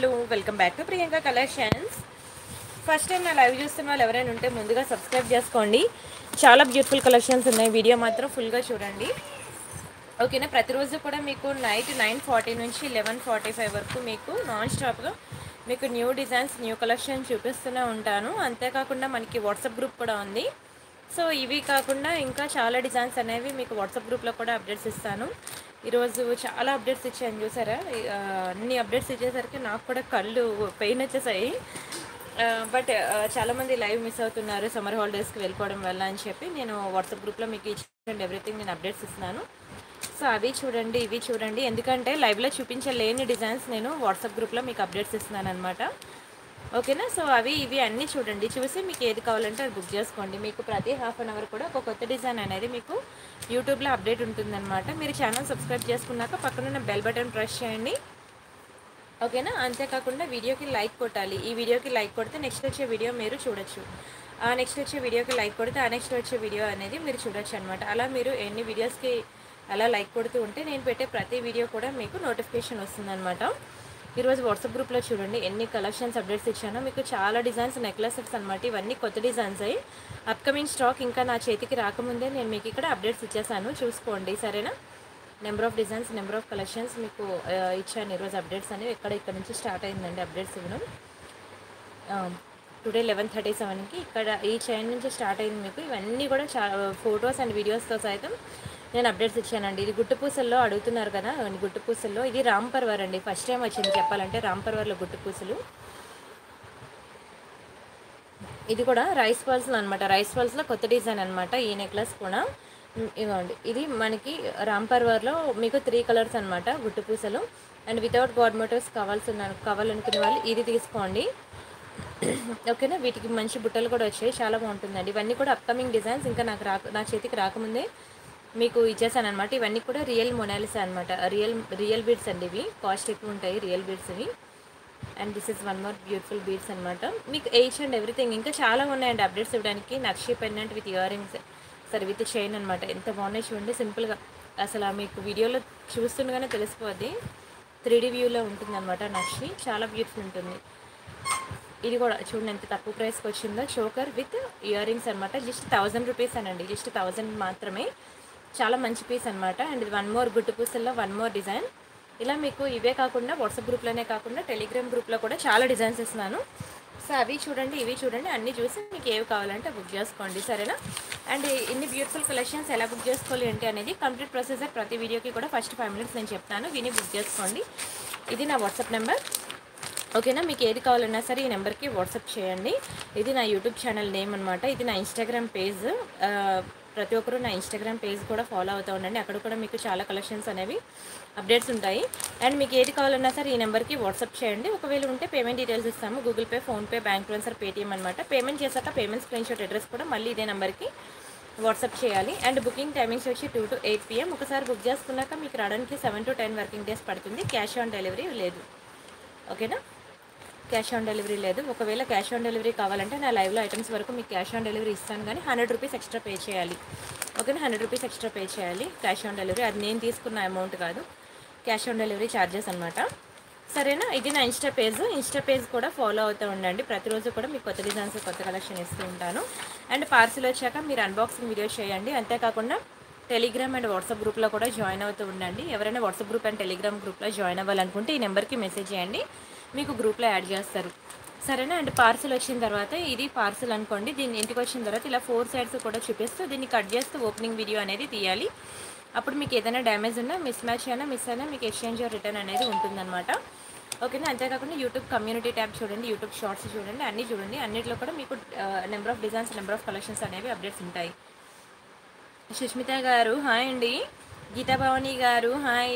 Hello welcome back to Priyanka collections first time నా live చూస్తున్న వాళ్ళు ఎవరైనా ఉంటే ముందుగా సబ్స్క్రైబ్ చేసుకోండి చాలా బ్యూటిఫుల్ కలెక్షన్స్ ఉన్నాయి వీడియో మాత్రం ఫుల్గా చూడండి ఓకేనా ప్రతిరోజు కూడా మీకు నైట్ నైన్ ఫార్టీ నుంచి లెవెన్ ఫార్టీ ఫైవ్ వరకు మీకు నాన్ స్టాప్గా మీకు న్యూ డిజైన్స్ న్యూ కలెక్షన్ చూపిస్తూనే ఉంటాను అంతేకాకుండా మనకి వాట్సాప్ గ్రూప్ కూడా ఉంది సో ఇవి కాకుండా ఇంకా చాలా డిజైన్స్ అనేవి మీకు వాట్సాప్ గ్రూప్లో కూడా అప్డేట్స్ ఇస్తాను ఈరోజు చాలా అప్డేట్స్ ఇచ్చాను చూసారా ఆ, అన్ని అప్డేట్స్ ఇచ్చేసరికి నాకు కూడా కళ్ళు పెయిన్ వచ్చేసాయి బట్ చాలామంది లైవ్ మిస్ అవుతున్నారు సమ్మర్ హాలిడేస్కి వెళ్ళిపోవడం వల్ల అని చెప్పి నేను వాట్సాప్ గ్రూప్లో మీకు ఇచ్చిన ఎవ్రీథింగ్ నేను అప్డేట్స్ ఇస్తున్నాను సో అవి చూడండి ఇవి చూడండి ఎందుకంటే లైవ్లో చూపించలేని డిజైన్స్ నేను వాట్సాప్ గ్రూప్లో మీకు అప్డేట్స్ ఇస్తున్నాను అనమాట ఓకేనా సో అవి ఇవి అన్నీ చూడండి చూసి మీకు ఏది కావాలంటే అది బుక్ చేసుకోండి మీకు ప్రతి హాఫ్ అన్ అవర్ కూడా ఒక కొత్త డిజైన్ అనేది మీకు యూట్యూబ్లో అప్డేట్ ఉంటుందన్నమాట మీరు ఛానల్ సబ్స్క్రైబ్ చేసుకున్నాక పక్కనున్న బెల్ బటన్ ప్రెస్ చేయండి ఓకేనా అంతేకాకుండా వీడియోకి లైక్ కొట్టాలి ఈ వీడియోకి లైక్ కొడితే నెక్స్ట్ వచ్చే వీడియో మీరు చూడొచ్చు ఆ నెక్స్ట్ వచ్చే వీడియోకి లైక్ కొడితే ఆ నెక్స్ట్ వచ్చే వీడియో అనేది మీరు చూడొచ్చు అనమాట అలా మీరు ఎన్ని వీడియోస్కి అలా లైక్ కొడుతూ ఉంటే నేను పెట్టే ప్రతి వీడియో కూడా మీకు నోటిఫికేషన్ వస్తుందన్నమాట ఈరోజు వాట్సాప్ గ్రూప్లో చూడండి ఎన్ని కలెక్షన్స్ అప్డేట్స్ ఇచ్చానో మీకు చాలా డిజైన్స్ నెక్లెస్ సెట్స్ అనమాట ఇవన్నీ కొత్త డిజైన్స్ అయ్యి అప్కమింగ్ స్టాక్ ఇంకా నా చేతికి రాకముందే నేను మీకు ఇక్కడ అప్డేట్స్ ఇచ్చేసాను చూసుకోండి సరేనా number of designs number of collections మీకు ఆ, ఇచ్చాను ఈరోజు అప్డేట్స్ అనేవి ఎక్కడ ఇక్కడ నుంచి స్టార్ట్ అయిందండి అప్డేట్స్ ఇవ్వడం టుడే లెవెన్ థర్టీ సెవెన్కి ఇక్కడ ఈ చైన్ నుంచి స్టార్ట్ అయింది మీకు ఇవన్నీ కూడా చా ఫొటోస్ అండ్ వీడియోస్తో సైతం నేను అప్డేట్స్ ఇచ్చానండి ఇది గుట్టుపూసల్లో అడుగుతున్నారు కదా ఈ గుట్టుపూసల్లో ఇది రాంపర్వర్ అండి ఫస్ట్ టైం వచ్చింది చెప్పాలంటే రాంపర్వర్లో గుట్టుపూసలు ఇది కూడా రైస్ పల్స్లో అనమాట రైస్ పల్స్లో కొత్త డిజైన్ అనమాట ఈ నెక్లెస్ కూడా ఉమ్, ఇదిగోండి ఇది మనకి రాంపర్వర్లో మీకు త్రీ కలర్స్ అనమాట గుట్టుపూసలు అండ్ వితౌట్ గాడ్ మోటర్స్ కావాల్సిన కావాలనుకునే వాళ్ళు ఇది తీసుకోండి ఓకేనా వీటికి మంచి బుట్టలు కూడా వచ్చాయి చాలా బాగుంటుందండి ఇవన్నీ కూడా అప్కమింగ్ డిజైన్స్ ఇంకా నాకు రాక నా చేతికి రాకముందే మీకు ఇచ్చేసాను అనమాట ఇవన్నీ కూడా రియల్ మొనాలిసా అనమాట రియల్ రియల్ బీడ్స్ అండి ఇవి కాస్ట్ ఎక్కువ ఉంటాయి రియల్ బీడ్స్ ఇవి and this is one more beautiful beads అనమాట మీకు ఎయిచ్ అండ్ ఎవ్రీథింగ్ ఇంకా చాలా ఉన్నాయండి అప్డేట్స్ ఇవ్వడానికి నక్షి పెన్నెంట్ విత్ ఇయర్ రింగ్స్ సరే విత్ చైన్ అనమాట ఎంత బాగున్నాయి చూడండి సింపుల్గా అసలు ఆ మీకు వీడియోలో చూస్తుండగానే తెలిసిపోద్ది త్రీ డీ వ్యూలో ఉంటుంది అనమాట నక్షి చాలా బ్యూటిఫుల్ ఉంటుంది ఇది కూడా చూడండి ఎంత తక్కువ ప్రైస్కి వచ్చిందో చోకర్ విత్ ఇయర్ రింగ్స్ అనమాట జస్ట్ థౌజండ్ రూపీస్ అనండి జస్ట్ థౌజండ్ మాత్రమే చాలా మంచి పీస్ అనమాట అండ్ ఇది వన్ మోర్ గుట్టు పూసల్లో వన్ మోర్ డిజైన్ ఇలా మీకు ఇవే కాకుండా వాట్సాప్ గ్రూప్లోనే కాకుండా టెలిగ్రామ్ గ్రూప్లో కూడా చాలా డిజైన్స్ ఇస్తున్నాను సో అవి చూడండి ఇవి చూడండి అన్నీ చూసి మీకు ఏవి కావాలంటే బుక్ చేసుకోండి సరేనా అండ్ ఇన్ని బ్యూటిఫుల్ కలెక్షన్స్ ఎలా బుక్ చేసుకోవాలి ఏంటి అనేది కంప్లీట్ ప్రొసెసర్ ప్రతి వీడియోకి కూడా ఫస్ట్ ఫైవ్ మినిట్స్ నేను చెప్తాను విని బుక్ చేసుకోండి ఇది నా వాట్సాప్ నెంబర్ ఓకేనా మీకు ఏది కావాలన్నా సరే ఈ నెంబర్కి వాట్సాప్ చేయండి ఇది నా యూట్యూబ్ ఛానల్ నేమ్ అనమాట ఇది నా ఇన్స్టాగ్రామ్ పేజ్ ఆ, ప్రతి ఒక్కరు నా ఇన్స్టాగ్రామ్ పేజ్ కూడా ఫాలో అవుతూ ఉండండి అక్కడ కూడా మీకు చాలా కలెక్షన్స్ అనేవి అప్డేట్స్ ఉంటాయి అండ్ మీకు ఏది కావాలన్నా సరే ఈ నెంబర్కి వాట్సాప్ చేయండి ఒకవేళ ఉంటే పేమెంట్ డీటెయిల్స్ ఇస్తాము Google Pay PhonePe bank transfer Paytm అనమాట పేమెంట్ చేశాక పేమెంట్ స్క్రీన్ షాట్ అడ్రస్ కూడా మళ్ళీ ఇదే నెంబర్కి వాట్సాప్ చేయాలి అండ్ బుకింగ్ టైమింగ్స్ వచ్చి టూ టు ఎయిట్ పిఎం ఒకసారి బుక్ చేసుకున్నాక మీకు రావడానికి seven to ten working days పడుతుంది క్యాష్ ఆన్ డెలివరీ లేదు ఓకేనా క్యాష్ ఆన్ డెలివరీ లేదు ఒకవేళ క్యాష్ ఆన్ డెలివరీ కావాలంటే నా లైవ్లో ఐటమ్స్ వరకు మీకు క్యాష్ ఆన్ డెలివరీ ఇస్తాను కానీ హండ్రెడ్ రూపీస్ ఎక్స్ట్రా పే చేయాలి ఓకేనా హండ్రెడ్ రూపీస్ ఎక్స్ట్రా పే చేయాలి క్యాష్ ఆన్ డెలివరీ అది నేను తీసుకున్న అమౌంట్ కాదు క్యాష్ ఆన్ డెలివరీ ఛార్జెస్ అనమాట సరేనా ఇది నా ఇన్స్టా పేజ్ ఇన్స్టా పేజ్ కూడా ఫాలో అవుతూ ఉండండి ప్రతిరోజు కూడా మీకు కొత్త డిజైన్స్ కొత్త కలెక్షన్ ఇస్తూ ఉంటాను అండ్ పార్సిల్ వచ్చాక మీరు అన్బాక్సింగ్ వీడియో చేయండి అంతేకాకుండా టెలిగ్రామ్ అండ్ వాట్సాప్ గ్రూప్లో కూడా జాయిన్ అవుతూ ఉండండి ఎవరైనా వాట్సాప్ గ్రూప్ అండ్ టెలిగ్రామ్ గ్రూప్లో జాయిన్ అవ్వాలనుకుంటే ఈ నెంబర్కి మెసేజ్ చేయండి మీకు గ్రూప్లో యాడ్ చేస్తారు సరేనా అండ్ పార్సిల్ వచ్చిన తర్వాత ఇది పార్సిల్ అనుకోండి దీన్ని ఇంటికి వచ్చిన తర్వాత ఇలా ఫోర్ సైడ్స్ కూడా చూపిస్తూ దీన్ని కట్ చేస్తూ ఓపెనింగ్ వీడియో అనేది తీయాలి అప్పుడు మీకు ఏదైనా డ్యామేజ్ ఉన్నా మిస్ మ్యాచ్ అయినా మిస్ అయినా మీకు ఎక్స్చేంజ్ రిటర్న్ అనేది ఉంటుందన్నమాట ఓకేనా అంతేకాకుండా యూట్యూబ్ కమ్యూనిటీ ట్యాబ్ చూడండి యూట్యూబ్ షార్ట్స్ చూడండి అన్నీ చూడండి అన్నిట్లో కూడా మీకు number of designs number of collections అనేవి అప్డేట్స్ ఉంటాయి సుష్మిత గారు హాయ్ అండి గీతా భవాని గారు హాయ్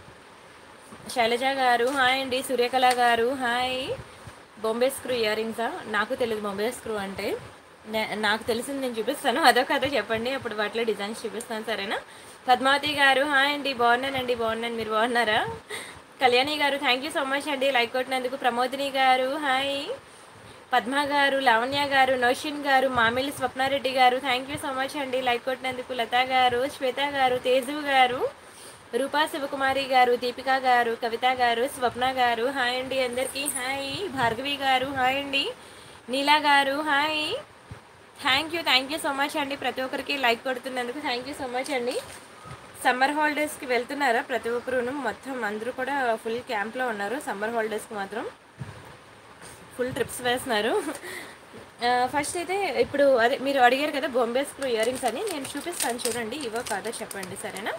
శైలజ గారు హాయ్ అండి సూర్యకళ గారు హాయ్ బొంబే స్క్రూ ఇయర్ రింగ్సా నాకు తెలియదు బొంబే స్క్రూ అంటే నే- నాకు తెలిసింది నేను చూపిస్తాను అదో కథ చెప్పండి అప్పుడు వాటిలో డిజైన్స్ చూపిస్తాను సరేనా పద్మావతి గారు హాయ్ అండి బాగున్నానండి బాగున్నాను మీరు బాగున్నారా కళ్యాణి గారు థ్యాంక్ యూ సో మచ్ అండి లైక్ కొట్టినందుకు ప్రమోదిని గారు హాయ్ పద్మ గారు లావణ్య గారు నౌషిన్ గారు మామిలి స్వప్నారెడ్డి గారు థ్యాంక్ యూ సో మచ్ అండి లైక్ కొట్టినందుకు లతా గారు శ్వేత గారు తేజు గారు రూపా శివకుమారి గారు దీపిక గారు కవిత గారు స్వప్న గారు హాయ్ అండి అందరికీ హాయ్ భార్గవి గారు హాయ్ అండి నీలా గారు hi thank you thank you so much అండి ప్రతి ఒక్కరికి లైక్ కొడుతున్నందుకు థ్యాంక్ యూ సో మచ్ అండి సమ్మర్ హాలిడేస్కి వెళ్తున్నారా ప్రతి ఒక్కరును మొత్తం అందరూ కూడా ఫుల్ క్యాంప్లో ఉన్నారు సమ్మర్ హాలిడేస్కి మాత్రం ఫుల్ ట్రిప్స్ వేస్తున్నారు ఆ, ఫస్ట్ అయితే ఇప్పుడు అదే మీరు అడిగారు కదా బొంబే స్క్రూ ఇయర్ రింగ్స్ అని నేను చూపిస్తాను చూడండి ఇవో కాదో చెప్పండి సరేనా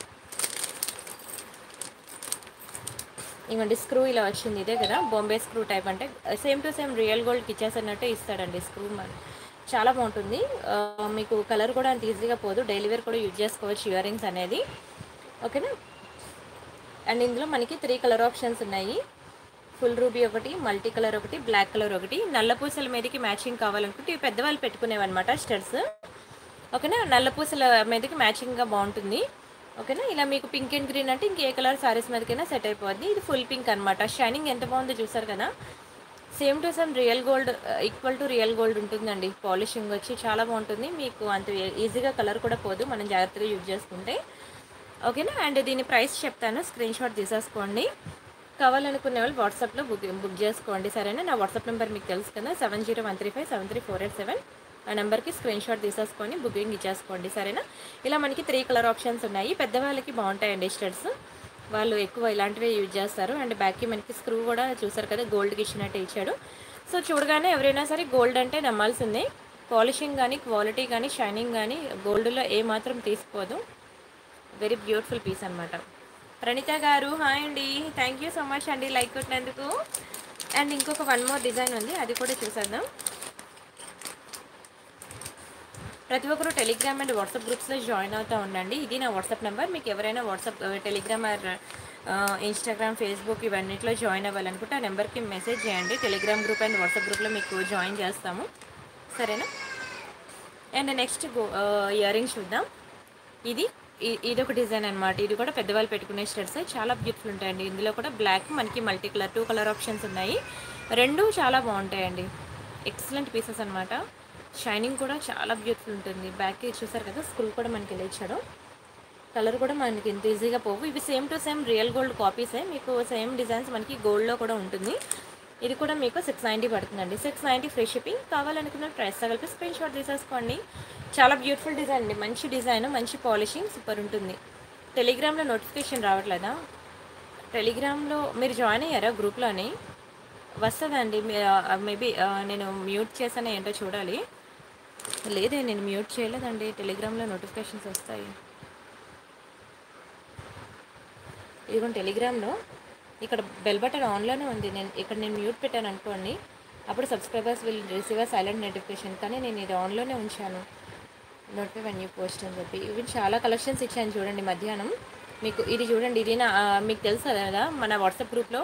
ఇవ్వండి స్క్రూ ఇలా వచ్చింది ఇదే కదా బాంబే స్క్రూ టైప్ అంటే సేమ్ టు సేమ్ రియల్ గోల్డ్కి ఇచ్చేసినట్టే ఇస్తాడండి స్క్రూ మన చాలా బాగుంటుంది ఆ, మీకు కలర్ కూడా అంత ఈజీగా పోదు డైలీ వేర్ కూడా యూజ్ చేసుకోవచ్చు ఇయర్ రింగ్స్ అనేది ఓకేనా అండ్ ఇందులో మనకి త్రీ కలర్ ఆప్షన్స్ ఉన్నాయి ఫుల్ రూబీ ఒకటి మల్టీ కలర్ ఒకటి బ్లాక్ కలర్ ఒకటి నల్ల పూసల మీదకి మ్యాచింగ్ కావాలనుకుంటే ఇవి పెద్దవాళ్ళు పెట్టుకునేవన్నమాట స్టడ్స్ ఓకేనా నల్ల పూసల మీదకి మ్యాచింగ్గా బాగుంటుంది ఓకేనా ఇలా మీకు పింక్ అండ్ గ్రీన్ అంటే ఇంకే కలర్ సారీస్ మీదకైనా సెట్ అయిపోద్ది ఇది ఫుల్ పింక్ అనమాట షైనింగ్ ఎంత బాగుందో చూసారు కదా same to same real gold equal to real gold ఉంటుందండి పాలిషింగ్ వచ్చి చాలా బాగుంటుంది మీకు అంత ఈజీగా కలర్ కూడా పోదు మనం జాగ్రత్తగా యూజ్ చేసుకుంటే ఓకేనా అండ్ దీని ప్రైస్ చెప్తాను స్క్రీన్ షాట్ తీసేసుకోండి కావాలనుకునే వాళ్ళు వాట్సాప్లో బుక్ బుక్ చేసుకోండి సరేనా నా వాట్సాప్ నెంబర్ మీకు తెలుసు కదా seven zero one three five seven three four eight seven ఆ నెంబర్కి స్క్రీన్ షాట్ తీసేసుకొని బుకింగ్ ఇచ్చేసుకోండి సరేనా ఇలా మనకి త్రీ కలర్ ఆప్షన్స్ ఉన్నాయి పెద్దవాళ్ళకి బాగుంటాయండి స్టడ్స్ వాళ్ళు ఎక్కువ ఇలాంటివే యూజ్ చేస్తారు అండ్ బ్యాక్కి మనకి స్క్రూ కూడా చూసారు కదా గోల్డ్కి ఇచ్చినట్టు ఇచ్చాడు సో చూడగానే ఎవరైనా సరే గోల్డ్ అంటే నమ్మాల్సిందే పాలిషింగ్ కానీ క్వాలిటీ కానీ షైనింగ్ కానీ గోల్డ్లో ఏ మాత్రం తీసుకోదు వెరీ బ్యూటిఫుల్ పీస్ అనమాట ప్రణీత గారు హాయ్ అండి థ్యాంక్ యూ సో మచ్ అండి లైక్ కొట్టినందుకు అండ్ ఇంకొక వన్ మోర్ డిజైన్ ఉంది అది కూడా చూసేద్దాం ప్రతి ఒక్కరు టెలిగ్రామ్ అండ్ వాట్సాప్ గ్రూప్స్లో జాయిన్ అవుతూ ఉండండి ఇది నా వాట్సాప్ నెంబర్ మీకు ఎవరైనా WhatsApp Telegram or Instagram Facebook ఇవన్నిట్లో జాయిన్ అవ్వాలనుకుంటే ఆ నెంబర్కి మెసేజ్ చేయండి టెలిగ్రామ్ గ్రూప్ అండ్ వాట్సాప్ గ్రూప్లో మీకు జాయిన్ చేస్తాము సరేనా అండ్ నెక్స్ట్ ఇయర్ రింగ్స్ చూద్దాం ఇది ఇ- ఇది ఒక డిజైన్ అనమాట ఇది కూడా పెద్దవాళ్ళు పెట్టుకునే స్టడ్స్ చాలా బ్యూటిఫుల్ ఉంటాయండి ఇందులో కూడా బ్లాక్ మనకి multi colour two colour options ఉన్నాయి రెండు చాలా బాగుంటాయండి ఎక్సలెంట్ పీసెస్ అనమాట షైనింగ్ కూడా చాలా బ్యూటిఫుల్ ఉంటుంది బ్యాక్ చూసారు కదా స్క్రూ కూడా మనకి ఇలా ఇచ్చాడు కలర్ కూడా మనకి ఇంత ఈజీగా పోవు ఇవి same to same real gold కాపీసే మీకు సేమ్ డిజైన్స్ మనకి గోల్డ్లో కూడా ఉంటుంది ఇది కూడా మీకు సిక్స్ నైంటీ పడుతుందండి సిక్స్ నైంటీ ఫ్రీ షిప్పింగ్ కావాలనుకున్న ప్రైస్ కలిపి స్క్రీన్ షాట్ తీసేసుకోండి చాలా బ్యూటిఫుల్ డిజైన్ అండి మంచి డిజైన్ మంచి పాలిషింగ్ సూపర్ ఉంటుంది టెలిగ్రామ్లో నోటిఫికేషన్ రావట్లేదా టెలిగ్రామ్లో మీరు జాయిన్ అయ్యారా గ్రూప్లోని వస్తుందండి మేబీ నేను మ్యూట్ చేసానో ఏంటో చూడాలి లేదే నేను మ్యూట్ చేయలేదండి టెలిగ్రామ్లో నోటిఫికేషన్స్ వస్తాయి ఇదిగోండి టెలిగ్రామ్లో ఇక్కడ బెల్ బటన్ ఆన్లోనే ఉంది నేను ఇక్కడ నేను మ్యూట్ పెట్టాను అనుకోండి అప్పుడు subscribers will receive silent notification కానీ నేను ఇది ఆన్లోనే ఉంచాను నోటిఫై వన్ యూ పోస్ట్ అని చెప్పి ఇవి చాలా కలెక్షన్స్ ఇచ్చాను చూడండి మధ్యాహ్నం మీకు ఇది చూడండి ఇది నా ఆ, మీకు తెలుసు కదా మన వాట్సాప్ గ్రూప్లో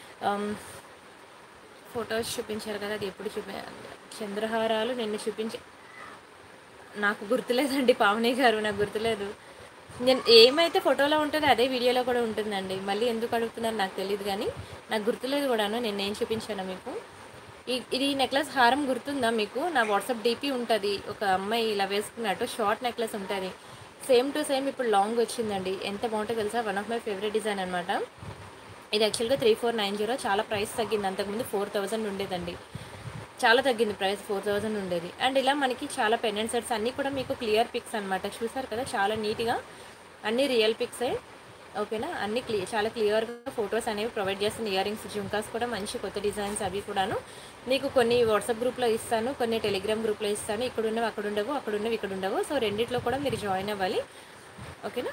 ఫొటోస్ చూపించారు కదా అది ఎప్పుడు చూపి చంద్రహారాలు నిన్ను చూపించి నాకు గుర్తులేదండి పావని గారు నాకు గుర్తులేదు నేను ఏమైతే ఫోటోలో ఉంటుందో అదే వీడియోలో కూడా ఉంటుందండి మళ్ళీ ఎందుకు అడుగుతున్నారో నాకు తెలియదు కానీ నాకు గుర్తులేదు కూడాను నేను ఏం చూపించాను మీకు ఈ ఇది నెక్లెస్ హారం గుర్తుందా మీకు నా వాట్సాప్ డీపీ ఉంటుంది ఒక అమ్మాయి ఇలా వేసుకున్నట్టు షార్ట్ నెక్లెస్ ఉంటుంది సేమ్ టు సేమ్ ఇప్పుడు లాంగ్ వచ్చిందండి ఎంత బాగుంటుందో తెలుసా one of my favourite design అనమాట ఇది యాక్చువల్గా త్రీ ఫోర్ నైన్ జీరో చాలా ప్రైస్ తగ్గింది అంతకుముందు ఫోర్ థౌజండ్ ఉండేదండి చాలా తగ్గింది ప్రైస్ ఫోర్ థౌజండ్ ఉండేది అండ్ ఇలా మనకి చాలా పెండెంట్ సెట్స్ అన్నీ కూడా మీకు క్లియర్ పిక్స్ అనమాట చూసారు కదా చాలా నీట్గా అన్నీ రియల్ పిక్సే ఓకేనా అన్ని క్లియర్ చాలా క్లియర్గా ఫొటోస్ అనేవి ప్రొవైడ్ చేస్తుంది ఇయర్ రింగ్స్ జుంకాస్ కూడా మంచి కొత్త డిజైన్స్ అవి కూడాను మీకు కొన్ని వాట్సాప్ గ్రూప్లో ఇస్తాను కొన్ని టెలిగ్రామ్ గ్రూప్లో ఇస్తాను ఇక్కడ ఉన్నవి అక్కడ ఉండవు అక్కడ ఉన్నవి ఇక్కడ ఉండవు సో రెండిట్లో కూడా మీరు జాయిన్ అవ్వాలి ఓకేనా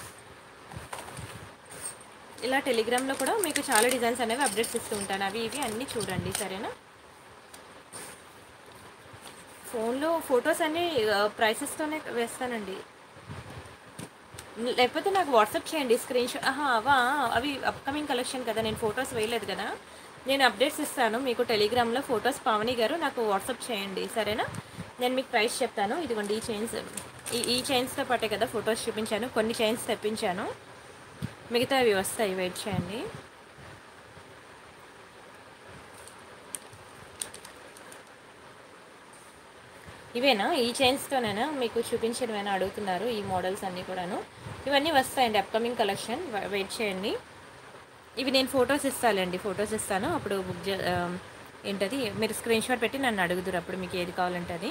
ఇలా టెలిగ్రామ్లో కూడా మీకు చాలా డిజైన్స్ అనేవి అప్డేట్స్ ఇస్తూ ఉంటాను అవి ఇవి అన్నీ చూడండి సరేనా ఫోన్లో ఫొటోస్ అన్నీ ప్రైసెస్తోనే వేస్తానండి లేకపోతే నాకు వాట్సాప్ చేయండి స్క్రీన్ షాట్ ఆహా అవా అవి అప్కమింగ్ కలెక్షన్ కదా నేను ఫొటోస్ వేయలేదు కదా నేను అప్డేట్స్ ఇస్తాను మీకు టెలిగ్రామ్లో ఫొటోస్ పావని గారు నాకు వాట్సాప్ చేయండి సరేనా నేను మీకు ప్రైస్ చెప్తాను ఇదిగోండి ఈ చైన్స్ ఈ ఈ చైన్స్తో పాటే కదా ఫొటోస్ చూపించాను కొన్ని చైన్స్ తెప్పించాను మిగతా అవి వస్తాయి వెయిట్ చేయండి ఇవేనా ఈ చైన్స్తోనేనా మీకు చూపించడమేనా అడుగుతున్నారు ఈ మోడల్స్ అన్నీ కూడాను ఇవన్నీ వస్తాయండి అప్కమింగ్ కలెక్షన్ వెయిట్ చేయండి ఇవి నేను ఫొటోస్ ఇస్తానండి ఫొటోస్ ఇస్తాను అప్పుడు బుక్ చే ఆ, ఏంటది మీరు స్క్రీన్ షాట్ పెట్టి నన్ను అడుగుదురు అప్పుడు మీకు ఏది కావాలంటే అది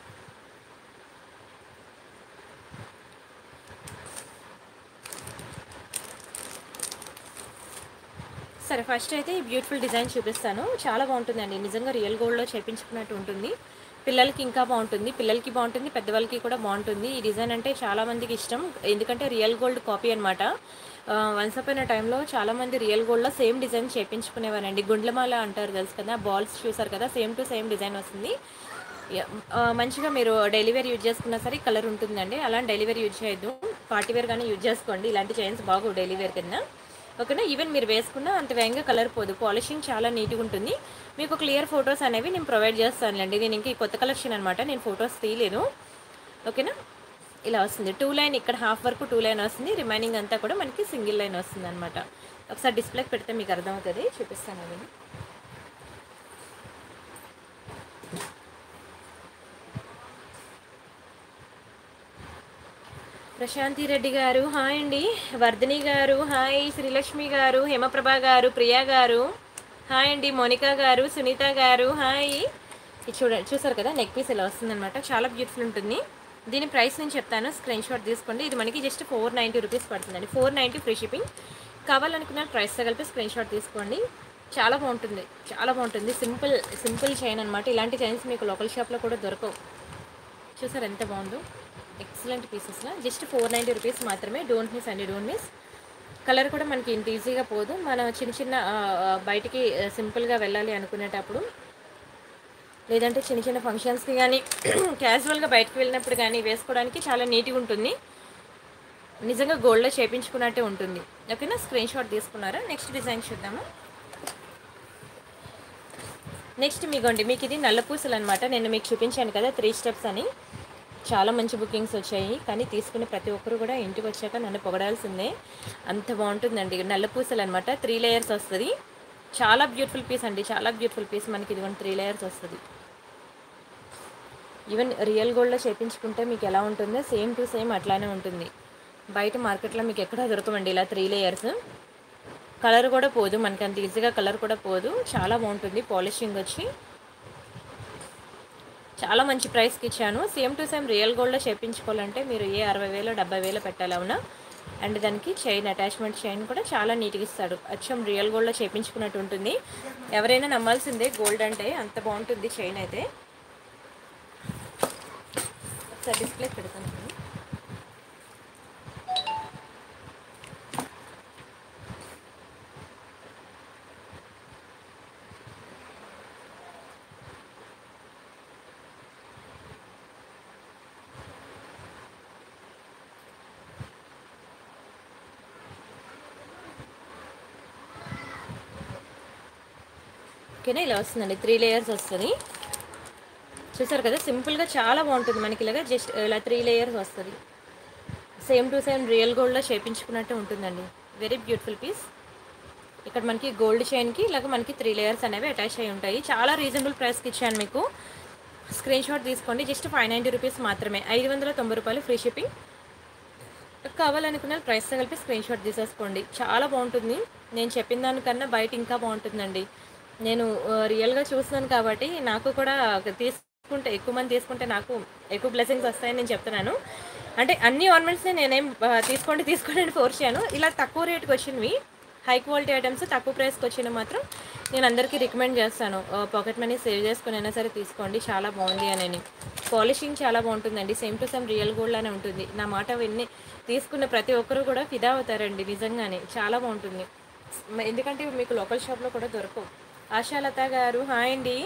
సరే ఫస్ట్ అయితే ఈ బ్యూటిఫుల్ డిజైన్ చూపిస్తాను చాలా బాగుంటుందండి నిజంగా రియల్ గోల్డ్లో చేపించుకున్నట్టు ఉంటుంది పిల్లలకి ఇంకా బాగుంటుంది పిల్లలకి బాగుంటుంది పెద్దవాళ్ళకి కూడా బాగుంటుంది ఈ డిజైన్ అంటే చాలా మందికి ఇష్టం ఎందుకంటే రియల్ గోల్డ్ కాపీ అనమాట వన్స్ అప్ అయిన టైంలో చాలా మంది రియల్ గోల్డ్లో సేమ్ డిజైన్ చేపించుకునేవారండి గుండ్లమాల అంటారు తెలుసు కదా బాల్స్ చూసారు కదా సేమ్ టు సేమ్ డిజైన్ వస్తుంది యా- ఆ, మంచిగా మీరు డైలీ వేర్ యూజ్ చేసుకున్నా సరే కలర్ ఉంటుందండి అలా డైలీ వేర్ యూజ్ చేయొద్దు పార్టీ వేర్ కానీ యూజ్ చేసుకోండి ఇలాంటి చైన్స్ బాగు డైలీ వేర్ కింద ఓకేనా ఈవెన్ మీరు వేసుకున్న అంత వేగంగా కలర్ పోదు పాలిషింగ్ చాలా నీట్గా ఉంటుంది మీకు క్లియర్ ఫొటోస్ అనేవి నేను ప్రొవైడ్ చేస్తానులేండి నేను ఇంకా ఈ కొత్త కలెక్షన్ అనమాట నేను ఫొటోస్ తీయలేదు ఓకేనా ఇలా వస్తుంది టూ లైన్ ఇక్కడ హాఫ్ వరకు టూ లైన్ వస్తుంది రిమైనింగ్ అంతా కూడా మనకి సింగిల్ లైన్ వస్తుంది అనమాట ఒకసారి డిస్ప్లేకి పెడితే మీకు అర్థమవుతుంది చూపిస్తాను అది ప్రశాంతి రెడ్డి గారు హాయ్ అండి వర్ధిని గారు హాయ్ శ్రీలక్ష్మి గారు హేమప్రభ గారు ప్రియా గారు హాయ్ అండి మోనికా గారు సునీత గారు హాయ్ ఇది చూడండి చూసారు కదా నెక్ పీస్ ఇలా వస్తుందన్నమాట చాలా బ్యూటిఫుల్ ఉంటుంది దీని ప్రైస్ నేను చెప్తాను స్క్రీన్ షాట్ తీసుకోండి ఇది మనకి జస్ట్ ఫోర్ నైంటీ రూపీస్ పడుతుందండి ఫోర్ నైంటీ ఫ్రీ షిప్పింగ్ కావాలనుకున్న ప్రైస్తో కలిపి స్క్రీన్ షాట్ తీసుకోండి చాలా బాగుంటుంది చాలా బాగుంటుంది సింపుల్ సింపుల్ చైన్ అనమాట ఇలాంటి చైన్స్ మీకు లోకల్ షాప్లో కూడా దొరకవు చూసారు ఎంత బాగుందో ఎక్సలెంట్ పీసెస్లో జస్ట్ ఫోర్ నైంటీ రూపీస్ మాత్రమే డోంట్ మిస్ అండి డోంట్ మిస్ కలర్ కూడా మనకి ఇంత ఈజీగా పోదు మనం చిన్న చిన్న ఆ, ఆ, బయటికి సింపుల్గా వెళ్ళాలి అనుకునేటప్పుడు లేదంటే చిన్న చిన్న ఫంక్షన్స్కి కానీ క్యాజువల్గా బయటకు వెళ్ళినప్పుడు కానీ వేసుకోవడానికి చాలా నీట్గా ఉంటుంది నిజంగా గోల్డ్లో చేపించుకున్నట్టే ఉంటుంది ఓకేనా స్క్రీన్ షాట్ తీసుకున్నారా నెక్స్ట్ డిజైన్ చూద్దాము నెక్స్ట్ మీకోండి మీకు ఇది నల్ల పూసలు అనమాట నేను మీకు చూపించాను కదా త్రీ స్టెప్స్ అని చాలా మంచి బుకింగ్స్ వచ్చాయి కానీ తీసుకునే ప్రతి ఒక్కరు కూడా ఇంటికి వచ్చాక నన్ను పొగడాల్సిందే అంత బాగుంటుందండి నల్ల పూసలు అనమాట త్రీ లేయర్స్ వస్తుంది చాలా బ్యూటిఫుల్ పీస్ అండి చాలా బ్యూటిఫుల్ పీస్ మనకి ఇదిగోండి త్రీ లేయర్స్ వస్తుంది ఈవెన్ రియల్ గోల్డ్లో చేపించుకుంటే మీకు ఎలా ఉంటుందో సేమ్ టు సేమ్ అట్లానే ఉంటుంది బయట మార్కెట్లో మీకు ఎక్కడా దొరకమండి ఇలా త్రీ లేయర్స్ కలర్ కూడా పోదు మనకి అంత ఈజీగా కలర్ కూడా పోదు చాలా బాగుంటుంది పాలిషింగ్ వచ్చి చాలా మంచి ప్రైస్కి ఇచ్చాను సేమ్ టు సేమ్ రియల్ గోల్డ్లో చేపించుకోవాలంటే మీరు ఏ అరవై వేలు డెబ్బై వేలు పెట్టాలి అవునా అండ్ దానికి చైన్ అటాచ్మెంట్ చైన్ కూడా చాలా నీట్గా ఇస్తాడు అచ్చం రియల్ గోల్డ్లో చేపించుకున్నట్టు ఉంటుంది ఎవరైనా నమ్మాల్సిందే గోల్డ్ అంటే అంత బాగుంటుంది చైన్ అయితే ఒకసారి డిస్ప్లే పెడతాను ఓకేనా ఇలా వస్తుందండి త్రీ లేయర్స్ వస్తుంది చూసారు కదా సింపుల్గా చాలా బాగుంటుంది మనకి ఇలాగా జస్ట్ ఇలా త్రీ లేయర్స్ వస్తుంది సేమ్ టు సేమ్ రియల్ గోల్డ్లో చేపించుకున్నట్టు ఉంటుందండి వెరీ బ్యూటిఫుల్ పీస్ ఇక్కడ మనకి గోల్డ్ చైన్కి ఇలాగ మనకి త్రీ లేయర్స్ అనేవి అటాచ్ అయి ఉంటాయి చాలా రీజనబుల్ ప్రైస్కి ఇచ్చాను మీకు స్క్రీన్ షాట్ తీసుకోండి జస్ట్ ఫైవ్ నైంటీ రూపీస్ మాత్రమే ఐదు వందల తొంభై రూపాయలు ఫ్రీ షిప్పింగ్ కావాలనుకున్న ప్రైస్తో కలిపి స్క్రీన్ షాట్ తీసేసుకోండి చాలా బాగుంటుంది నేను చెప్పిన దానికన్నా బయట ఇంకా బాగుంటుందండి నేను ఆ, రియల్గా చూస్తున్నాను కాబట్టి నాకు కూడా తీసుకుంటే ఎక్కువ మంది తీసుకుంటే నాకు ఎక్కువ బ్లెస్సింగ్స్ వస్తాయని నేను చెప్తున్నాను అంటే అన్ని ఆర్నమెంట్స్ని నేనేం ఆ, తీసుకోండి తీసుకోండి అని ఫోర్స్ చేయను ఇలా తక్కువ రేట్కి వచ్చినవి హై క్వాలిటీ ఐటమ్స్ తక్కువ ప్రైస్కి వచ్చిన మాత్రం నేను అందరికీ రికమెండ్ చేస్తాను పాకెట్ మనీ సేవ్ చేసుకుని అయినా సరే తీసుకోండి చాలా బాగుంది అని పాలిషింగ్ చాలా బాగుంటుందండి same to same real gold లానే ఉంటుంది నా మాట విన్ని తీసుకున్న ప్రతి ఒక్కరు కూడా ఫిదా అవుతారండి నిజంగానే చాలా బాగుంటుంది మ- ఎందుకంటే ఇవి మీకు లోకల్ షాప్లో కూడా దొరకవు ఆశాలత గారు హాయ్ అండి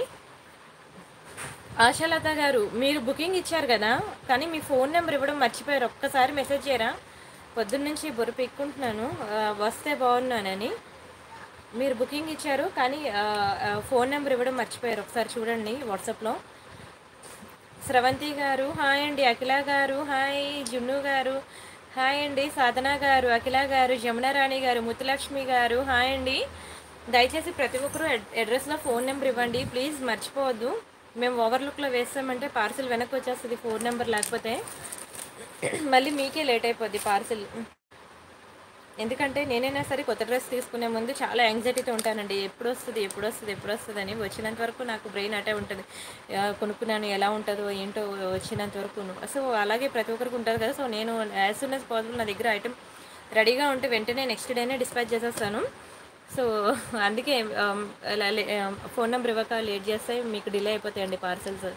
ఆశాలత గారు మీరు బుకింగ్ ఇచ్చారు కదా కానీ మీ ఫోన్ నెంబర్ ఇవ్వడం మర్చిపోయారు ఒక్కసారి మెసేజ్ చేయరా పొద్దున్న నుంచి బుర్ర పెక్కుంటున్నాను ఆ, వస్తే బాగున్నానని మీరు బుకింగ్ ఇచ్చారు కానీ ఆ, ఆ, ఫోన్ నెంబర్ ఇవ్వడం మర్చిపోయారు ఒకసారి చూడండి వాట్సాప్లో స్రవంతి గారు హాయ్ అండి అఖిల గారు హాయ్ జున్ను గారు హాయ్ అండి సాధన గారు అఖిల గారు జమున రాణి గారు ముత్తులక్ష్మి గారు హాయ్ అండి దయచేసి ప్రతి ఒక్కరూ అడ్- అడ్రస్లో ఫోన్ నెంబర్ ఇవ్వండి ప్లీజ్ మర్చిపోవద్దు మేము ఓవర్లుక్లో వేస్తామంటే పార్సిల్ వెనక్కి వచ్చేస్తుంది ఫోన్ నెంబర్ లేకపోతే మళ్ళీ మీకే లేట్ అయిపోద్ది పార్సిల్ ఎందుకంటే నేనైనా సరే కొత్త డ్రెస్ తీసుకునే ముందు చాలా యాంగ్జైటీతో ఉంటానండి ఎప్పుడు వస్తుంది ఎప్పుడు వస్తుంది ఎప్పుడు వస్తుంది అని వచ్చినంత వరకు నాకు బ్రెయిన్ అటే ఉంటుంది ఆ, కొనుక్కున్నాను ఎలా ఉంటుందో ఏంటో వచ్చినంత వరకు సో అలాగే ప్రతి ఒక్కరికి ఉంటుంది కదా సో నేను యాజ్ సూన్ యాజ్ పాసిబుల్ నా దగ్గర ఐటమ్ రెడీగా ఉంటే వెంటనే నెక్స్ట్ డేనే డిస్పాచ్ చేసేస్తాను సో అందుకే ఆమ్, అలా లే- ఆమ్, ఫోన్ నెంబర్ ఇవ్వక లేట్ చేస్తే మీకు డిలే అయిపోతాయండి పార్సల్స్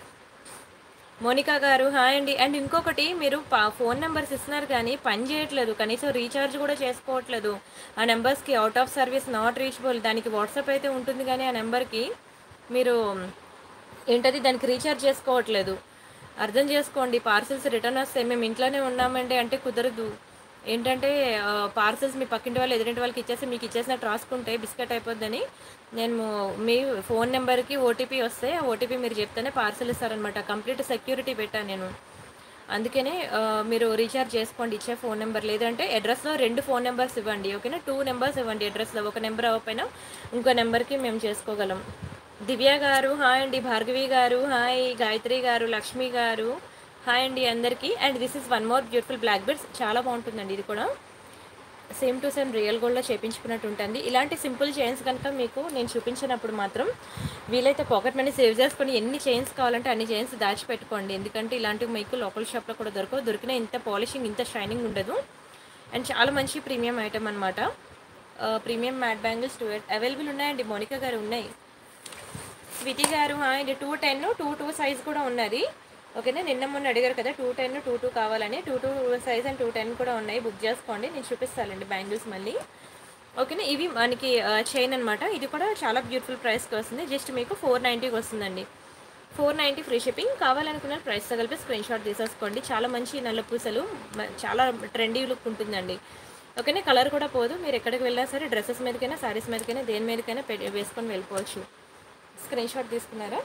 మోనికా గారు హాయ్ అండి అండ్ ఇంకొకటి మీరు పా ఫోన్ నెంబర్స్ ఇస్తున్నారు కానీ పని చేయట్లేదు కనీసం రీఛార్జ్ కూడా చేసుకోవట్లేదు ఆ నెంబర్స్కి out of service not reachable దానికి వాట్సాప్ అయితే ఉంటుంది కానీ ఆ నెంబర్కి మీరు ఏంటది దానికి రీఛార్జ్ చేసుకోవట్లేదు అర్థం చేసుకోండి పార్సల్స్ రిటర్న్ వస్తాయి మేము ఇంట్లోనే ఉన్నామండి అంటే కుదరదు ఏంటంటే పార్సల్స్ మీ పక్కింటి వాళ్ళు ఎదురింటి వాళ్ళకి ఇచ్చేసి మీకు ఇచ్చేసినట్టు రాసుకుంటే బిస్కెట్ అయిపోద్దని నేను మీ ఫోన్ నెంబర్కి ఓటీపీ వస్తే ఆ ఓటీపీ మీరు చెప్తేనే పార్సల్ ఇస్తారనమాట కంప్లీట్ సెక్యూరిటీ పెట్టాను నేను అందుకనే ఆ, మీరు రీఛార్జ్ చేసుకోండి ఇచ్చే ఫోన్ నెంబర్ లేదంటే అడ్రస్లో రెండు ఫోన్ నెంబర్స్ ఇవ్వండి ఓకేనా టూ నెంబర్స్ ఇవ్వండి అడ్రస్లో ఒక నెంబర్ అవ్వకపోయినా ఇంకో నెంబర్కి మేము చేసుకోగలం దివ్య గారు హాయ్ అండి భార్గవి గారు హాయ్ గాయత్రి గారు లక్ష్మి గారు హాయ్ అండి అందరికీ and this is one more beautiful black beads చాలా బాగుంటుందండి ఇది కూడా సేమ్ టు సేమ్ రియల్ గోల్డ్లో చేపించుకున్నట్టు ఉంటుంది ఇలాంటి సింపుల్ చైన్స్ కనుక మీకు నేను చూపించినప్పుడు మాత్రం వీలైతే పాకెట్ మనీ సేవ్ చేసుకొని ఎన్ని చైన్స్ కావాలంటే అన్ని చైన్స్ దాచిపెట్టుకోండి ఎందుకంటే ఇలాంటివి మీకు లోకల్ షాప్లో కూడా దొరకవు దొరికిన ఇంత పాలిషింగ్ ఇంత షైనింగ్ ఉండదు అండ్ చాలా మంచి ప్రీమియం ఐటమ్ అనమాట premium matte bangles too available ఉన్నాయండి మోనికా గారు ఉన్నాయి స్వితి గారు and two ten two two size కూడా ఉన్నది ఓకేనా నిన్న మొన్న అడిగారు కదా టూ టెన్ టూ టూ కావాలని two two size and two ten కూడా ఉన్నాయి బుక్ చేసుకోండి నేను చూపిస్తానండి బ్యాంగిల్స్ మళ్ళీ ఓకేనా ఇవి మనకి చైన్ అనమాట ఇది కూడా చాలా బ్యూటిఫుల్ ప్రైస్కి వస్తుంది జస్ట్ మీకు ఫోర్ నైంటీకి వస్తుందండి ఫోర్ నైంటీ ఫ్రీ షిప్పింగ్ కావాలనుకున్న ప్రైస్తో కలిపి స్క్రీన్ షాట్ తీసేసుకోండి చాలా మంచి నల్ల పూసలు మ- చాలా ట్రెండీ లుక్ ఉంటుందండి ఓకేనా కలర్ కూడా పోదు మీరు ఎక్కడికి వెళ్ళినా సరే డ్రెస్సెస్ మీదకైనా సారీస్ మీదకైనా దేని మీదకైనా పె- వేసుకొని వెళ్ళిపోవచ్చు స్క్రీన్ షాట్ తీసుకున్నారా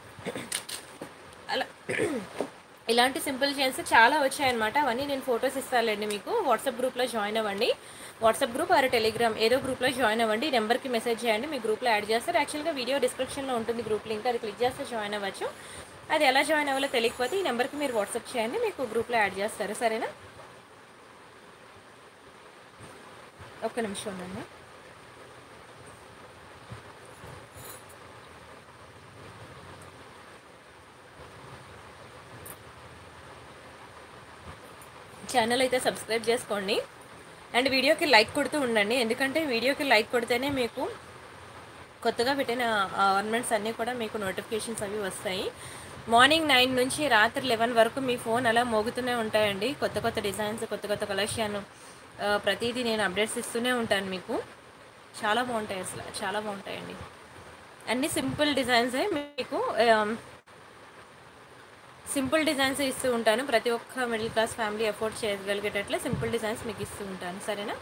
అలా ఇలాంటి సింపుల్ చైన్స్ చాలా వచ్చాయన్నమాట అవన్నీ నేను ఫొటోస్ ఇస్తానులేండి మీకు వాట్సాప్ గ్రూప్లో జాయిన్ అవ్వండి వాట్సాప్ గ్రూప్ ఆర్ టెలిగ్రామ్ ఏదో గ్రూప్లో జాయిన్ అవ్వండి ఈ నెంబర్కి మెసేజ్ చేయండి మీ గ్రూప్లో యాడ్ చేస్తారు యాక్చువల్గా వీడియో డిస్క్రిప్షన్లో ఉంటుంది గ్రూప్ లింక్ అది క్లిక్ చేస్తే జాయిన్ అవ్వచ్చు అది ఎలా జాయిన్ అవ్వాలో తెలియకపోతే ఈ నెంబర్కి మీరు వాట్సాప్ చేయండి మీకు గ్రూప్లో యాడ్ చేస్తారు సరేనా ఒక్క నిమిషం ఉండండి ఛానల్ అయితే సబ్స్క్రైబ్ చేసుకోండి అండ్ వీడియోకి లైక్ కొడుతూ ఉండండి ఎందుకంటే వీడియోకి లైక్ కొడితేనే మీకు కొత్తగా పెట్టిన ఆర్నమెంట్స్ అన్నీ కూడా మీకు నోటిఫికేషన్స్ అవి వస్తాయి మార్నింగ్ నైన్ నుంచి రాత్రి లెవెన్ వరకు మీ ఫోన్ అలా మోగుతూనే ఉంటాయండి కొత్త కొత్త డిజైన్స్ కొత్త కొత్త కలెక్షన్ ఆ, ప్రతిదీ నేను అప్డేట్స్ ఇస్తూనే ఉంటాను మీకు చాలా బాగుంటాయి అసలు చాలా బాగుంటాయండి అన్ని సింపుల్ డిజైన్సే మీకు ఆమ్, సింపుల్ డిజైన్స్ ఇస్తూ ఉంటాను ప్రతి ఒక్క మిడిల్ క్లాస్ ఫ్యామిలీ అఫోర్డ్ చేయగలిగేటట్లే సింపుల్ డిజైన్స్ మీకు ఇస్తూ ఉంటాను సరేనా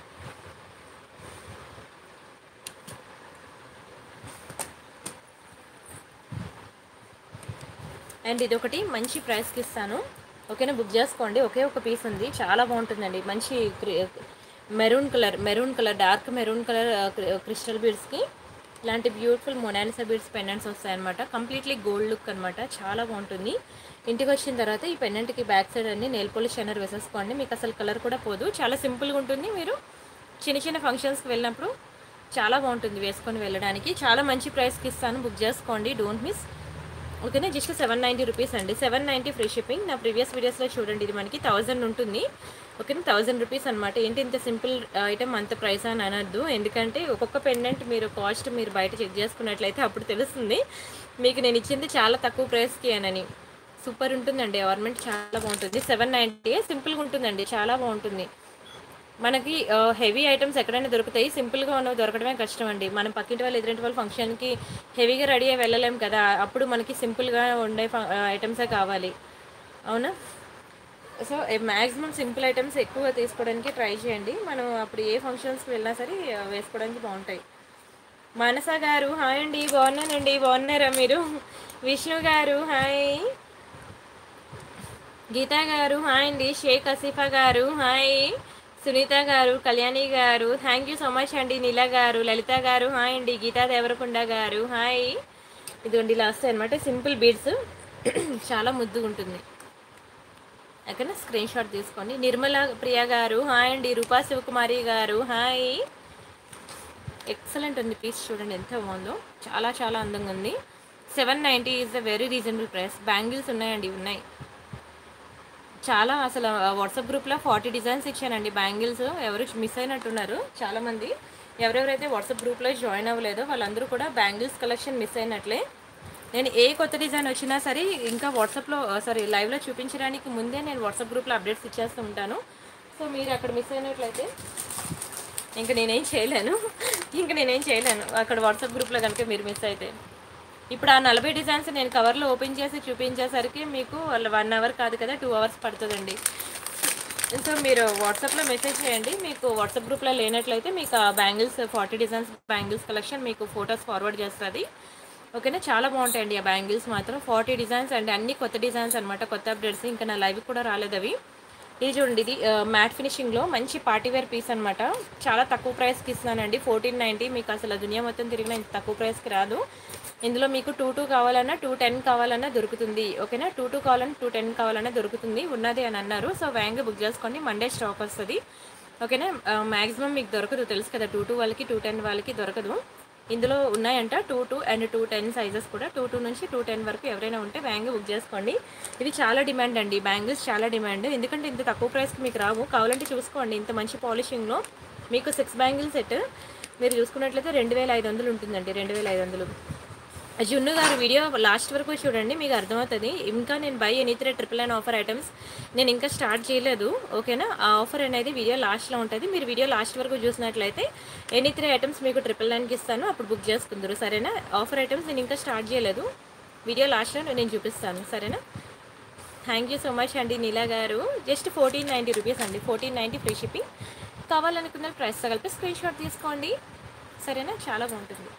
అండ్ ఇది ఒకటి మంచి ప్రైస్కి ఇస్తాను ఓకేనా బుక్ చేసుకోండి ఒకే ఒక పీస్ ఉంది చాలా బాగుంటుందండి మంచి maroon colour maroon colour dark maroon colour crystal బీడ్స్కి ఇలాంటి బ్యూటిఫుల్ మొనాలిసా బీడ్స్ పెండెంట్స్ వస్తాయన్నమాట కంప్లీట్లీ గోల్డ్ లుక్ అనమాట చాలా బాగుంటుంది ఇంటికి వచ్చిన తర్వాత ఈ పెండెంట్కి బ్యాక్ సైడ్ అన్ని నెయిల్ పోలిష్ షైనర్ వేసేసుకోండి మీకు అసలు కలర్ కూడా పోదు చాలా సింపుల్గా ఉంటుంది మీరు చిన్న చిన్న ఫంక్షన్స్కి వెళ్ళినప్పుడు చాలా బాగుంటుంది వేసుకొని వెళ్ళడానికి చాలా మంచి ప్రైస్కి ఇస్తాను బుక్ చేసుకోండి డోంట్ మిస్ ఓకేనా జస్ట్ సెవెన్ నైంటీ రూపీస్ అండి సెవెన్ నైంటీ ఫ్రీ షిప్పింగ్ నా ప్రీవియస్ వీడియోస్లో చూడండి ఇది మనకి థౌజండ్ ఉంటుంది ఓకేనా థౌజండ్ రూపీస్ అనమాట ఏంటి ఇంత సింపుల్ ఐటమ్ అంత ప్రైస్ అని అనద్దు ఎందుకంటే ఒక్కొక్క పెండెంట్ మీరు కాస్ట్ మీరు బయట చెక్ చేసుకున్నట్లయితే అప్పుడు తెలుస్తుంది మీకు నేను ఇచ్చింది చాలా తక్కువ ప్రైస్కి అనని సూపర్ ఉంటుందండి ఆర్నమెంట్ చాలా బాగుంటుంది సెవెన్ నైంటీ సింపుల్గా ఉంటుందండి చాలా బాగుంటుంది మనకి హెవీ ఐటమ్స్ ఎక్కడైనా దొరుకుతాయి సింపుల్గా ఉన్నవి దొరకడమే కష్టం అండి మనం పక్కింటి వాళ్ళు ఎదురింటి వాళ్ళ ఫంక్షన్కి హెవీగా రెడీ అయ్యి వెళ్ళలేం కదా అప్పుడు మనకి సింపుల్గా ఉండే ఐటమ్సే కావాలి అవునా సో మ్యాక్సిమం సింపుల్ ఐటమ్స్ ఎక్కువ తీసుకోవడానికి ట్రై చేయండి మనం అప్పుడు ఏ ఫంక్షన్స్కి వెళ్ళినా సరే ఆ, వేసుకోవడానికి బాగుంటాయి మానస గారు హాయ్ అండి బాగున్నానండి బాగున్నారా మీరు విష్ణు గారు హాయ్ గీతా గారు హాయ్ అండి షేక్ అసీఫా గారు హాయ్ సునీత గారు కళ్యాణి గారు థ్యాంక్ యూ సో మచ్ అండి నీల గారు లలిత గారు హాయ్ అండి గీతా దేవరకొండ గారు హాయ్ ఇదిగోండి లాస్ట్ అనమాట సింపుల్ బీడ్స్ చాలా ముద్దుగా ఉంటుంది ఓకేనా స్క్రీన్ షాట్ తీసుకోండి నిర్మల ప్రియ గారు హాయ్ అండి రూపా శివకుమారి గారు హాయ్ ఎక్సలెంట్ ఉంది పీస్ చూడండి ఎంత బాగుందో చాలా చాలా అందంగా ఉంది seven ninety is the very reasonable price bangles ఉన్నాయండి ఉన్నాయి చాలా అసలు వాట్సాప్ గ్రూప్లో ఫార్టీ డిజైన్స్ ఇచ్చానండి బ్యాంగిల్స్ ఎవరు మిస్ అయినట్టున్నారు చాలామంది ఎవరెవరైతే వాట్సాప్ గ్రూప్లో జాయిన్ అవ్వలేదో వాళ్ళందరూ కూడా బ్యాంగిల్స్ కలెక్షన్ మిస్ అయినట్లే నేను ఏ కొత్త డిజైన్ వచ్చినా సరే ఇంకా వాట్సాప్లో సారీ లైవ్లో చూపించడానికి ముందే నేను వాట్సాప్ గ్రూప్లో అప్డేట్స్ ఇచ్చేస్తూ ఉంటాను సో మీరు అక్కడ మిస్ అయినట్లయితే ఇంకా నేనేం చేయలేను ఇంకా నేనేం చేయలేను అక్కడ వాట్సాప్ గ్రూప్లో కనుక మీరు మిస్ అయితే ఇప్పుడు ఆ నలభై డిజైన్స్ నేను కవర్లో ఓపెన్ చేసి చూపించేసరికి మీకు వన్ అవర్ కాదు కదా టూ అవర్స్ పడుతుందండి సో మీరు వాట్సాప్లో మెసేజ్ చేయండి మీకు వాట్సాప్ గ్రూప్లో లేనట్లయితే మీకు ఆ bangles forty designs bangles collection మీకు ఫొటోస్ ఫార్వర్డ్ చేస్తుంది ఓకేనా చాలా బాగుంటాయండి ఆ బ్యాంగిల్స్ మాత్రం ఫార్టీ డిజైన్స్ అండి అన్ని కొత్త డిజైన్స్ అనమాట కొత్త అప్డేట్స్ ఇంకా నా లైవ్ కూడా రాలేదు అవి ఇది చూడండి ఇది మ్యాట్ ఫినిషింగ్లో మంచి పార్టీవేర్ పీస్ అనమాట చాలా తక్కువ ప్రైస్కి ఇస్తున్నానండి ఫోర్టీన్ నైంటీ మీకు అసలు దునియా మొత్తం తిరిగిన ఇంత తక్కువ ప్రైస్కి రాదు ఇందులో మీకు టూ టూ కావాలన్నా టూ టెన్ కావాలన్నా దొరుకుతుంది ఓకేనా టూ టూ కావాలన్నా టూ టెన్ కావాలన్నా దొరుకుతుంది ఉన్నది అని అన్నారు సో వ్యాంగ్ బుక్ చేసుకోండి మండే స్టాక్ వస్తుంది ఓకేనా మ్యాక్సిమం మీకు దొరకదు తెలుసు కదా టూ టూ వాళ్ళకి టూ టెన్ వాళ్ళకి దొరకదు ఇందులో ఉన్నాయంట two two and two ten sizes కూడా టూ టూ నుంచి టూ టెన్ వరకు ఎవరైనా ఉంటే బ్యాంగిల్ బుక్ చేసుకోండి ఇది చాలా డిమాండ్ అండి బ్యాంగిల్స్ చాలా డిమాండ్ ఎందుకంటే ఇంత తక్కువ ప్రైస్కి మీకు రావు కావాలంటే చూసుకోండి ఇంత మంచి పాలిషింగ్లో మీకు సిక్స్ బ్యాంగిల్ సెట్ మీరు చూసుకున్నట్లయితే రెండు వేల ఐదు వందలు ఉంటుందండి రెండు వేల ఐదు వందలు జున్ను గారు వీడియో లాస్ట్ వరకు చూడండి మీకు అర్థమవుతుంది ఇంకా నేను buy any three triple nine offer items నేను ఇంకా స్టార్ట్ చేయలేదు ఓకేనా ఆ ఆఫర్ అనేది వీడియో లాస్ట్లో ఉంటుంది మీరు వీడియో లాస్ట్ వరకు చూసినట్లయితే ఎనీ త్రీ ఐటమ్స్ మీకు ట్రిపుల్ నైన్కి ఇస్తాను అప్పుడు బుక్ చేసుకుందరు సరేనా ఆఫర్ ఐటమ్స్ నేను ఇంకా స్టార్ట్ చేయలేదు వీడియో లాస్ట్లో నేను చూపిస్తాను సరేనా థ్యాంక్ యూ సో మచ్ అండి నీలా గారు జస్ట్ ఫోర్టీన్ నైంటీ రూపీస్ అండి ఫోర్టీన్ నైంటీ ఫ్రీ షిప్పింగ్ కావాలనుకున్న ప్రైస్ కలిపి స్క్రీన్ షాట్ తీసుకోండి సరేనా చాలా బాగుంటుంది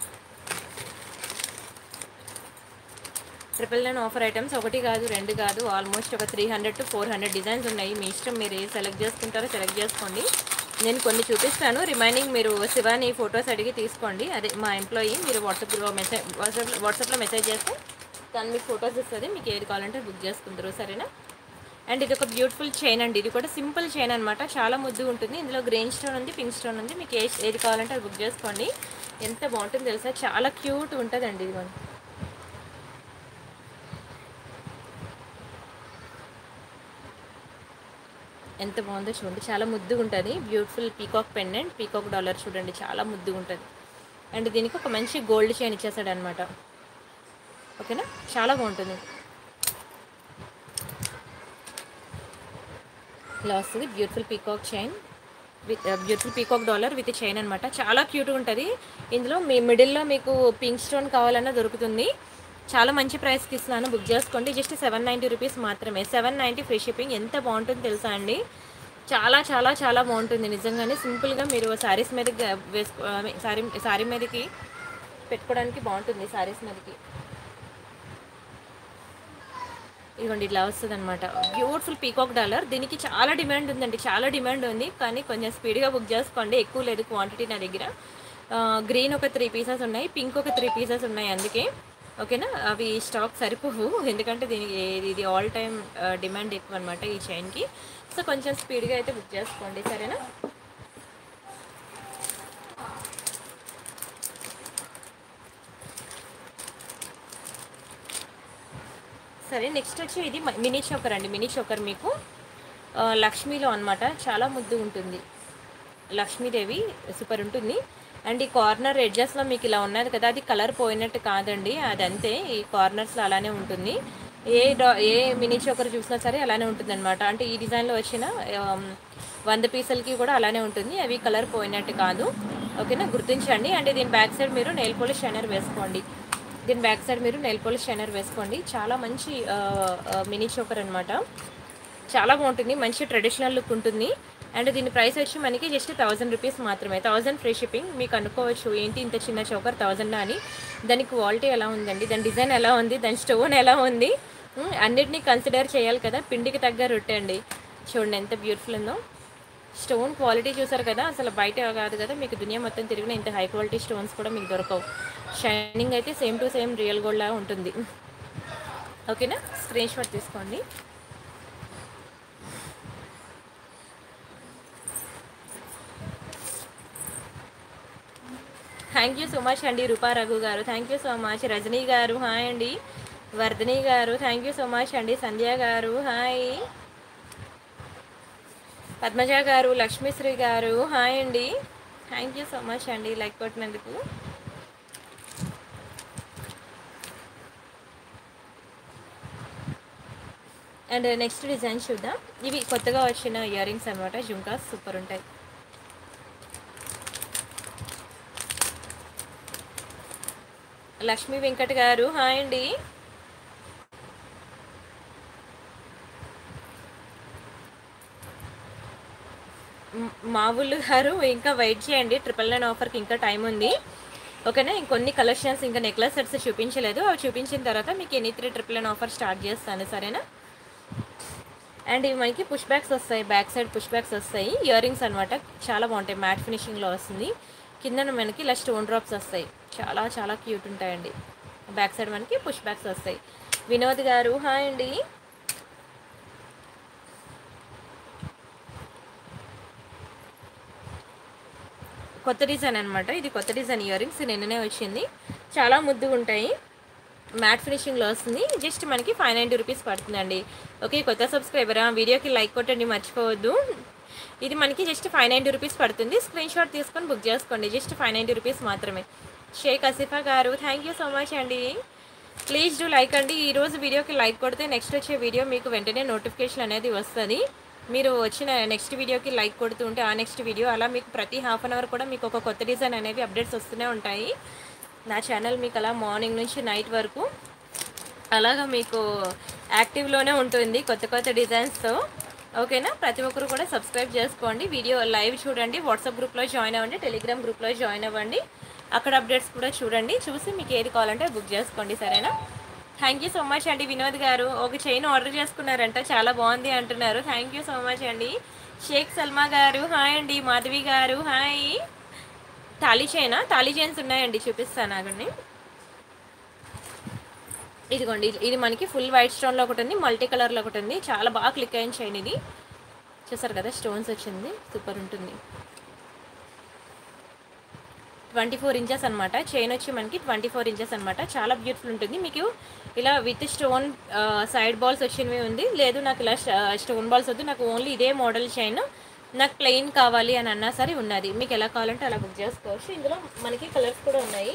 ట్రిపుల్ నైన్ ఆఫర్ ఐటమ్స్ ఒకటి కాదు రెండు కాదు ఆల్మోస్ట్ ఒక three hundred to four hundred designs ఉన్నాయి మీ ఇష్టం మీరు ఏ సెలెక్ట్ చేసుకుంటారో సెలెక్ట్ చేసుకోండి నేను కొన్ని చూపిస్తాను రిమైనింగ్ మీరు శివాని ఫొటోస్ అడిగి తీసుకోండి అదే మా ఎంప్లాయీ మీరు వాట్సాప్లో మెసేజ్ వాట్సాప్ వాట్సాప్లో మెసేజ్ చేస్తే తను మీకు ఫొటోస్ ఇస్తుంది మీకు ఏది కావాలంటే బుక్ చేసుకుంటారు సరేనా అండ్ ఇది ఒక బ్యూటిఫుల్ చైన్ అండి ఇది కూడా సింపుల్ చైన్ అనమాట చాలా ముద్దు ఉంటుంది ఇందులో గ్రీన్ స్టోన్ ఉంది పింక్ స్టోన్ ఉంది మీకు ఏ ఏది కావాలంటే అది బుక్ చేసుకోండి ఎంత బాగుంటుంది తెలుసా చాలా క్యూట్ ఉంటుందండి ఇది మనం ఎంత బాగుందో చూడండి చాలా ముద్దుగా ఉంటుంది beautiful peacock pendant peacock dollar చూడండి చాలా ముద్దుగా ఉంటుంది అండ్ దీనికి ఒక మంచి గోల్డ్ చైన్ ఇచ్చేసాడు అనమాట ఓకేనా చాలా బాగుంటుంది ఇలా వస్తుంది beautiful peacock chain with beautiful peacock dollar with chain అనమాట చాలా క్యూట్గా ఉంటుంది ఇందులో మీ మిడిల్లో మీకు పింక్ స్టోన్ కావాలన్నా దొరుకుతుంది చాలా మంచి ప్రైస్కి ఇస్తున్నాను బుక్ చేసుకోండి జస్ట్ సెవెన్ నైంటీ రూపీస్ మాత్రమే సెవెన్ నైంటీ ఫ్రీ షిప్పింగ్ ఎంత బాగుంటుందో తెలుసా అండి చాలా చాలా చాలా బాగుంటుంది నిజంగానే సింపుల్గా మీరు శారీస్ మీదకి వేసుకో శారీ శారీ మీదకి పెట్టుకోవడానికి బాగుంటుంది శారీస్ మీదకి ఇదిగోండి ఇట్లా వస్తుంది అనమాట బ్యూటిఫుల్ పీకాక్ డాలర్ దీనికి చాలా డిమాండ్ ఉందండి చాలా డిమాండ్ ఉంది కానీ కొంచెం స్పీడ్గా బుక్ చేసుకోండి ఎక్కువ లేదు క్వాంటిటీ నా దగ్గర గ్రీన్ ఒక త్రీ పీసెస్ ఉన్నాయి పింక్ ఒక త్రీ పీసెస్ ఉన్నాయి అందుకే ఓకేనా అవి స్టాక్ సరిపోవు ఎందుకంటే దీనికి ఇది ఆల్ టైమ్ డిమాండ్ ఎక్కువ అనమాట ఈ చైన్కి సో కొంచెం స్పీడ్గా అయితే బుక్ చేసుకోండి సరేనా సరే నెక్స్ట్ వచ్చి ఇది మ- మినీ చోకర్ అండి మినీ చోకర్ మీకు ఆ, లక్ష్మీలో అన్నమాట చాలా ముద్దు ఉంటుంది లక్ష్మీదేవి సూపర్ ఉంటుంది అండ్ ఈ కార్నర్ ఎడ్జెస్లో మీకు ఇలా ఉన్నది కదా అది కలర్ పోయినట్టు కాదండి అది అంతే ఈ కార్నర్స్లో అలానే ఉంటుంది ఏ డా ఏ మినీ చోకర్ చూసినా సరే అలానే ఉంటుంది అనమాట అంటే ఈ డిజైన్లో వచ్చిన ఆమ్, వంద పీసులకి కూడా అలానే ఉంటుంది అవి కలర్ పోయినట్టు కాదు ఓకేనా గుర్తించండి అంటే దీని బ్యాక్ సైడ్ మీరు నెయిల్ పోలిష్ షైనర్ వేసుకోండి దీని బ్యాక్ సైడ్ మీరు నెయిల్ పోలిష్ షైనర్ వేసుకోండి చాలా మంచి ఆ, ఆ, మినీ చోకర్ అనమాట చాలా బాగుంటుంది మంచి ట్రెడిషనల్ లుక్ ఉంటుంది అండ్ దీని ప్రైస్ వచ్చి మనకి జస్ట్ థౌజండ్ రూపీస్ మాత్రమే థౌజండ్ ఫ్రీ షిప్పింగ్ మీకు అనుకోవచ్చు ఏంటి ఇంత చిన్న చౌకర్ థౌజండ్ అని దాని క్వాలిటీ ఎలా ఉందండి దాని డిజైన్ ఎలా ఉంది దాని స్టోన్ ఎలా ఉంది ఉమ్, అన్నిటినీ కన్సిడర్ చేయాలి కదా పిండికి తగ్గ రొట్టె అండి చూడండి ఎంత బ్యూటిఫుల్ ఉందో స్టోన్ క్వాలిటీ చూసారు కదా అసలు బయట కాదు కదా మీకు దునియా మొత్తం తిరిగిన ఇంత హై క్వాలిటీ స్టోన్స్ కూడా మీకు దొరకవు షైనింగ్ అయితే same to same real gold లాగా ఉంటుంది ఓకేనా స్క్రీన్ షాట్ తీసుకోండి థ్యాంక్ యూ సో మచ్ అండి రూపా రఘు గారు thank you so much Rajani గారు హాయ్ అండి వర్ధని గారు థ్యాంక్ యూ సో మచ్ అండి సంధ్య గారు హాయ్ పద్మజ గారు లక్ష్మీశ్రీ గారు హాయ్ అండి థ్యాంక్ యూ సో మచ్ అండి లైక్ కొట్టినందుకు అండ్ నెక్స్ట్ డిజైన్ చూద్దాం ఇవి కొత్తగా వచ్చిన ఇయర్ రింగ్స్ అనమాట జుంకాస్ సూపర్ ఉంటాయి లక్ష్మీ వెంకట్ గారు హాయ్ అండి మ్- మావులు గారు ఇంకా వెయిట్ చేయండి ట్రిపుల్ నైన్ ఆఫర్కి ఇంకా టైం ఉంది ఓకేనా ఇంకొన్ని కలెక్షన్స్ ఇంకా నెక్లెస్ సెట్స్ చూపించలేదు అవి చూపించిన తర్వాత మీకు any three triple nine offer start చేస్తాను సరేనా అండ్ ఇవి మనకి పుష్ బ్యాక్స్ వస్తాయి బ్యాక్ సైడ్ పుష్ బ్యాక్స్ వస్తాయి ఇయర్ రింగ్స్ అనమాట చాలా బాగుంటాయి మ్యాట్ ఫినిషింగ్లో వస్తుంది కింద మనకి ఇలా స్టోన్ డ్రాప్స్ వస్తాయి చాలా చాలా క్యూట్ ఉంటాయండి బ్యాక్ సైడ్ మనకి పుష్ బ్యాక్స్ వస్తాయి వినోద్ గారు హాయ్ అండి కొత్త డిజైన్ అనమాట ఇది కొత్త డిజైన్ ఇయర్ రింగ్స్ నిన్ననే వచ్చింది చాలా ముద్దుగా ఉంటాయి మ్యాట్ ఫినిషింగ్లో వస్తుంది జస్ట్ మనకి ఫైవ్ నైంటీ రూపీస్ పడుతుందండి ఓకే కొత్త సబ్స్క్రైబరా వీడియోకి లైక్ కొట్టండి మర్చిపోవద్దు ఇది మనకి జస్ట్ ఫైవ్ నైంటీ రూపీస్ పడుతుంది స్క్రీన్ షాట్ తీసుకొని బుక్ చేసుకోండి జస్ట్ ఫైవ్ నైంటీ రూపీస్ మాత్రమే షేక్ అసిఫా గారు థ్యాంక్ యూ సో మచ్ అండి ప్లీజ్ డూ లైక్ అండి ఈ రోజు వీడియోకి లైక్ కొడితే నెక్స్ట్ వచ్చే వీడియో మీకు వెంటనే నోటిఫికేషన్ అనేది వస్తుంది మీరు వచ్చిన నెక్స్ట్ వీడియోకి లైక్ కొడుతూ ఉంటే ఆ నెక్స్ట్ వీడియో అలా మీకు ప్రతి హాఫ్ అన్ అవర్ కూడా మీకు ఒక కొత్త డిజైన్ అనేవి అప్డేట్స్ వస్తూనే ఉంటాయి నా ఛానల్ మీకు అలా మార్నింగ్ నుంచి నైట్ వరకు అలాగా మీకు యాక్టివ్లోనే ఉంటుంది కొత్త కొత్త డిజైన్స్తో ఓకేనా ప్రతి ఒక్కరు కూడా సబ్స్క్రైబ్ చేసుకోండి వీడియో లైవ్ చూడండి వాట్సాప్ గ్రూప్లో జాయిన్ అవ్వండి టెలిగ్రామ్ గ్రూప్లో జాయిన్ అవ్వండి అక్కడ అప్డేట్స్ కూడా చూడండి చూసి మీకు ఏది కావాలంటే బుక్ చేసుకోండి సరేనా థ్యాంక్ యూ సో మచ్ అండి వినోద్ గారు ఒక చైన్ ఆర్డర్ చేసుకున్నారంట చాలా బాగుంది అంటున్నారు థ్యాంక్ యూ సో మచ్ అండి షేక్ సల్మా గారు హాయ్ అండి మాధవి గారు హాయ్ తాళీ చైనా తాళీ చైన్స్ ఉన్నాయండి చూపిస్తాను ఆగండి ఇదిగోండి ఇది- ఇది మనకి ఫుల్ వైట్ స్టోన్లో ఒకటి ఉంది మల్టీ కలర్లో ఒకటి ఉంది చాలా బాగా క్లిక్ అయిన చైన్ ఇది చూసారు కదా స్టోన్స్ వచ్చింది సూపర్ ఉంటుంది ట్వంటీ ఫోర్ ఇంచెస్ అనమాట చైన్ వచ్చి మనకి ట్వంటీ ఫోర్ ఇంచెస్ అనమాట చాలా బ్యూటిఫుల్ ఉంటుంది మీకు ఇలా విత్ స్టోన్ సైడ్ బాల్స్ వచ్చినవి ఉంది లేదు నాకు ఇలా స్టోన్ బాల్స్ వద్దు నాకు ఓన్లీ ఇదే మోడల్ చైన్ నాకు ప్లెయిన్ కావాలి అని అన్నా సరే ఉన్నది మీకు ఎలా కావాలంటే అలా బుక్ చేసుకోవచ్చు ఇందులో మనకి కలర్స్ కూడా ఉన్నాయి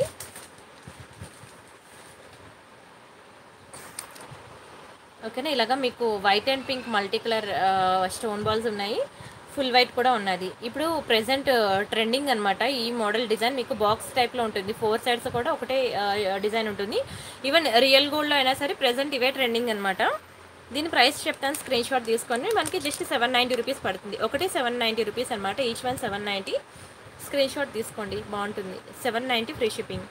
ఓకేనా ఇలాగా మీకు white and pink multi colour stone balls ఉన్నాయి ఫుల్ వైట్ కూడా ఉన్నది ఇప్పుడు ప్రెసెంట్ ట్రెండింగ్ అనమాట ఈ మోడల్ డిజైన్ మీకు బాక్స్ టైప్లో ఉంటుంది ఫోర్ సైడ్స్ కూడా ఒకటే డిజైన్ ఉంటుంది ఈవెన్ రియల్ గోల్డ్లో అయినా సరే ప్రెసెంట్ ఇవే ట్రెండింగ్ అనమాట దీని ప్రైస్ చెప్తాను స్క్రీన్ షాట్ తీసుకొని మనకి జస్ట్ సెవెన్ నైంటీ రూపీస్ పడుతుంది ఒకటి సెవెన్ నైంటీ రూపీస్ అనమాట each one seven ninety screen shot తీసుకోండి బాగుంటుంది సెవెన్ నైంటీ ఫ్రీ షిప్పింగ్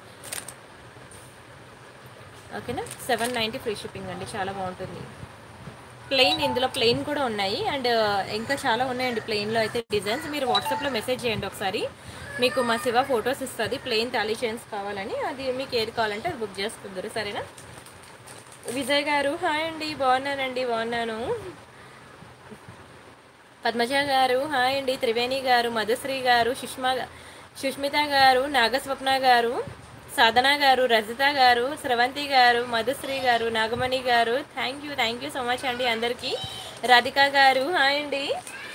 ఓకేనా సెవెన్ నైంటీ ఫ్రీ షిప్పింగ్ అండి చాలా బాగుంటుంది ప్లెయిన్ ఇందులో ప్లెయిన్ కూడా ఉన్నాయి అండ్ ఇంకా చాలా ఉన్నాయండి ప్లెయిన్లో అయితే డిజైన్స్ మీరు వాట్సాప్లో మెసేజ్ చేయండి ఒకసారి మీకు మా శివ ఫొటోస్ ఇస్తుంది ప్లెయిన్ తాళీ చైన్స్ కావాలని అది మీకు ఏది కావాలంటే అది బుక్ చేసుకుందరు సరేనా విజయ్ గారు హాయ్ అండి బాగున్నానండి బాగున్నాను పద్మజ గారు హాయ్ అండి త్రివేణి గారు మధుశ్రీ గారు సుష్మా సుష్మిత గారు నాగస్వప్న గారు సాధన గారు రజిత గారు స్రవంతి గారు మధుశ్రీ గారు నాగమణి గారు thank you thank you so much అండి అందరికీ రాధిక గారు హాయ్ అండి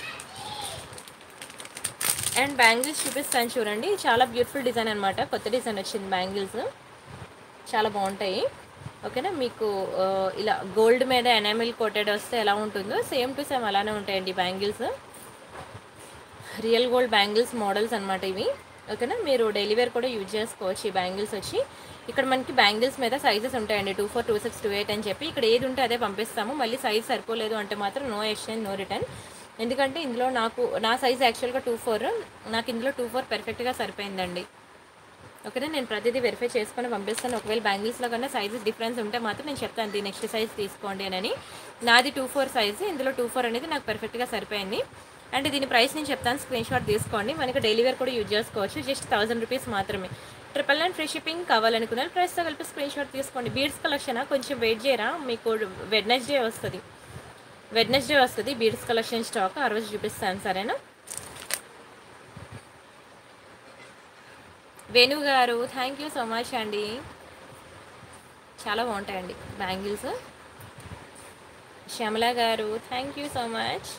అండ్ బ్యాంగిల్స్ చూపిస్తాను చూడండి చాలా బ్యూటిఫుల్ డిజైన్ అనమాట కొత్త డిజైన్ వచ్చింది బ్యాంగిల్స్ చాలా బాగుంటాయి ఓకేనా మీకు ఆ, ఇలా గోల్డ్ మీద ఎనామిల్ కోటెడ్ వస్తే ఎలా ఉంటుందో సేమ్ టు సేమ్ అలానే ఉంటాయండి bangles real gold bangles models అనమాట ఇవి ఓకేనా మీరు డైలీ వేర్ కూడా యూజ్ చేసుకోవచ్చు ఈ బ్యాంగిల్స్ వచ్చి ఇక్కడ మనకి బ్యాంగిల్స్ మీద సైజెస్ ఉంటాయండి two four two six two eight అని చెప్పి ఇక్కడ ఏది ఉంటే అదే పంపిస్తాము మళ్ళీ సైజ్ సరిపోలేదు అంటే మాత్రం నో ఎక్స్చేంజ్ నో రిటర్న్ ఎందుకంటే ఇందులో నాకు నా సైజ్ యాక్చువల్గా టూ ఫోర్ నాకు ఇందులో టూ ఫోర్ పర్ఫెక్ట్గా సరిపోయిందండి ఓకేనా నేను ప్రతిదీ వెరిఫై చేసుకొని పంపిస్తాను ఒకవేళ బ్యాంగిల్స్లో కన్నా సైజెస్ డిఫరెన్స్ ఉంటే మాత్రం నేను చెప్తాను దీని నెక్స్ట్ సైజ్ తీసుకోండి అని నాది టూ ఫోర్ సైజ్ ఇందులో టూ ఫోర్ అనేది నాకు పర్ఫెక్ట్గా సరిపోయింది అండ్ దీని ప్రైస్ నేను చెప్తాను స్క్రీన్ షాట్ తీసుకోండి మనకి డైలీ వేర్ కూడా యూజ్ చేసుకోవచ్చు జస్ట్ థౌసండ్ రూపీస్ మాత్రమే ట్రిపుల్ నైన్ ఫ్రీ షిప్పింగ్ కావాలనుకున్నారు ప్రైస్తో కలిపి స్క్రీన్ షాట్ తీసుకోండి బీడ్స్ కలెక్షన్ కొంచెం వెయిట్ చేయరా మీకు వెడ్నెస్డే వస్తుంది వెడ్నెస్డే వస్తుంది బీడ్స్ కలెక్షన్ స్టాక్ ఆ రోజు చూపిస్తాను సరేనా వేణు గారు థ్యాంక్ యూ సో మచ్ అండి చాలా బాగుంటాయండి బ్యాంగిల్స్ శ్యామల గారు thank you so much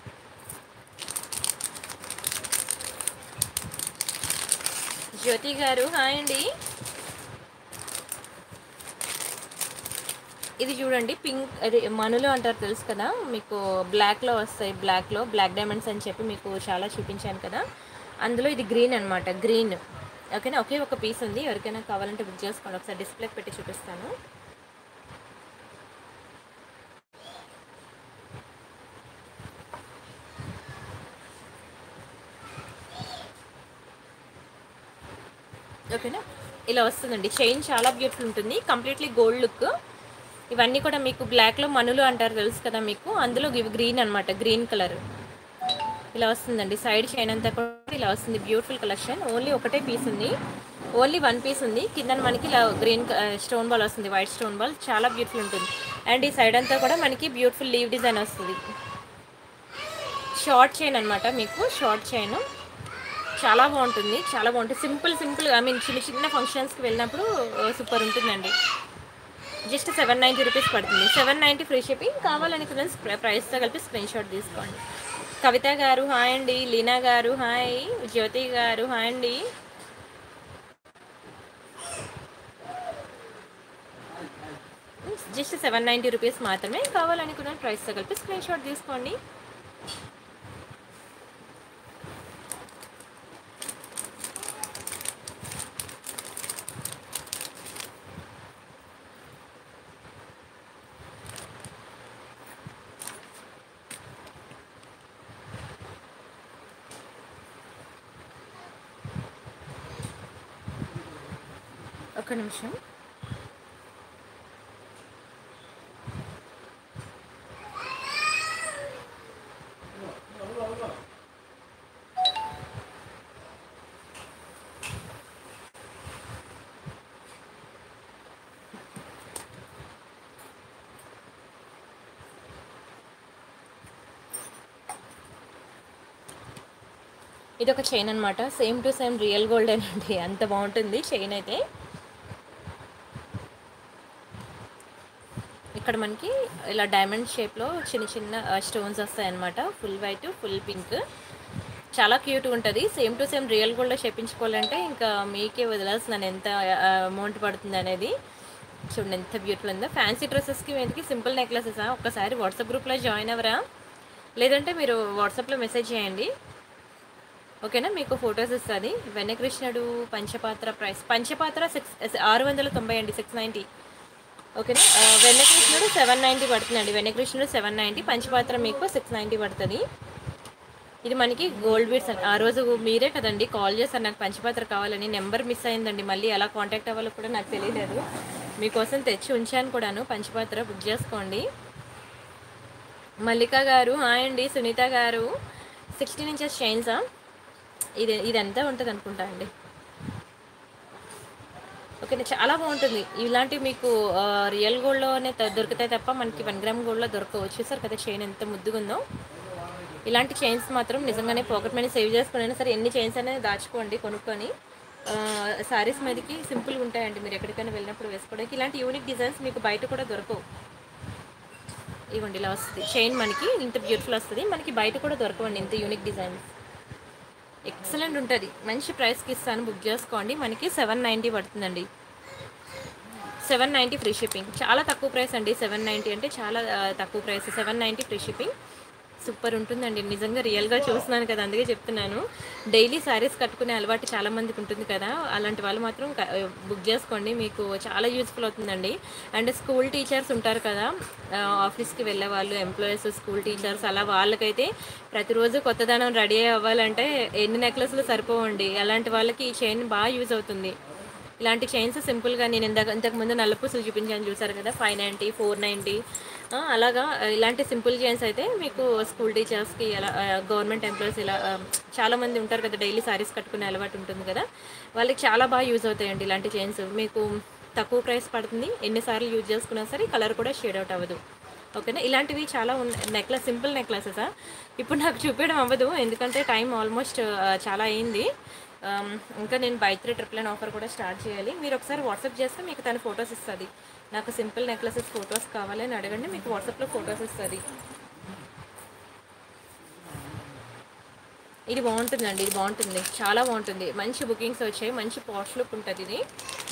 Jyothi గారు హాయ్ అండి ఇది చూడండి పింక్ అది మనులు అంటారు తెలుసు కదా మీకు బ్లాక్లో వస్తాయి బ్లాక్లో బ్లాక్ డైమండ్స్ అని చెప్పి మీకు చాలా చూపించాను కదా అందులో ఇది గ్రీన్ అనమాట గ్రీన్ ఓకేనా ఒకే ఒక పీస్ ఉంది ఎవరికైనా కావాలంటే బుక్ చేసుకోండి ఒకసారి డిస్ప్లే పెట్టి చూపిస్తాను ఓకేనా ఇలా వస్తుందండి చైన్ చాలా బ్యూటిఫుల్ ఉంటుంది కంప్లీట్లీ గోల్డ్ లుక్ ఇవన్నీ కూడా మీకు బ్లాక్లో మనులు అంటారు తెలుసు కదా మీకు అందులో ఇవి గ్రీన్ అనమాట గ్రీన్ కలర్ ఇలా వస్తుందండి సైడ్ చైన్ అంతా కూడా ఇలా వస్తుంది బ్యూటిఫుల్ కలెక్షన్ ఓన్లీ ఒకటే పీస్ ఉంది ఓన్లీ వన్ పీస్ ఉంది కింద మనకి ఇలా గ్రీన్ స్టోన్ బాల్ వస్తుంది వైట్ స్టోన్ బాల్ చాలా బ్యూటిఫుల్ ఉంటుంది అండ్ ఈ సైడ్ అంతా కూడా మనకి బ్యూటిఫుల్ లీవ్ డిజైన్ వస్తుంది షార్ట్ చైన్ అనమాట మీకు షార్ట్ చైన్ చాలా బాగుంటుంది చాలా బాగుంటుంది సింపుల్ సింపుల్ ఐ మీన్ చిన్న చిన్న ఫంక్షన్స్కి వెళ్ళినప్పుడు సూపర్ ఉంటుందండి జస్ట్ సెవెన్ నైంటీ రూపీస్ పడుతుంది సెవెన్ నైంటీ ఫ్రీ షిప్పింగ్ కావాలని ఫ్రెండ్స్ ప్రైస్తో కలిపి స్క్రీన్ షాట్ తీసుకోండి కవిత గారు హాయ్ అండి లీనా గారు హాయ్ జ్యోతి గారు హాయ్ అండి జస్ట్ సెవెన్ నైంటీ రూపీస్ మాత్రమే కావాలనుకున్న ప్రైస్తో కలిపి స్క్రీన్ షాట్ తీసుకోండి ఒక్క నిమిషం ఇది ఒక చైన్ అనమాట same to same real gold అండి అంత బాగుంటుంది చైన్ అయితే ఇక్కడ మనకి ఇలా డైమండ్ షేప్లో చిన్న చిన్న స్టోన్స్ వస్తాయి అనమాట ఫుల్ వైట్ ఫుల్ పింక్ చాలా క్యూట్ ఉంటుంది సేమ్ టు సేమ్ రియల్ గోల్డ్లో చేపించుకోవాలంటే ఇంకా మీకే వదిలేస్తున్నాను ఎంత అమౌంట్ పడుతుంది అనేది చూడండి ఎంత బ్యూటిఫుల్ ఉందో ఫ్యాన్సీ డ్రెస్సెస్కి మీదకి సింపుల్ నెక్లెసెస్ ఒక్కసారి వాట్సాప్ గ్రూప్లో జాయిన్ అవ్వరా లేదంటే మీరు వాట్సాప్లో మెసేజ్ చేయండి ఓకేనా మీకు ఫొటోస్ ఇస్తుంది వెన్నకృష్ణుడు పంచపాత్ర ప్రైస్ పంచపాత్ర సిక్స్ ఆరు వందల తొంభై అండి సిక్స్ నైంటీ ఓకేనా ఆ, వెన్నకృష్ణుడు సెవెన్ నైంటీ పడుతుందండి వెన్నకృష్ణుడు సెవెన్ నైంటీ పంచపాత్ర మీకు సిక్స్ నైంటీ పడుతుంది ఇది మనకి గోల్డ్ బీడ్స్ అని ఆ రోజు మీరే కదండి కాల్ చేశారు నాకు పంచపాత్ర కావాలని నెంబర్ మిస్ అయిందండి మళ్ళీ ఎలా కాంటాక్ట్ అవ్వాలో కూడా నాకు తెలియలేదు మీకోసం తెచ్చి ఉంచాను కూడాను పంచపాత్ర బుక్ చేసుకోండి మల్లిక గారు హాయ్ అండి సునీత గారు సిక్స్టీన్ ఇంచెస్ చైన్సా ఇది ఇదంతా ఉంటుంది అనుకుంటా అండి ఓకే చాలా బాగుంటుంది ఇలాంటివి మీకు ఆ, రియల్ గోల్డ్లోనే త- దొరుకుతాయి తప్ప మనకి వన్ గ్రామ్ గోల్డ్లో దొరకవు చూసారు కదా చైన్ ఎంత ముద్దుగా ఉందో ఇలాంటి చైన్స్ మాత్రం నిజంగానే పాకెట్ మనీ సేవ్ చేసుకుని సరే ఎన్ని చైన్స్ అనేది దాచుకోండి కొనుక్కొని శారీస్ మీదకి సింపుల్గా ఉంటాయండి మీరు ఎక్కడికైనా వెళ్ళినప్పుడు వేసుకోవడానికి ఇలాంటి యూనిక్ డిజైన్స్ మీకు బయట కూడా దొరకవు ఇవ్వండి ఇలా వస్తుంది చైన్ మనకి ఇంత బ్యూటిఫుల్ వస్తుంది మనకి బయట కూడా దొరకవండి ఇంత యూనిక్ డిజైన్స్ ఎక్సలెంట్ ఉంటుంది మంచి ప్రైస్కి ఇస్తాను బుక్ చేసుకోండి మనకి సెవెన్ నైంటీ పడుతుందండి సెవెన్ నైంటీ ఫ్రీ షిప్పింగ్ చాలా తక్కువ ప్రైస్ అండి సెవెన్ నైంటీ అంటే చాలా ఆ, తక్కువ price seven ninety free shipping super ఉంటుందండి నిజంగా రియల్గా చూస్తున్నాను కదా అందుకే చెప్తున్నాను డైలీ శారీస్ కట్టుకునే అలవాటు చాలా మందికి ఉంటుంది కదా అలాంటి వాళ్ళు మాత్రం క- బుక్ చేసుకోండి మీకు చాలా యూస్ఫుల్ అవుతుందండి అండ్ స్కూల్ టీచర్స్ ఉంటారు కదా ఆ, ఆఫీస్కి వెళ్ళే వాళ్ళు ఎంప్లాయీస్ స్కూల్ టీచర్స్ అలా వాళ్ళకైతే ప్రతిరోజు కొత్తదనం రెడీ అవ్వాలంటే ఎన్ని నెక్లెస్లు సరిపోవండి అలాంటి వాళ్ళకి ఈ చైన్ బాగా యూజ్ అవుతుంది ఇలాంటి చైన్స్ సింపుల్గా నేను ఇందాక ఇంతకుముందు నల్లపూసలు చూపించాను చూసారు కదా ఫైవ్ నైంటీ ఫోర్ నైంటీ అలాగా ఆ, ఇలాంటి సింపుల్ చైన్స్ అయితే మీకు స్కూల్ టీచర్స్కి అలా గవర్నమెంట్ ఎంప్లాయీస్ ఇలా ఆ, చాలా మంది ఉంటారు కదా డైలీ సారీస్ కట్టుకునే అలవాటు ఉంటుంది కదా వాళ్ళకి చాలా బాగా యూజ్ అవుతాయండి ఇలాంటి చైన్స్ మీకు తక్కువ ప్రైస్ పడుతుంది ఎన్నిసార్లు యూజ్ చేసుకున్నా సరే కలర్ కూడా షేడ్ అవుట్ అవ్వదు ఓకేనా ఇలాంటివి చాలా ఉన్న నెక్లెస్ సింపుల్ నెక్లెసెసా ఇప్పుడు నాకు చూపించడం అవ్వదు ఎందుకంటే టైం ఆల్మోస్ట్ చాలా అయింది ఆమ్, ఇంకా నేను buy three triple nine offer కూడా స్టార్ట్ చేయాలి మీరు ఒకసారి వాట్సాప్ చేస్తే మీకు తన ఫొటోస్ ఇస్తుంది నాకు సింపుల్ నెక్లెసెస్ ఫొటోస్ కావాలి అని అడగండి మీకు వాట్సాప్లో ఫొటోస్ ఇస్తుంది ఇది బాగుంటుందండి ఇది బాగుంటుంది చాలా బాగుంటుంది మంచి బుకింగ్స్ వచ్చాయి మంచి పాష్ లుక్ ఉంటుంది ఇది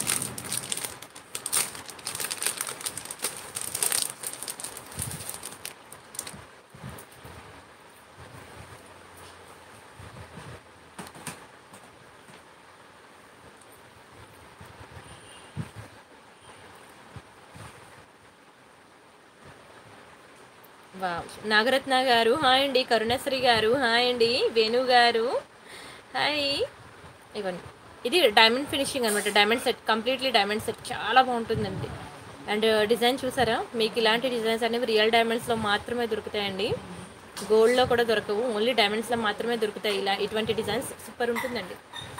వావ్ నాగరత్న గారు హాయ్ అండి కరుణశ్రీ గారు హాయ్ అండి వేణు గారు హాయ్ ఇవ్వండి ఇది డైమండ్ ఫినిషింగ్ అనమాట diamond set completely diamond set చాలా బాగుంటుందండి అండ్ డిజైన్ చూసారా మీకు ఇలాంటి డిజైన్స్ అనేవి రియల్ డైమండ్స్లో మాత్రమే దొరుకుతాయండి గోల్డ్లో కూడా దొరకవు ఓన్లీ డైమండ్స్లో మాత్రమే దొరుకుతాయి ఇలా ఇటువంటి డిజైన్స్ సూపర్ ఉంటుందండి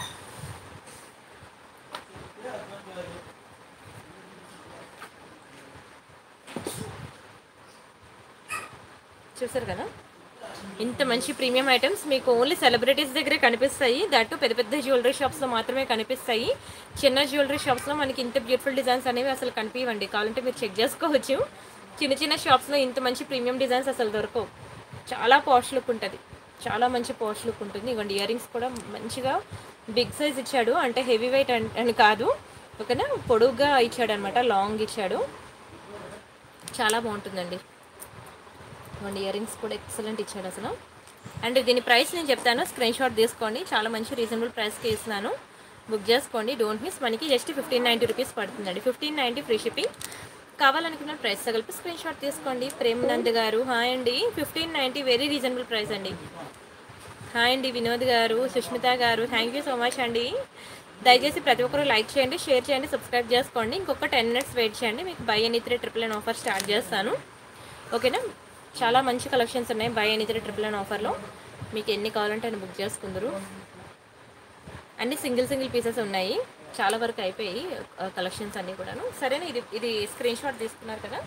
చూసారు కదా ఇంత మంచి ప్రీమియం ఐటమ్స్ మీకు ఓన్లీ సెలబ్రిటీస్ దగ్గరే కనిపిస్తాయి దట్టు పెద్ద పెద్ద జ్యువెలరీ షాప్స్లో మాత్రమే కనిపిస్తాయి చిన్న జ్యువెలరీ షాప్స్లో మనకి ఇంత బ్యూటిఫుల్ డిజైన్స్ అనేవి అసలు కనిపించండి కావాలంటే మీరు చెక్ చేసుకోవచ్చు చిన్న చిన్న షాప్స్లో ఇంత మంచి ప్రీమియం డిజైన్స్ అసలు దొరకవు చాలా పాష్ లుక్ ఉంటుంది చాలా మంచి పాష్ లుక్ ఉంటుంది ఇవ్వండి ఇయర్ రింగ్స్ కూడా మంచిగా బిగ్ సైజ్ ఇచ్చాడు అంటే హెవీ వెయిట్ అని కాదు ఓకేనా పొడుగ్గా ఇచ్చాడు అనమాట లాంగ్ ఇచ్చాడు చాలా బాగుంటుందండి ఇవ్వండి ఇయర్ రింగ్స్ కూడా ఎక్సలెంట్ ఇచ్చాడు అసలు అండ్ దీని ప్రైస్ నేను చెప్తాను స్క్రీన్ షాట్ తీసుకోండి చాలా మంచి రీజనబుల్ ప్రైస్కి ఇస్తున్నాను బుక్ చేసుకోండి డోంట్ మిస్ మనకి జస్ట్ ఫిఫ్టీన్ నైంటీ రూపీస్ పడుతుందండి ఫిఫ్టీన్ నైంటీ ఫ్రీ షిప్పింగ్ కావాలనుకున్న ప్రైస్ కలిపి స్క్రీన్ షాట్ తీసుకోండి ప్రేమనంద్ గారు హాయ్ అండి fifteen ninety very reasonable price అండి హాయ్ అండి వినోద్ గారు సుష్మిత గారు థ్యాంక్ యూ సో మచ్ అండి దయచేసి ప్రతి ఒక్కరు లైక్ చేయండి షేర్ చేయండి సబ్స్క్రైబ్ చేసుకోండి ఇంకొక టెన్ మినిట్స్ వెయిట్ చేయండి మీకు buy any three triple nine offer start చేస్తాను ఓకేనా చాలా మంచి కలెక్షన్స్ ఉన్నాయి buy any three triple nine ఆఫర్లో మీకు ఎన్ని కావాలంటే అని బుక్ చేసుకుందరు అన్ని సింగిల్ సింగిల్ పీసెస్ ఉన్నాయి చాలా వరకు అయిపోయాయి కలెక్షన్స్ అన్నీ కూడాను సరేనా ఇది ఇది స్క్రీన్ షాట్ తీసుకున్నారు కదా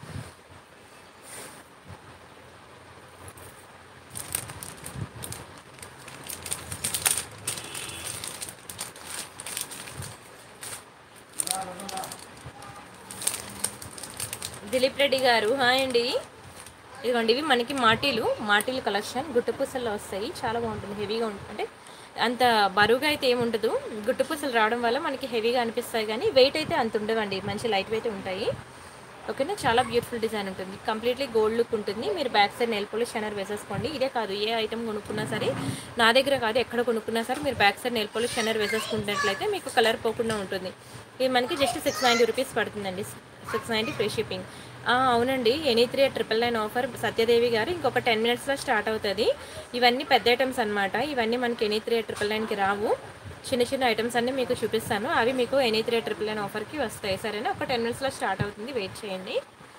దిలీప్ రెడ్డి గారు హాయ్ అండి ఇదిగోండి ఇవి మనకి మాటీలు మాటీలు కలెక్షన్ గుట్టపూసల్లో వస్తాయి చాలా బాగుంటుంది హెవీగా ఉంటుంది అంటే అంత బరువుగా అయితే ఏముండదు గుట్టపూసలు రావడం వల్ల మనకి హెవీగా అనిపిస్తాయి కానీ వెయిట్ అయితే అంత ఉండవండి మంచి లైట్ వెయిట్ ఉంటాయి ఓకేనా చాలా బ్యూటిఫుల్ డిజైన్ ఉంటుంది కంప్లీట్లీ గోల్డ్ లుక్ ఉంటుంది మీరు back side nail polish shiner వేసేసుకోండి ఇదే కాదు ఏ ఐటమ్ కొనుక్కున్నా సరే నా దగ్గర కాదు ఎక్కడ కొనుక్కున్నా సరే మీరు back side nail polish shiner వేసేసుకున్నట్లయితే మీకు కలర్ పోకుండా ఉంటుంది ఇది మనకి జస్ట్ సిక్స్ నైంటీ రూపీస్ పడుతుందండి సిక్స్ నైంటీ ఫ్రీ షిప్పింగ్ ఆ, అవునండి any three triple nine offer Satyadevi గారు ఇంకొక టెన్ మినిట్స్లో స్టార్ట్ అవుతుంది ఇవన్నీ పెద్ద ఐటమ్స్ అనమాట ఇవన్నీ మనకి ఎనీ త్రీ ట్రిపుల్ నైన్కి రావు చిన్న చిన్న ఐటమ్స్ అన్నీ మీకు చూపిస్తాను అవి మీకు ఎనీ త్రీ ట్రిపుల్ నైన్ ఆఫర్కి వస్తాయి సరేనా ఒక టెన్ మినిట్స్లో స్టార్ట్ అవుతుంది వెయిట్ చేయండి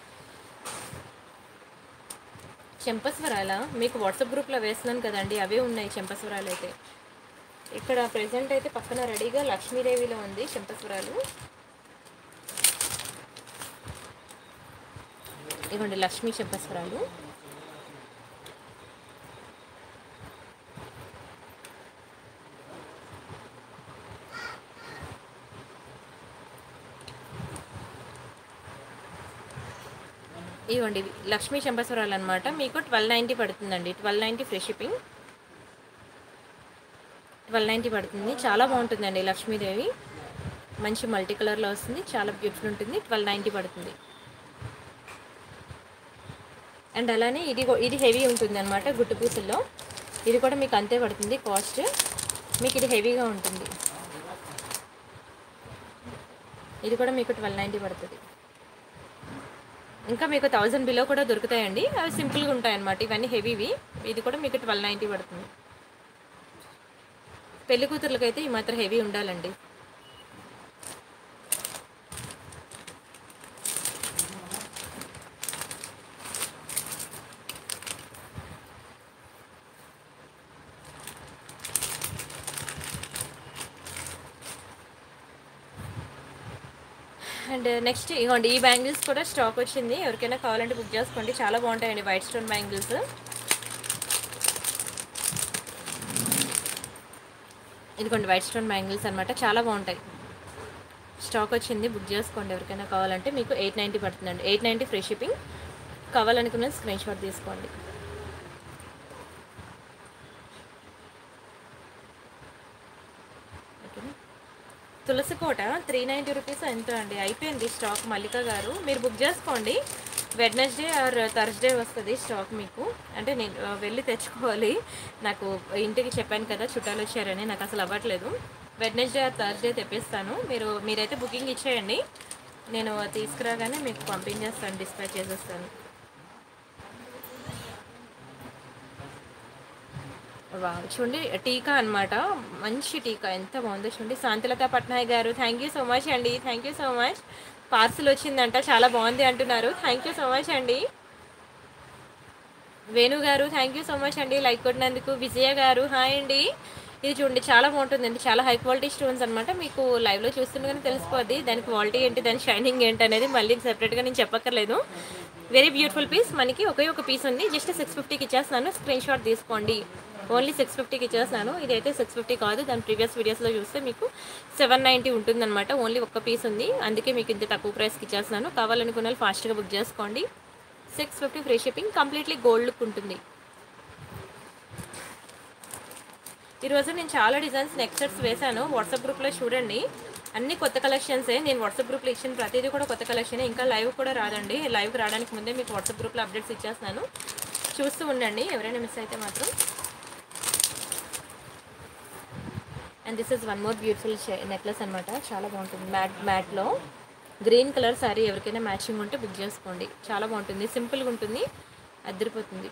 చెంపస్వరాల మీకు వాట్సాప్ గ్రూప్లో వేస్తున్నాను కదండి అవే ఉన్నాయి చెంపస్వరాలు అయితే ఇక్కడ ప్రెసెంట్ అయితే పక్కన రెడీగా లక్ష్మీదేవిలో ఉంది చెంపస్వరాలు ఇవ్వండి లక్ష్మీ చెంపస్వరాలు ఇవ్వండి ఇవి లక్ష్మీ చెంపస్వరాలు అనమాట మీకు ట్వెల్వ్ నైంటీ పడుతుందండి twelve ninety free shipping twelve ninety పడుతుంది చాలా బాగుంటుందండి లక్ష్మీదేవి మంచి మల్టీ కలర్లో వస్తుంది చాలా బ్యూటిఫుల్ ఉంటుంది ట్వెల్వ్ నైంటీ పడుతుంది అండ్ అలానే ఇది కూ- ఇది హెవీ ఉంటుంది అనమాట గుట్టు పూసల్లో ఇది కూడా మీకు అంతే పడుతుంది కాస్ట్ మీకు ఇది హెవీగా ఉంటుంది ఇది కూడా మీకు ట్వెల్వ్ నైంటీ పడుతుంది ఇంకా మీకు థౌజండ్ బిలో కూడా దొరుకుతాయండి అవి సింపుల్గా ఉంటాయి అన్నమాట ఇవన్నీ హెవీవి ఇది కూడా మీకు ట్వెల్వ్ నైంటీ పడుతుంది పెళ్లి కూతుర్లకైతే ఈ మాత్రం హెవీ ఉండాలండి అండ్ నెక్స్ట్ ఇగోండి ఈ బ్యాంగిల్స్ కూడా స్టాక్ వచ్చింది ఎవరికైనా కావాలంటే బుక్ చేసుకోండి చాలా బాగుంటాయండి వైట్ స్టోన్ బ్యాంగిల్స్ ఇదిగోండి వైట్ స్టోన్ బ్యాంగిల్స్ అనమాట చాలా బాగుంటాయి స్టాక్ వచ్చింది బుక్ చేసుకోండి ఎవరికైనా కావాలంటే మీకు ఎయిట్ నైంటీ పడుతుందండి ఎయిట్ నైంటీ ఫ్రీ షిప్పింగ్ కావాలనుకున్న స్క్రీన్ షాట్ తీసుకోండి ఓకేనా తులసి కోట త్రీ నైంటీ రూపీస్ ఎంత అండి అయిపోయింది స్టాక్ మల్లిక గారు మీరు బుక్ చేసుకోండి వెడ్నెస్డే ఆర్ థర్స్డే వస్తుంది స్టాక్ మీకు అంటే నేను ఆ, వెళ్ళి తెచ్చుకోవాలి నాకు ఇంటికి చెప్పాను కదా చుట్టాలు వచ్చారని నాకు అసలు అవ్వట్లేదు వెడ్నెస్డే ఆర్ థర్స్డే తెప్పిస్తాను మీరు మీరైతే బుకింగ్ ఇచ్చేయండి నేను తీసుకురాగానే మీకు పంపించేస్తాను డిస్పాచ్ చేసేస్తాను వావ్ చూడండి టీకా అన్నమాట మంచి టీకా ఎంత బాగుందో చూడండి శాంతిలత పట్నాయక్ గారు థ్యాంక్ యూ సో మచ్ అండి thank you so much parcel వచ్చిందంట చాలా బాగుంది అంటున్నారు థ్యాంక్ యూ సో మచ్ అండి వేణు గారు థ్యాంక్ యూ సో మచ్ అండి లైక్ కొట్టినందుకు విజయ గారు హాయ్ అండి ఇది చూడండి చాలా బాగుంటుందండి చాలా హై క్వాలిటీ స్టోన్స్ అనమాట మీకు లైవ్లో చూస్తుండగానే తెలిసిపోద్ది దాని క్వాలిటీ ఏంటి దాని షైనింగ్ ఏంటి అనేది మళ్ళీ సెపరేట్గా నేను చెప్పక్కర్లేదు వెరీ బ్యూటిఫుల్ పీస్ మనకి ఒకే ఒక పీస్ ఉంది జస్ట్ సిక్స్ ఫిఫ్టీకి ఇచ్చేస్తున్నాను స్క్రీన్ షాట్ తీసుకోండి ఓన్లీ సిక్స్ ఫిఫ్టీకి ఇచ్చేస్తున్నాను ఇదైతే సిక్స్ ఫిఫ్టీ కాదు దాని ప్రీవియస్ వీడియోస్లో చూస్తే మీకు సెవెన్ నైంటీ ఉంటుందన్నమాట ఓన్లీ ఒక్క పీస్ ఉంది అందుకే మీకు ఇంత తక్కువ ప్రైస్కి ఇచ్చేస్తున్నాను కావాలనుకున్న వాళ్ళు ఫాస్ట్గా బుక్ చేసుకోండి six fifty free shipping completely gold look ఉంటుంది ఈరోజు నేను చాలా డిజైన్స్ నెక్స్టర్స్ వేశాను వాట్సాప్ గ్రూప్లో చూడండి అన్ని కొత్త కలెక్షన్సే నేను వాట్సాప్ గ్రూప్లో ఇచ్చిన ప్రతిదీ కూడా కొత్త కలెక్షనే ఇంకా లైవ్ కూడా రాదండి లైవ్ రావడానికి ముందే మీకు వాట్సాప్ గ్రూప్లో అప్డేట్స్ ఇచ్చేస్తున్నాను చూస్తూ ఉండండి ఎవరైనా మిస్ అయితే మాత్రం and this is one more beautiful necklace అనమాట చాలా బాగుంటుంది మ్యాట్ మ్యాట్లో గ్రీన్ కలర్ శారీ ఎవరికైనా మ్యాచింగ్ ఉంటే బుక్ చేసుకోండి చాలా బాగుంటుంది సింపుల్గా ఉంటుంది అద్దరిపోతుంది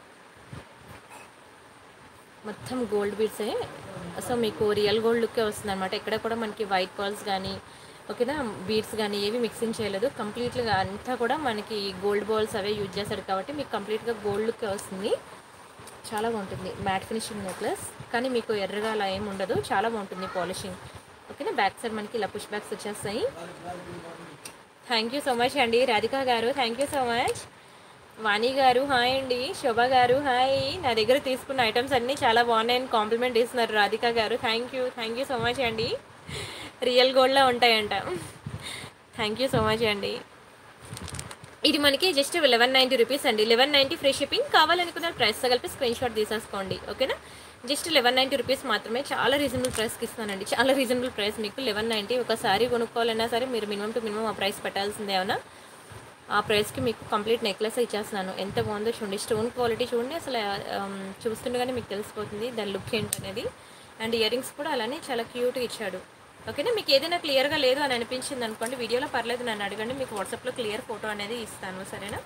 మొత్తం గోల్డ్ బీడ్సే సో మీకు రియల్ గోల్డ్ లుక్కే వస్తుంది అనమాట ఎక్కడ కూడా మనకి వైట్ పర్ల్స్ కానీ ఓకేనా బీడ్స్ కానీ ఏవి మిక్సింగ్ చేయలేదు కంప్లీట్గా అంతా కూడా మనకి గోల్డ్ బాల్స్ అవే యూజ్ చేశాడు కాబట్టి మీకు కంప్లీట్గా గోల్డ్ లుక్కే వస్తుంది చాలా బాగుంటుంది మ్యాట్ ఫినిషింగ్ నెక్లెస్ కానీ మీకు ఎర్రగా అలా ఏమి ఉండదు చాలా బాగుంటుంది పాలిషింగ్ ఓకేనా బ్యాక్ సైడ్ మనకి ఇలా పుష్ బ్యాక్స్ వచ్చేస్తాయి థ్యాంక్ యూ సో మచ్ అండి రాధిక గారు thank you so much Vani గారు హాయ్ అండి శోభ గారు హాయ్ నా దగ్గర తీసుకున్న ఐటమ్స్ అన్నీ చాలా బాగున్నాయని కాంప్లిమెంట్ ఇస్తున్నారు రాధిక గారు thank you thank you so much అండి రియల్ గోల్డ్లా ఉంటాయంట థ్యాంక్ యూ సో మచ్ అండి ఇది మనకి జస్ట్ లెవెన్ నైంటీ రూపీస్ అండి లెవెన్ నైంటీ ఫ్రీ షిప్పింగ్ కావాలనుకున్న ప్రైస్తో కలిపి స్క్రీన్ షాట్ తీసేసుకోండి ఓకేనా జస్ట్ లెవెన్ నైంటీ రూపీస్ మాత్రమే చాలా రీజనబుల్ ప్రైస్కి ఇస్తానండి చాలా రీజనబుల్ ప్రైస్ మీకు లెవెన్ నైంటీ ఒక సారీ కొనుక్కోవాలన్నా సరే మీరు మినిమం టు మినిమం ఆ ప్రైస్ పెట్టాల్సిందే ఏమన్నా ఆ ప్రైస్కి మీకు కంప్లీట్ నెక్లెస్ ఇచ్చేస్తున్నాను ఎంత బాగుందో చూడండి స్టోన్ క్వాలిటీ చూడండి అసలు ఆమ్, చూస్తుండగానే మీకు తెలిసిపోతుంది దాని లుక్ ఏంటనేది అండ్ ఇయర్ రింగ్స్ కూడా అలానే చాలా క్యూట్గా ఇచ్చాడు ఓకేనా మీకు ఏదైనా క్లియర్గా లేదు అని అనిపించింది అనుకోండి వీడియోలో పర్లేదు నన్ను అడగండి మీకు వాట్సాప్లో క్లియర్ ఫోటో అనేది ఇస్తాను సరేనా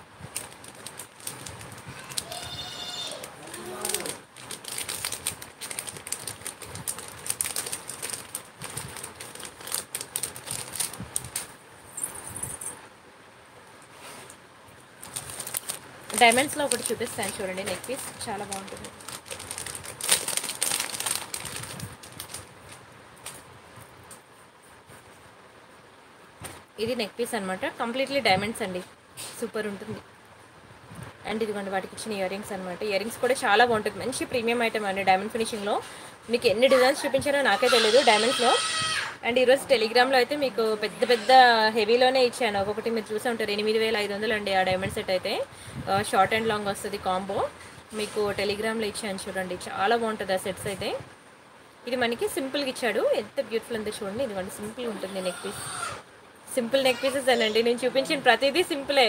డైమండ్స్లో ఒకటి చూపిస్తాను చూడండి నెక్ పీస్ చాలా బాగుంటుంది ఇది నెక్ పీస్ అనమాట కంప్లీట్లీ డైమండ్స్ అండి సూపర్ ఉంటుంది అండ్ ఇదిగోండి వాటికి ఇచ్చిన ఇయర్ రింగ్స్ అనమాట ఇయర్ రింగ్స్ కూడా చాలా బాగుంటుంది మంచి ప్రీమియం ఐటమ్ అండి డైమండ్ ఫినిషింగ్లో మీకు ఎన్ని డిజైన్స్ చూపించారో నాకే తెలియదు డైమండ్స్లో అండ్ ఈరోజు టెలిగ్రామ్లో అయితే మీకు పెద్ద పెద్ద హెవీలోనే ఇచ్చాను ఒక్కొక్కటి మీరు చూసే ఉంటారు ఎనిమిది వేల ఐదు వందలు అండి ఆ డైమండ్ సెట్ అయితే షార్ట్ అండ్ లాంగ్ వస్తుంది కాంబో మీకు టెలిగ్రామ్లో ఇచ్చాను చూడండి చాలా బాగుంటుంది ఆ సెట్స్ అయితే ఇది మనకి సింపుల్గా ఇచ్చాడు ఎంత బ్యూటిఫుల్ ఉందో చూడండి ఇదిగోండి సింపుల్గా ఉంటుంది neck piece simple neck pieces అనండి నేను చూపించిన ప్రతిదీ సింపులే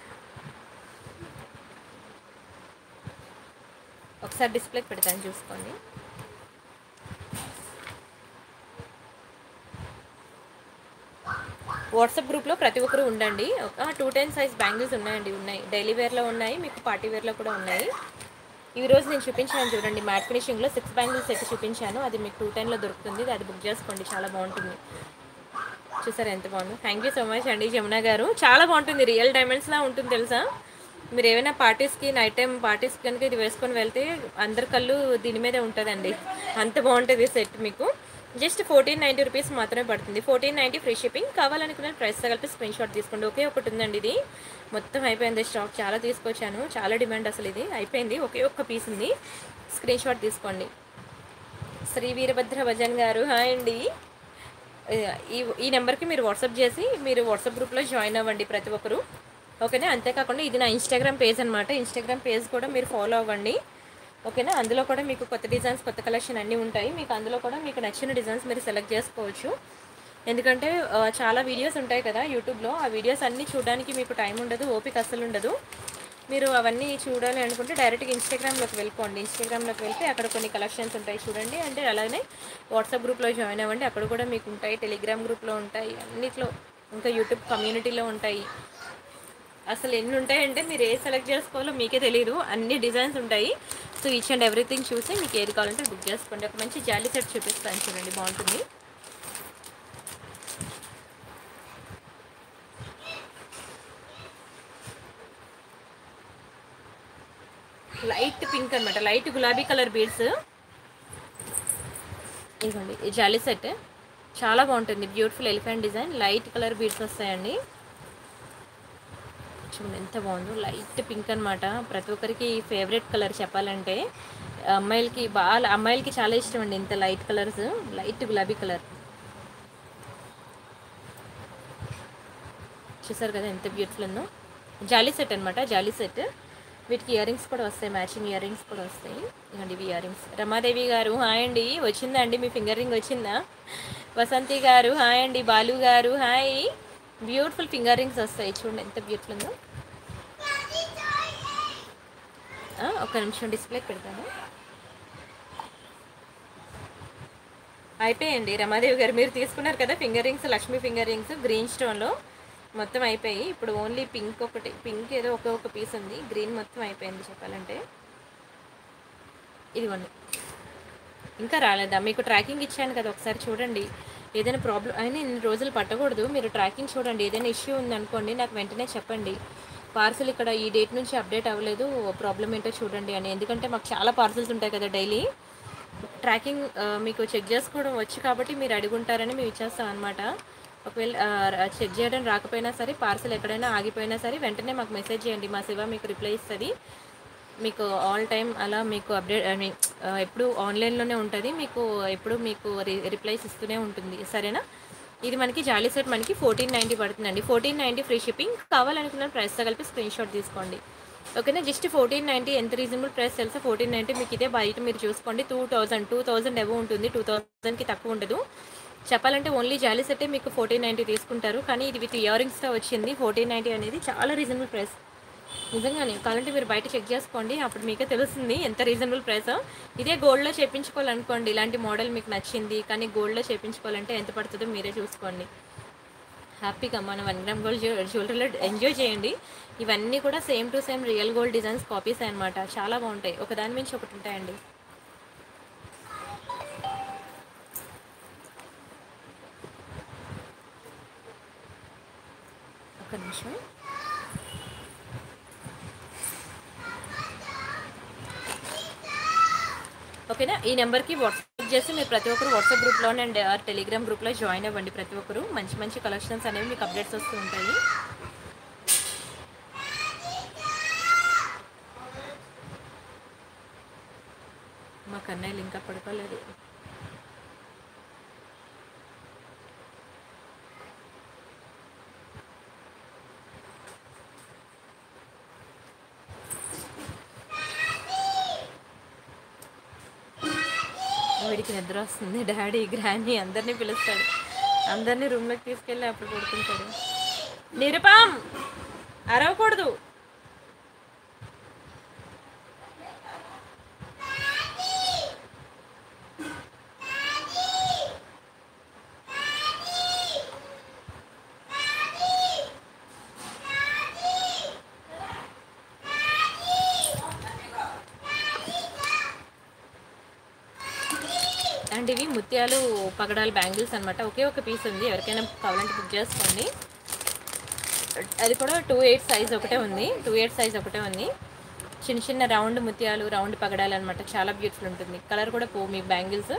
ఒకసారి డిస్ప్లేకి పెడతాను చూసుకోండి వాట్సాప్ గ్రూప్లో ప్రతి ఒక్కరు ఉండండి ఒక టూ టెన్ సైజ్ బ్యాంగిల్స్ ఉన్నాయండి ఉన్నాయి డైలీ వేర్లో ఉన్నాయి మీకు పార్టీ వేర్లో కూడా ఉన్నాయి ఈ రోజు నేను చూపించాను చూడండి మ్యాట్ ఫినిషింగ్లో సిక్స్ బ్యాంగిల్స్ అయితే చూపించాను అది మీకు టూ టెన్లో దొరుకుతుంది అది బుక్ చేసుకోండి చాలా బాగుంటుంది చూసారా ఎంత బాగుంది థ్యాంక్ యూ సో మచ్ అండి జమున గారు చాలా బాగుంటుంది రియల్ డైమండ్స్లా ఉంటుంది తెలుసా మీరు ఏమైనా పార్టీస్కి నైట్ టైం పార్టీస్కి కనుక ఇది వేసుకొని వెళ్తే అందరి కళ్ళు దీని మీదే ఉంటుందండి అంత బాగుంటుంది సెట్ మీకు జస్ట్ ఫోర్టీన్ నైంటీ రూపీస్ మాత్రమే పడుతుంది ఫోర్టీన్ నైంటీ ఫ్రీ షిప్పింగ్ కావాలనుకున్న ప్రైస్ కలిపి స్క్రీన్ షాట్ తీసుకోండి ఒకే ఒకటి ఉందండి ఇది మొత్తం అయిపోయింది స్టాక్ చాలా తీసుకొచ్చాను చాలా డిమాండ్ అసలు ఇది అయిపోయింది ఒకే ఒక్క పీస్ ఉంది స్క్రీన్ షాట్ తీసుకోండి శ్రీ వీరభద్ర భజన్ గారు హాయ్ అండి ఈ ఈ నెంబర్కి మీరు వాట్సాప్ చేసి మీరు వాట్సాప్ గ్రూప్లో జాయిన్ అవ్వండి ప్రతి ఒక్కరు ఓకేనా అంతేకాకుండా ఇది నా ఇన్స్టాగ్రామ్ పేజ్ అనమాట ఇన్స్టాగ్రామ్ పేజ్ కూడా మీరు ఫాలో అవ్వండి ఓకేనా అందులో కూడా మీకు కొత్త డిజైన్స్ కొత్త కలెక్షన్ అన్నీ ఉంటాయి మీకు అందులో కూడా మీకు నచ్చిన డిజైన్స్ మీరు సెలెక్ట్ చేసుకోవచ్చు ఎందుకంటే ఆ, చాలా వీడియోస్ ఉంటాయి కదా యూట్యూబ్లో ఆ వీడియోస్ అన్నీ చూడడానికి మీకు టైం ఉండదు ఓపిక అస్సలు ఉండదు మీరు అవన్నీ చూడాలి అనుకుంటే డైరెక్ట్గా ఇన్స్టాగ్రామ్లోకి వెళ్ళిపోండి ఇన్స్టాగ్రామ్లోకి వెళ్తే అక్కడ కొన్ని కలెక్షన్స్ ఉంటాయి చూడండి అంటే అలానే వాట్సాప్ గ్రూప్లో జాయిన్ అవ్వండి అక్కడ కూడా మీకు ఉంటాయి టెలిగ్రామ్ గ్రూప్లో ఉంటాయి అన్నిట్లో ఇంకా యూట్యూబ్ కమ్యూనిటీలో ఉంటాయి అసలు ఎన్ని ఉంటాయంటే మీరు ఏ సెలెక్ట్ చేసుకోవాలో మీకే తెలియదు అన్ని డిజైన్స్ ఉంటాయి సో ఈచ్ అండ్ ఎవ్రీథింగ్ చూసి మీకు ఏది కావాలంటే బుక్ చేసుకోండి ఒక మంచి జాలీ సెట్ చూపిస్తాను చూడండి బాగుంటుంది లైట్ పింక్ అనమాట లైట్ గులాబీ కలర్ బీడ్స్ ఇదిగోండి ఈ జాలీ సెట్ చాలా బాగుంటుంది beautiful elephant design light colour beads వస్తాయండి చూడండి ఎంత బాగుందో లైట్ పింక్ అనమాట ప్రతి ఒక్కరికి ఫేవరెట్ కలర్ చెప్పాలంటే అమ్మాయిలకి బాగా అమ్మాయిలకి చాలా ఇష్టం అండి ఇంత లైట్ కలర్స్ లైట్ గులాబీ కలర్ చూసారు కదా ఎంత బ్యూటిఫుల్ ఉందో జాలీ సెట్ అనమాట జాలీ సెట్ వీటికి ఇయర్ రింగ్స్ కూడా వస్తాయి మ్యాచింగ్ ఇయర్ రింగ్స్ కూడా వస్తాయి ఇవ్వండి ఇవి ఇయర్ రింగ్స్ రమాదేవి గారు హాయ్ అండి వచ్చిందా అండి మీ ఫింగర్ రింగ్ వచ్చిందా వసంతి గారు హాయ్ అండి బాలు గారు హాయ్ బ్యూటిఫుల్ ఫింగర్ రింగ్స్ వస్తాయి చూడండి ఎంత బ్యూటిఫుల్ ఉందో ఆ, ఒక్క నిమిషం డిస్ప్లే పెడతాను అయిపోయండి రమాదేవి గారు మీరు తీసుకున్నారు కదా finger rings Lakshmi finger rings green స్టోన్లో మొత్తం అయిపోయి ఇప్పుడు ఓన్లీ పింక్ ఒకటి పింక్ ఏదో ఒక ఒక పీస్ ఉంది గ్రీన్ మొత్తం అయిపోయింది చెప్పాలంటే ఇదిగోండి ఇంకా రాలేదా మీకు ట్రాకింగ్ ఇచ్చాను కదా ఒకసారి చూడండి ఏదైనా ప్రాబ్లం అయినా ఇన్ని రోజులు పట్టకూడదు మీరు ట్రాకింగ్ చూడండి ఏదైనా ఇష్యూ ఉందనుకోండి నాకు వెంటనే చెప్పండి పార్సల్ ఇక్కడ ఈ డేట్ నుంచి అప్డేట్ అవ్వలేదు ప్రాబ్లం ఏంటో చూడండి అని ఎందుకంటే మాకు చాలా పార్సల్స్ ఉంటాయి కదా డైలీ ట్రాకింగ్ ఆ, మీకు చెక్ చేసుకోవడం వచ్చు కాబట్టి మీరు అడుగుంటారని మేము ఇచ్చేస్తాం అనమాట ఒకవేళ చెక్ చేయడం రాకపోయినా సరే పార్సల్ ఎక్కడైనా ఆగిపోయినా సరే వెంటనే మాకు మెసేజ్ చేయండి మా శివ మీకు రిప్లై ఇస్తుంది మీకు ఆల్ టైం అలా మీకు అప్డేట్ ఐ మీన్ ఎప్పుడు ఆన్లైన్లోనే ఉంటుంది మీకు ఎప్పుడు మీకు రి- రిప్లైస్ ఇస్తూనే ఉంటుంది సరేనా ఇది మనకి జాలీ సెట్ మనకి ఫోర్టీన్ నైంటీ పడుతుందండి ఫోర్టీన్ నైంటీ ఫ్రీ షిప్పింగ్ కావాలనుకున్న ప్రైస్తో కలిపి స్క్రీన్ షాట్ తీసుకోండి ఓకేనా జస్ట్ ఫోర్టీన్ నైంటీ ఎంత రీజనబుల్ ప్రైస్ తెలుసా ఫోర్టీన్ నైంటీ మీకు ఇదే బయట మీరు చూసుకోండి two thousand two thousand above ఉంటుంది టూ థౌసండ్కి తక్కువ ఉండదు చెప్పాలంటే ఓన్లీ జాలీ సెట్టే మీకు ఫోర్టీన్ నైంటీ తీసుకుంటారు కానీ ఇది విత్ ఇయర్ రింగ్స్తో వచ్చింది ఫోర్టీన్ నైంటీ అనేది చాలా రీజనబుల్ ప్రైస్ నిజంగానే కావాలంటే మీరు బయట చెక్ చేసుకోండి అప్పుడు మీకే తెలుస్తుంది ఎంత రీజనబుల్ ప్రైస్ ఇదే గోల్డ్లో చేయించుకోవాలనుకోండి ఇలాంటి మోడల్ మీకు నచ్చింది కానీ గోల్డ్లో చేయించుకోవాలంటే ఎంత పడుతుందో మీరే చూసుకోండి హ్యాపీగా మన వన్ గ్రామ్ గోల్డ్ జ్యువెలరీలో ఎంజాయ్ చేయండి ఇవన్నీ కూడా same to same real gold designs copies అనమాట చాలా బాగుంటాయి ఒక దాని మించి ఒకటి ఉంటాయండి ఒక నిమిషం ఓకేనా ఈ నెంబర్కి వాట్సాప్ చేసి మీరు ప్రతి ఒక్కరు వాట్సాప్ గ్రూప్లో అండ్ టెలిగ్రామ్ గ్రూప్లో జాయిన్ అవ్వండి ప్రతి ఒక్కరు మంచి మంచి కలెక్షన్స్ అనేవి మీకు అప్డేట్స్ వస్తూ ఉంటాయి మా కన్నయ్యలు ఇంకా పడుకోలేదు వీడికి నిద్ర వస్తుంది డాడీ గ్రాండీ అందరినీ పిలుస్తాడు అందరినీ రూమ్లోకి తీసుకెళ్ళి అప్పుడు పడుకుంటాడు నిరుపం అరవకూడదు అండ్ ఇవి ముత్యాలు పగడాలు బ్యాంగిల్స్ అనమాట ఒకే ఒక పీస్ ఉంది ఎవరికైనా కావాలంటే బుక్ చేసుకోండి అది కూడా టూ ఎయిట్ సైజ్ ఒకటే ఉంది టూ ఎయిట్ సైజ్ ఒకటే ఉంది చిన్న చిన్న రౌండ్ ముత్యాలు రౌండ్ పగడాలు అనమాట చాలా బ్యూటిఫుల్ ఉంటుంది కలర్ కూడా పో మీ బ్యాంగిల్స్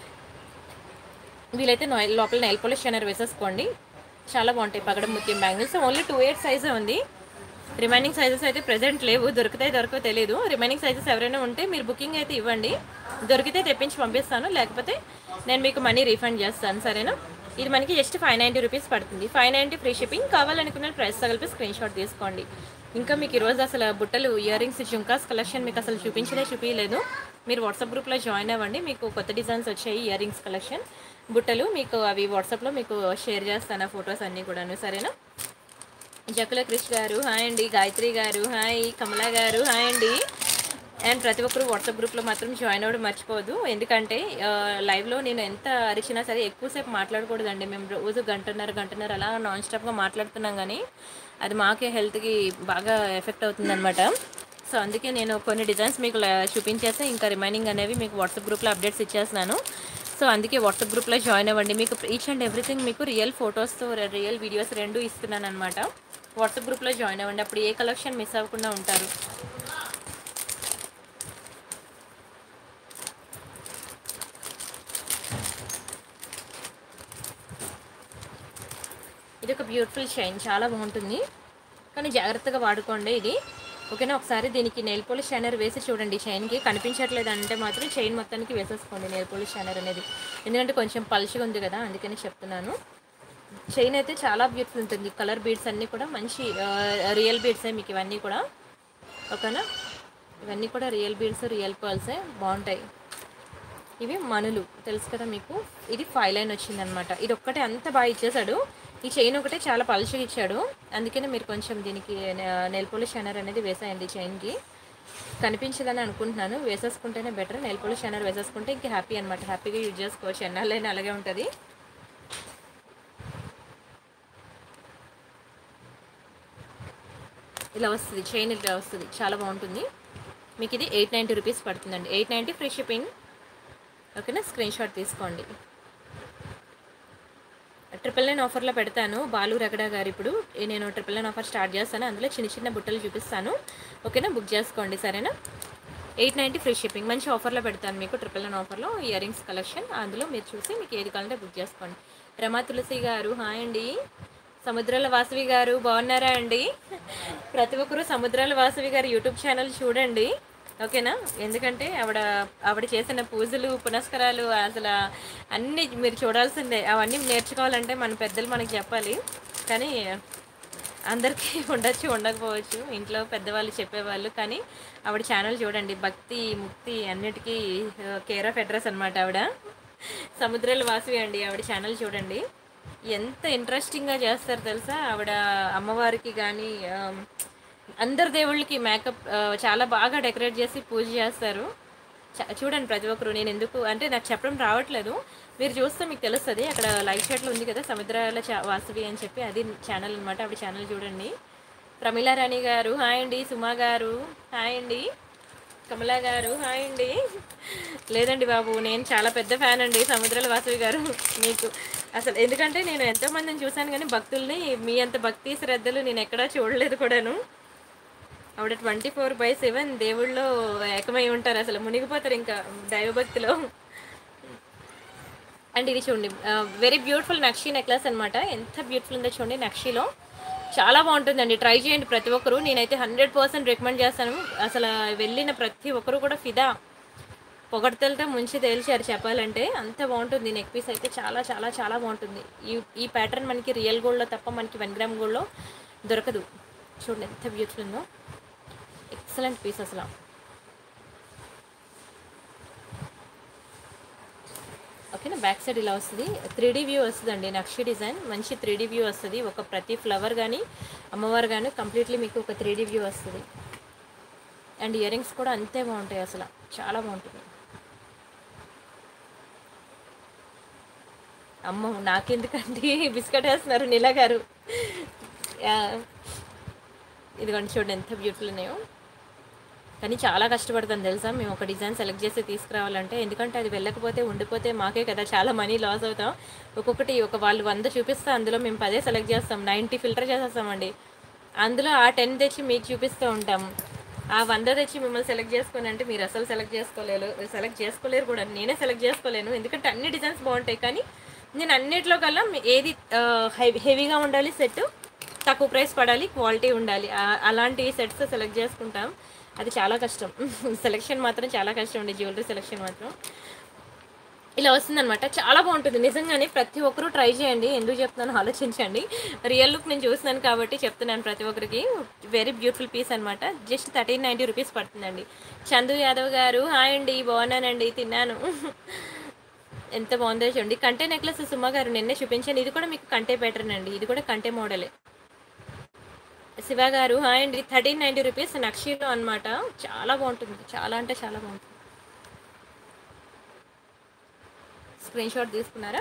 వీలైతే నొయ్- లోపల నెయిల్ పాలిష్ షైనర్ వేసేసుకోండి చాలా బాగుంటాయి పగడం ముత్యం బ్యాంగిల్స్ ఓన్లీ టూ ఎయిట్ సైజే ఉంది రిమైనింగ్ సైజెస్ అయితే ప్రెజెంట్ లేవు దొరుకుతాయి దొరకవు తెలియదు రిమైనింగ్ సైజెస్ ఎవరైనా ఉంటే మీరు బుకింగ్ అయితే ఇవ్వండి దొరికితే తెప్పించి పంపిస్తాను లేకపోతే నేను మీకు మనీ రీఫండ్ చేస్తాను సరేనా ఇది మనకి జస్ట్ ఫైవ్ నైంటీ రూపీస్ పడుతుంది ఫైవ్ నైంటీ ఫ్రీ షిప్పింగ్ కావాలనుకున్న ప్రైస్ తగిలిపి స్క్రీన్ షాట్ తీసుకోండి ఇంకా మీకు ఈరోజు అసలు బుట్టలు ఇయర్ రింగ్స్ జుంకాస్ కలెక్షన్ మీకు అసలు చూపించలే చూపించలేదు మీరు వాట్సాప్ గ్రూప్లో జాయిన్ అవ్వండి మీకు కొత్త డిజైన్స్ వచ్చాయి ఇయర్ రింగ్స్ కలెక్షన్ బుట్టలు మీకు అవి వాట్సాప్లో మీకు షేర్ చేస్తాను ఆ ఫొటోస్ అన్నీ కూడాను సరేనా జకుల క్రిష్ గారు హాయ్ అండి గాయత్రి గారు హాయ్ కమలా గారు హాయ్ అండి అండ్ ప్రతి ఒక్కరు వాట్సాప్ గ్రూప్లో మాత్రం జాయిన్ అవ్వడం మర్చిపోదు ఎందుకంటే ఆ, లైవ్లో నేను ఎంత అరిచినా సరే ఎక్కువసేపు మాట్లాడకూడదండి మేము రోజు గంటన్నర గంటన్నర అలా నాన్ స్టాప్గా మాట్లాడుతున్నాం కానీ అది మాకే హెల్త్కి బాగా ఎఫెక్ట్ అవుతుందన్నమాట సో అందుకే నేను కొన్ని డిజైన్స్ మీకు ల- చూపించేసి ఇంకా రిమైనింగ్ అనేవి మీకు వాట్సాప్ గ్రూప్లో అప్డేట్స్ ఇచ్చేస్తున్నాను సో అందుకే వాట్సాప్ గ్రూప్లో జాయిన్ అవ్వండి మీకు ఈచ్ అండ్ ఎవ్రీథింగ్ మీకు రియల్ ఫొటోస్తో రియల్ వీడియోస్ రెండు ఇస్తున్నాను అనమాట వాట్సాప్ గ్రూప్లో జాయిన్ అవ్వండి అప్పుడు ఏ కలెక్షన్ మిస్ అవ్వకుండా ఉంటారు ఇది ఒక బ్యూటిఫుల్ చైన్ చాలా బాగుంటుంది కానీ జాగ్రత్తగా వాడుకోండి ఇది ఓకేనా ఒకసారి దీనికి నెయిల్ పోలిష్ షైనర్ వేసి చూడండి చైన్కి కనిపించట్లేదు అంటే మాత్రం చైన్ మొత్తానికి వేసేసుకోండి నెయిల్ పోలిష్ షైనర్ అనేది ఎందుకంటే కొంచెం పలుచగా ఉంది కదా అందుకని చెప్తున్నాను చైన్ అయితే చాలా బ్యూటిఫుల్ ఉంటుంది కలర్ బీడ్స్ అన్నీ కూడా మంచి రియల్ బీడ్సే మీకు ఇవన్నీ కూడా ఓకేనా ఇవన్నీ కూడా రియల్ బీడ్స్ రియల్ పర్ల్సే బాగుంటాయి ఇవి మనులు తెలుసు కదా మీకు ఇది ఫైవ్ లైన్ వచ్చిందనమాట ఇది ఒక్కటే అంత బాగా ఇచ్చేసాడు ఈ చైన్ ఒకటే చాలా పలుచగా ఇచ్చాడు అందుకనే మీరు కొంచెం దీనికి నెల్ పోలిష్ షైనర్ అనేది వేసేయండి చైన్కి కనిపించదని అనుకుంటున్నాను వేసేసుకుంటేనే బెటర్ నెల్ పోలిష్ షైనర్ వేసేసుకుంటే ఇంక హ్యాపీ అనమాట హ్యాపీగా యూజ్ చేసుకోవచ్చు ఎన్నాళ్ళైనా అలాగే ఉంటుంది ఇలా వస్తుంది చైన్ ఇలా వస్తుంది చాలా బాగుంటుంది మీకు ఇది ఎయిట్ నైంటీ రూపీస్ పడుతుందండి ఎయిట్ నైంటీ ఫ్రీ షిప్పింగ్ ఓకేనా స్క్రీన్ షాట్ తీసుకోండి ట్రిపుల్ నైన్ ఆఫర్లో పెడతాను బాలు రగడ గారు ఇప్పుడు నేను ట్రిపుల్ నైన్ ఆఫర్ స్టార్ట్ చేస్తాను అందులో చిన్న చిన్న బుట్టలు చూపిస్తాను ఓకేనా బుక్ చేసుకోండి సరేనా ఎయిట్ నైంటీ ఫ్రీ షిప్పింగ్ మంచి ఆఫర్లో పెడతాను మీకు ట్రిపుల్ నైన్ ఆఫర్లో ఇయర్ రింగ్స్ కలెక్షన్ అందులో మీరు చూసి మీకు ఏది కావాలంటే బుక్ చేసుకోండి రమా తులసి గారు హాయ్ అండి సముద్రాల వాసవి గారు బాగున్నారా అండి ప్రతి ఒక్కరూ సముద్రాల వాసవి గారు యూట్యూబ్ ఛానల్ చూడండి ఓకేనా ఎందుకంటే ఆవిడ ఆవిడ చేసిన పూజలు పునస్కారాలు అసలు అన్నీ మీరు చూడాల్సిందే అవన్నీ నేర్చుకోవాలంటే మన పెద్దలు మనకి చెప్పాలి కానీ అందరికీ ఉండొచ్చు ఉండకపోవచ్చు ఇంట్లో పెద్దవాళ్ళు చెప్పేవాళ్ళు కానీ ఆవిడ ఛానల్ చూడండి భక్తి ముక్తి అన్నిటికీ కేర్ ఆఫ్ అడ్రస్ అనమాట ఆవిడ సముద్రాల వాసవి అండి ఆవిడ ఛానల్ చూడండి ఎంత ఇంట్రెస్టింగ్గా చేస్తారు తెలుసా ఆవిడ అమ్మవారికి కానీ అందరి దేవుళ్ళకి మేకప్ చాలా బాగా డెకరేట్ చేసి పూజ చేస్తారు చ- చూడండి ప్రతి ఒక్కరు నేను ఎందుకు అంటే నాకు చెప్పడం రావట్లేదు మీరు చూస్తే మీకు తెలుస్తుంది అక్కడ లైవ్ షాట్లో ఉంది కదా సముద్రాల చా- వాసవి అని చెప్పి అది ఛానల్ అనమాట ఆవిడ ఛానల్ చూడండి ప్రమీలా రాణి గారు హాయ్ అండి సుమా గారు హాయ్ అండి కమలా గారు హాయ్ అండి లేదండి బాబు నేను చాలా పెద్ద ఫ్యాన్ అండి సముద్రాల వాసవి గారు మీకు అసలు ఎందుకంటే నేను ఎంతో మందిని చూశాను కానీ భక్తుల్ని మీ అంత భక్తి శ్రద్ధలు నేను ఎక్కడా చూడలేదు కూడాను ఆవిడ ట్వంటీ ఫోర్ బై సెవెన్ దేవుళ్ళు ఏకమై ఉంటారు అసలు మునిగిపోతారు ఇంకా దైవభక్తిలో అండ్ ఇది చూడండి వెరీ బ్యూటిఫుల్ నక్షి నెక్లెస్ అనమాట ఎంత బ్యూటిఫుల్ ఉందో చూడండి నక్షిలో చాలా బాగుంటుందండి ట్రై చేయండి ప్రతి ఒక్కరు నేనైతే హండ్రెడ్ పర్సెంట్ రికమెండ్ చేస్తాను అసలు వెళ్ళిన ప్రతి ఒక్కరు కూడా ఫిదా పొగడ్తలతో ముంచి తేల్చారు చెప్పాలంటే అంత బాగుంటుంది నెక్ పీస్ అయితే చాలా చాలా చాలా బాగుంటుంది ఈ ఈ ప్యాటర్న్ మనకి రియల్ గోల్డ్లో తప్ప మనకి వన్ గ్రామ్ గోల్డ్లో దొరకదు చూడండి ఎంత బ్యూటిఫుల్ ఉందో ఎక్సలెంట్ పీస్ అసలు ఓకేనా బ్యాక్ సైడ్ ఇలా వస్తుంది త్రీ డీ వ్యూ వస్తుందండి నక్షి డిజైన్ మంచి త్రీ డీ వ్యూ వస్తుంది ఒక ప్రతి ఫ్లవర్ కానీ అమ్మవారు కానీ కంప్లీట్లీ మీకు ఒక త్రీ డీ వ్యూ వస్తుంది అండ్ ఇయర్ రింగ్స్ కూడా అంతే బాగుంటాయి అసలు చాలా బాగుంటుంది అమ్మో నాకెందుకండి బిస్కెట్ వేస్తున్నారు నీలా గారు యా. ఇదిగోండి చూడండి ఎంత బ్యూటిఫుల్ ఉన్నాయో కానీ చాలా కష్టపడతాను తెలుసా మేము ఒక డిజైన్ సెలెక్ట్ చేసి తీసుకురావాలంటే ఎందుకంటే అది వెళ్ళకపోతే ఉండిపోతే మాకే కదా చాలా మనీ లాస్ అవుతాం ఒక్కొక్కటి ఒక వాళ్ళు వంద చూపిస్తే అందులో మేము పదే సెలెక్ట్ చేస్తాం నైంటీ ఫిల్టర్ చేసేస్తామండి అందులో ఆ టెన్ తెచ్చి మీకు చూపిస్తూ ఉంటాం ఆ వంద తెచ్చి మిమ్మల్ని సెలెక్ట్ చేసుకొని అంటే మీరు అసలు సెలెక్ట్ చేసుకోలేరు సెలెక్ట్ చేసుకోలేరు కూడా నేనే సెలెక్ట్ చేసుకోలేను ఎందుకంటే అన్ని డిజైన్స్ బాగుంటాయి కానీ నేను అన్నిట్లో కల్లా మీ- ఏది హెవీగా ఉండాలి సెట్ తక్కువ ప్రైస్ పడాలి క్వాలిటీ ఉండాలి ఆ- అలాంటి సెట్స్ సెలెక్ట్ చేసుకుంటాం అది చాలా కష్టం సెలెక్షన్ మాత్రం చాలా కష్టం అండి జ్యువెలరీ సెలెక్షన్ మాత్రం ఇలా వస్తుందన్నమాట చాలా బాగుంటుంది నిజంగానే ప్రతి ఒక్కరూ ట్రై చేయండి ఎందుకు చెప్తున్నాను ఆలోచించండి రియల్ లుక్ నేను చూస్తున్నాను కాబట్టి చెప్తున్నాను ప్రతి ఒక్కరికి వెరీ బ్యూటిఫుల్ పీస్ అనమాట జస్ట్ థర్టీన్ నైంటీ రూపీస్ పడుతుందండి చందు యాదవ్ గారు హాయ్ అండి బాగున్నానండి తిన్నాను ఎంత బాగుందో చూడండి కంటే నెక్లెస్ సుమ గారు నిన్నే చూపించాను ఇది కూడా మీకు కంటే ప్యాటర్న్ అండి ఇది కూడా కంటే మోడలే శివ గారు హాయ్ అండి థర్టీన్ నైంటీ రూపీస్ నక్షీలో అనమాట చాలా బాగుంటుంది చాలా అంటే చాలా బాగుంటుంది స్క్రీన్ షాట్ తీసుకున్నారా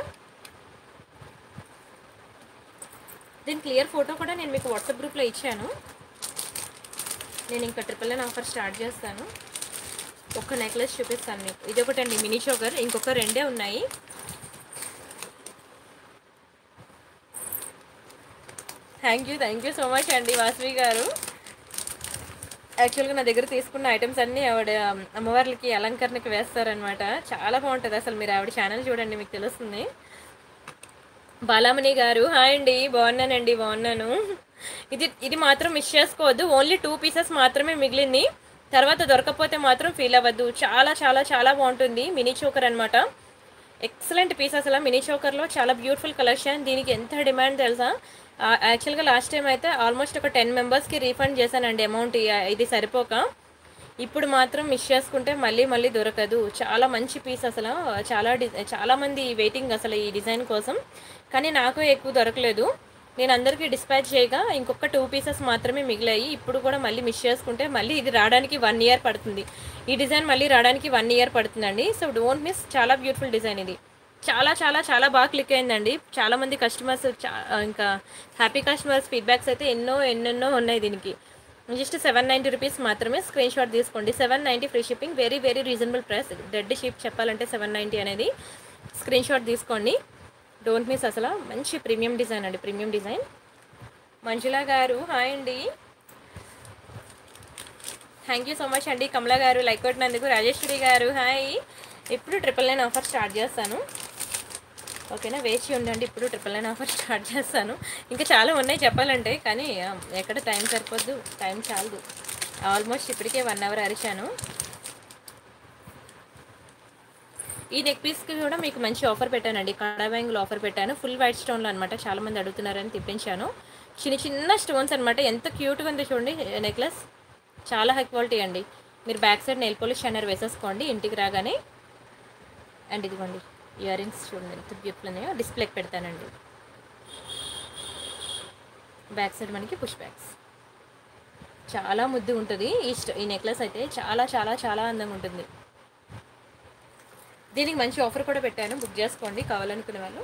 దీని క్లియర్ ఫోటో కూడా నేను మీకు వాట్సాప్ గ్రూప్లో ఇచ్చాను నేను ఇంకా ట్రిపుల్ నైన్ ఆఫర్ స్టార్ట్ చేస్తాను ఒక్క నెక్లెస్ చూపిస్తాను మీకు ఇది ఒకటండి మినీ చోకర్ ఇంకొక రెండే ఉన్నాయి thank you thank you so much అండి వాసవి గారు యాక్చువల్గా నా దగ్గర తీసుకున్న ఐటమ్స్ అన్నీ ఆవిడ అమ్మవార్లకి అలంకరణకి వేస్తారనమాట చాలా బాగుంటుంది అసలు మీరు ఆవిడ ఛానల్ చూడండి మీకు తెలుస్తుంది బాలామణి గారు హాయ్ అండి బాగున్నానండి బాగున్నాను ఇది ఇది మాత్రం మిస్ చేసుకోవద్దు ఓన్లీ టూ పీసెస్ మాత్రమే మిగిలింది తర్వాత దొరకకపోతే మాత్రం ఫీల్ అవ్వద్దు చాలా చాలా చాలా బాగుంటుంది మినీ చోకర్ అనమాట ఎక్సలెంట్ పీస్ అసలు మినీ చోకర్లో చాలా బ్యూటిఫుల్ కలెక్షన్ దీనికి ఎంత డిమాండ్ తెలుసా యాక్చువల్గా లాస్ట్ టైం అయితే ఆల్మోస్ట్ ఒక టెన్ మెంబర్స్కి రీఫండ్ చేశానండి అమౌంట్ ఇది సరిపోక ఇప్పుడు మాత్రం మిస్ చేసుకుంటే మళ్ళీ మళ్ళీ దొరకదు చాలా మంచి పీస్ అసలు చాలా డి చాలా మంది వెయిటింగ్ అసలు ఈ డిజైన్ కోసం కానీ నాకు ఎక్కువ దొరకలేదు నేను అందరికీ డిస్పాచ్ చేయగా ఇంకొక టూ పీసెస్ మాత్రమే మిగిలాయి ఇప్పుడు కూడా మళ్ళీ మిస్ చేసుకుంటే మళ్ళీ ఇది రావడానికి వన్ ఇయర్ పడుతుంది ఈ డిజైన్ మళ్ళీ రావడానికి వన్ ఇయర్ పడుతుందండి సో డోంట్ మిస్ చాలా బ్యూటిఫుల్ డిజైన్ ఇది చాలా చాలా చాలా బాగా క్లిక్ అయిందండి చాలా మంది కస్టమర్స్ ఇంకా హ్యాపీ కస్టమర్స్ ఫీడ్బ్యాక్స్ అయితే ఎన్నో ఎన్నెన్నో ఉన్నాయి దీనికి జస్ట్ సెవెన్ నైంటీ రూపీస్ మాత్రమే స్క్రీన్ షాట్ తీసుకోండి seven ninety free shipping very very reasonable price dead cheap చెప్పాలంటే సెవెన్ నైంటీ అనేది స్క్రీన్ షాట్ తీసుకోండి డోంట్ మిస్ అసలు మంచి ప్రీమియం డిజైన్ అండి ప్రీమియం డిజైన్ మంజుల గారు హాయ్ అండి థ్యాంక్ యూ సో మచ్ అండి కమలా గారు లైక్ కొట్టినందుకు రాజేశ్వరి గారు హాయ్ ఇప్పుడు ట్రిపుల్ నైన్ ఆఫర్ స్టార్ట్ చేస్తాను ఓకేనా వేచి ఉండండి ఇప్పుడు ట్రిపుల్ నైన్ ఆఫర్ స్టార్ట్ చేస్తాను ఇంకా చాలా ఉన్నాయి చెప్పాలంటే కానీ ఆ, ఎక్కడ టైం సరిపోద్దు టైం చాలదు ఆల్మోస్ట్ ఇప్పటికే వన్ అవర్ అరిచాను ఈ నెక్ పీస్కి కూడా మీకు మంచి ఆఫర్ పెట్టానండి కడా బ్యాంగిల్ ఆఫర్ పెట్టాను ఫుల్ వైట్ స్టోన్లో అనమాట చాలా మంది అడుగుతున్నారని తెప్పించాను చిన్న చిన్న స్టోన్స్ అనమాట ఎంత క్యూట్గా ఉందో చూడండి నెక్లెస్ చాలా హై క్వాలిటీ అండి మీరు back side nail polish shiner వేసేసుకోండి ఇంటికి రాగానే అండ్ ఇదిగోండి ఇయర్ రింగ్స్ చూడండి ఎంత బ్యూటిఫుల్ ఉన్నాయో డిస్ప్లేకి పెడతానండి బ్యాక్ సైడ్ మనకి పుష్ బ్యాగ్స్ చాలా ముద్దు ఉంటుంది ఈ స్ట- ఈ నెక్లెస్ అయితే చాలా చాలా చాలా అందంగా ఉంటుంది దీనికి మంచి ఆఫర్ కూడా పెట్టాను బుక్ చేసుకోండి కావాలనుకునే వాళ్ళు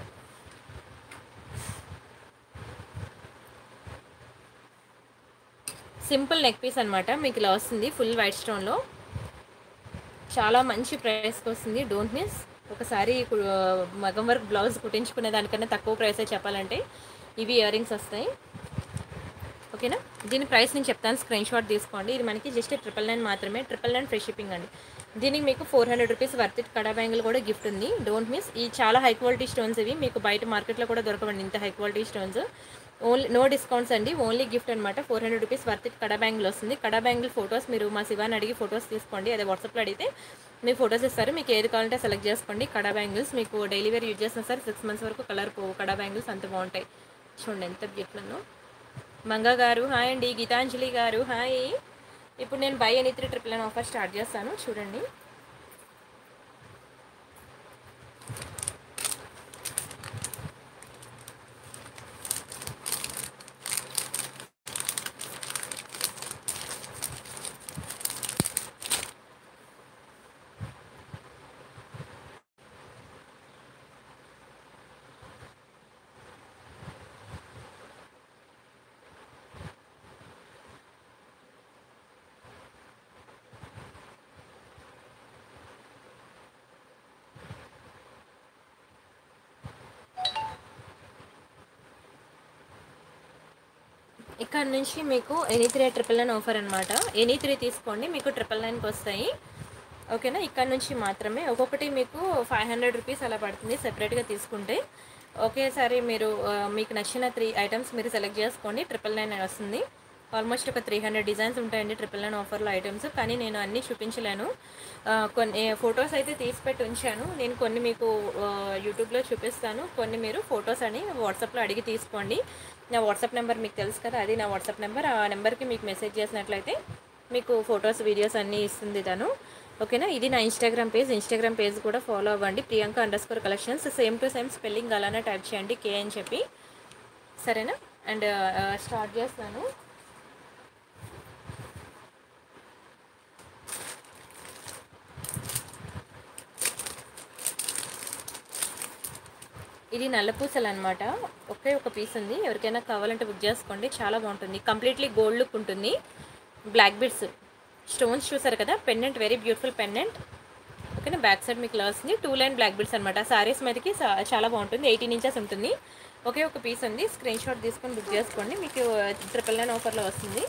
సింపుల్ నెక్ పీస్ అనమాట మీకు ఇలా వస్తుంది ఫుల్ వైట్ స్టోన్లో చాలా మంచి ప్రైస్కి వస్తుంది డోంట్ మిస్ ఒకసారి కు- మగం వర్క్ బ్లౌజ్ కుట్టించుకునే దానికన్నా తక్కువ ప్రైసే చెప్పాలంటే ఇవి ఇయర్ రింగ్స్ వస్తాయి ఓకేనా దీని ప్రైస్ నేను చెప్తాను స్క్రీన్ షాట్ తీసుకోండి ఇది మనకి జస్ట్ ట్రిపుల్ నైన్ మాత్రమే ట్రిపుల్ నైన్ ఫ్రీ షిప్పింగ్ అండి దీనికి మీకు four hundred rupees worth it kada bangle కూడా గిఫ్ట్ ఉంది డోంట్ మిస్ ఈ చాలా హై క్వాలిటీ స్టోన్స్ ఇవి మీకు బయట మార్కెట్లో కూడా దొరకవండి ఇంత high quality stones only no discounts అండి ఓన్లీ గిఫ్ట్ అనమాట four hundred rupees worth it kada bangle వస్తుంది కడా బ్యాంగిల్ ఫొటోస్ మీరు మా శివాని అడిగి ఫొటోస్ తీసుకోండి అదే వాట్సాప్లో అడిగితే మీకు ఫొటోస్ ఇస్తారు మీకు ఏది కావాలంటే సెలెక్ట్ చేసుకోండి కడా బ్యాంగిల్స్ మీకు డైలీ వేర్ యూజ్ చేసిన సార్ సిక్స్ మంత్స్ వరకు కలర్ పోవు కడా బ్యాంగిల్స్ అంత బాగుంటాయి చూడండి ఎంత బ్యూటిఫుల్ ఉందో మంగ గారు హాయ్ అండి గీతాంజలి గారు హాయ్ ఇప్పుడు నేను buy any three triple nine offer start చేస్తాను చూడండి ఇక్కడ నుంచి మీకు any three triple nine offer అనమాట ఎనీ త్రీ తీసుకోండి మీకు ట్రిపుల్ నైన్కి వస్తాయి ఓకేనా ఇక్కడ నుంచి మాత్రమే ఒక్కొక్కటి మీకు ఫైవ్ హండ్రెడ్ రూపీస్ అలా పడుతుంది సెపరేట్గా తీసుకుంటే ఒకేసారి మీరు ఆ, మీకు నచ్చిన త్రీ ఐటమ్స్ మీరు సెలెక్ట్ చేసుకోండి ట్రిపుల్ నైన్ వస్తుంది ఆల్మోస్ట్ ఒక త్రీ హండ్రెడ్ డిజైన్స్ ఉంటాయండి ట్రిపుల్ నైన్ ఆఫర్లో ఐటమ్స్ కానీ నేను అన్నీ చూపించలేను ఆ, కొన్ని ఫొటోస్ అయితే తీసి పెట్టి ఉంచాను నేను కొన్ని మీకు ఆ, యూట్యూబ్లో చూపిస్తాను కొన్ని మీరు ఫొటోస్ అని వాట్సాప్లో అడిగి తీసుకోండి నా వాట్సాప్ నెంబర్ మీకు తెలుసు కదా అది నా వాట్సాప్ నెంబర్ ఆ నెంబర్కి మీకు మెసేజ్ చేసినట్లయితే మీకు ఫొటోస్ వీడియోస్ అన్నీ ఇస్తుంది తను ఓకేనా ఇది నా ఇన్స్టాగ్రామ్ పేజ్ ఇన్స్టాగ్రామ్ పేజ్ కూడా ఫాలో అవ్వండి Priyanka underscore collections same to same spelling అలానే టైప్ చేయండి కే అని చెప్పి సరేనా అండ్ స్టార్ట్ చేస్తాను ఇది నల్లపూసలు అనమాట ఒకే ఒక పీస్ ఉంది ఎవరికైనా కావాలంటే బుక్ చేసుకోండి చాలా బాగుంటుంది కంప్లీట్లీ గోల్డ్ లుక్ ఉంటుంది బ్లాక్ బిడ్స్ స్టోన్స్ చూసారు కదా పెండెంట్ వెరీ బ్యూటిఫుల్ పెండెంట్ ఓకేనా బ్యాక్ సైడ్ మీకు ఇలా వస్తుంది టూ లైన్ బ్లాక్ బిడ్స్ అనమాట సారీస్ మీదకి చా- చాలా బాగుంటుంది ఎయిటీన్ ఇంచెస్ ఉంటుంది ఒకే ఒక పీస్ ఉంది స్క్రీన్ షాట్ తీసుకొని బుక్ చేసుకోండి మీకు ట్రిపుల్ నైన్ ఆఫర్లో వస్తుంది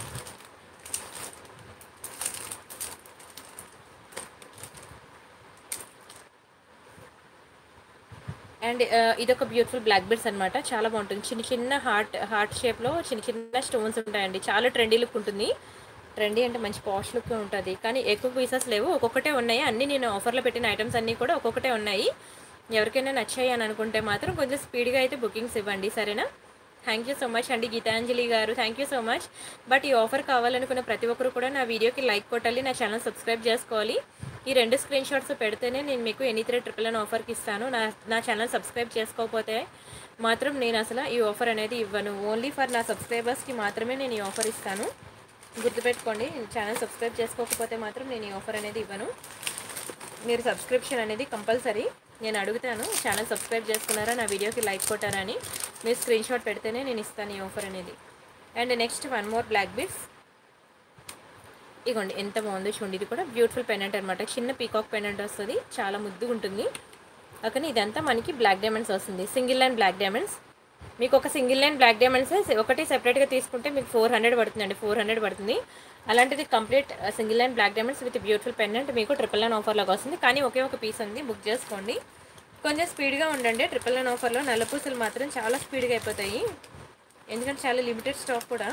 అండ్ ఇదొక బ్యూటిఫుల్ బ్లాక్ బెడ్స్ అనమాట చాలా బాగుంటుంది చిన్న చిన్న హార్ట్ హార్ట్ షేప్లో చిన్న చిన్న స్టోన్స్ ఉంటాయండి చాలా ట్రెండీ లుక్ ఉంటుంది ట్రెండీ అంటే మంచి పాష్ లుక్ ఉంటుంది కానీ ఎక్కువ పీసెస్ లేవు ఒక్కొక్కటే ఉన్నాయి అన్నీ నేను ఆఫర్లో పెట్టిన ఐటమ్స్ అన్నీ కూడా ఒక్కొక్కటే ఉన్నాయి ఎవరికైనా నచ్చాయి అని అనుకుంటే మాత్రం కొంచెం స్పీడ్గా అయితే బుకింగ్స్ ఇవ్వండి సరేనా థ్యాంక్ యూ సో మచ్ అండి గీతాంజలి గారు thank you so much but ఈ ఆఫర్ కావాలనుకున్న ప్రతి ఒక్కరు కూడా నా వీడియోకి లైక్ కొట్టాలి నా ఛానల్ సబ్స్క్రైబ్ చేసుకోవాలి ఈ రెండు స్క్రీన్ షాట్స్ పెడితేనే నేను మీకు ఎనీ త్రీ ట్రిపుల్ నైన్ ఆఫర్కి ఇస్తాను నా నా ఛానల్ సబ్స్క్రైబ్ చేసుకోకపోతే మాత్రం నేను అసలు ఈ ఆఫర్ అనేది ఇవ్వను ఓన్లీ ఫర్ నా సబ్స్క్రైబర్స్కి మాత్రమే నేను ఈ ఆఫర్ ఇస్తాను గుర్తుపెట్టుకోండి ఛానల్ సబ్స్క్రైబ్ చేసుకోకపోతే మాత్రం నేను ఈ ఆఫర్ అనేది ఇవ్వను మీరు సబ్స్క్రిప్షన్ అనేది కంపల్సరీ నేను అడుగుతాను ఛానల్ సబ్స్క్రైబ్ చేసుకున్నారా నా వీడియోకి లైక్ కొట్టారా అని మీరు స్క్రీన్ షాట్ పెడితేనే నేను ఇస్తాను ఈ ఆఫర్ అనేది and next one more black beads ఇగోండి ఎంత బాగుందో చూడండి ఇది కూడా బ్యూటిఫుల్ పెనెంట్ అనమాట చిన్న పీకాక్ పెనెంట్ వస్తుంది చాలా ముద్దుగా ఉంటుంది ఓకే ఇదంతా మనకి బ్లాక్ డైమండ్స్ వస్తుంది సింగిల్ లైన్ బ్లాక్ డైమండ్స్ మీకు ఒక సింగిల్ లైన్ బ్లాక్ డైమండ్స్ ఒకటి సెపరేట్గా తీసుకుంటే మీకు ఫోర్ హండ్రెడ్ పడుతుందండి ఫోర్ హండ్రెడ్ పడుతుంది అలాంటిది complete single line black diamonds with beautiful pendant మీకు ట్రిపుల్ లైన్ ఆఫర్లోకి వస్తుంది కానీ ఒకే ఒక పీస్ ఉంది బుక్ చేసుకోండి కొంచెం స్పీడ్గా ఉండండి ట్రిపుల్ లైన్ ఆఫర్లో నల్లపూసలు మాత్రం చాలా స్పీడ్గా అయిపోతాయి ఎందుకంటే చాలా లిమిటెడ్ స్టాక్ కూడా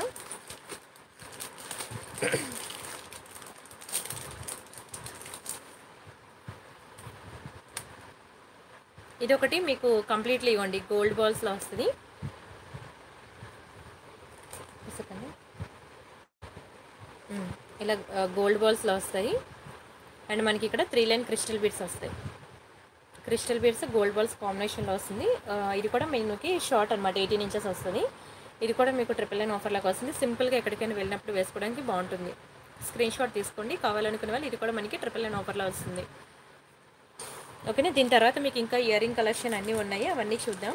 ఇది ఒకటి మీకు కంప్లీట్లీ ఇవ్వండి గోల్డ్ బాల్స్లో వస్తుంది ఒక సెకండ్. ఉమ్, ఇలా గోల్డ్ బాల్స్లో వస్తాయి అండ్ మనకి ఇక్కడ త్రీ లైన్ క్రిస్టల్ బీడ్స్ వస్తాయి క్రిస్టల్ బీడ్స్ గోల్డ్ బాల్స్ కాంబినేషన్లో వస్తుంది ఆ, ఇది కూడా మీకు షార్ట్ అనమాట ఎయిటీన్ ఇంచెస్ వస్తుంది ఇది కూడా మీకు ట్రిపుల్ లైన్ ఆఫర్లోకి వస్తుంది సింపుల్గా ఎక్కడికైనా వెళ్ళినప్పుడు వేసుకోవడానికి బాగుంటుంది స్క్రీన్ షాట్ తీసుకోండి కావాలనుకునే వాళ్ళు ఇది కూడా మనకి ట్రిపుల్ లైన్ ఆఫర్లో వస్తుంది ఓకేనా దీని తర్వాత మీకు ఇంకా ఇయర్ రింగ్ కలెక్షన్ అన్నీ ఉన్నాయి అవన్నీ చూద్దాం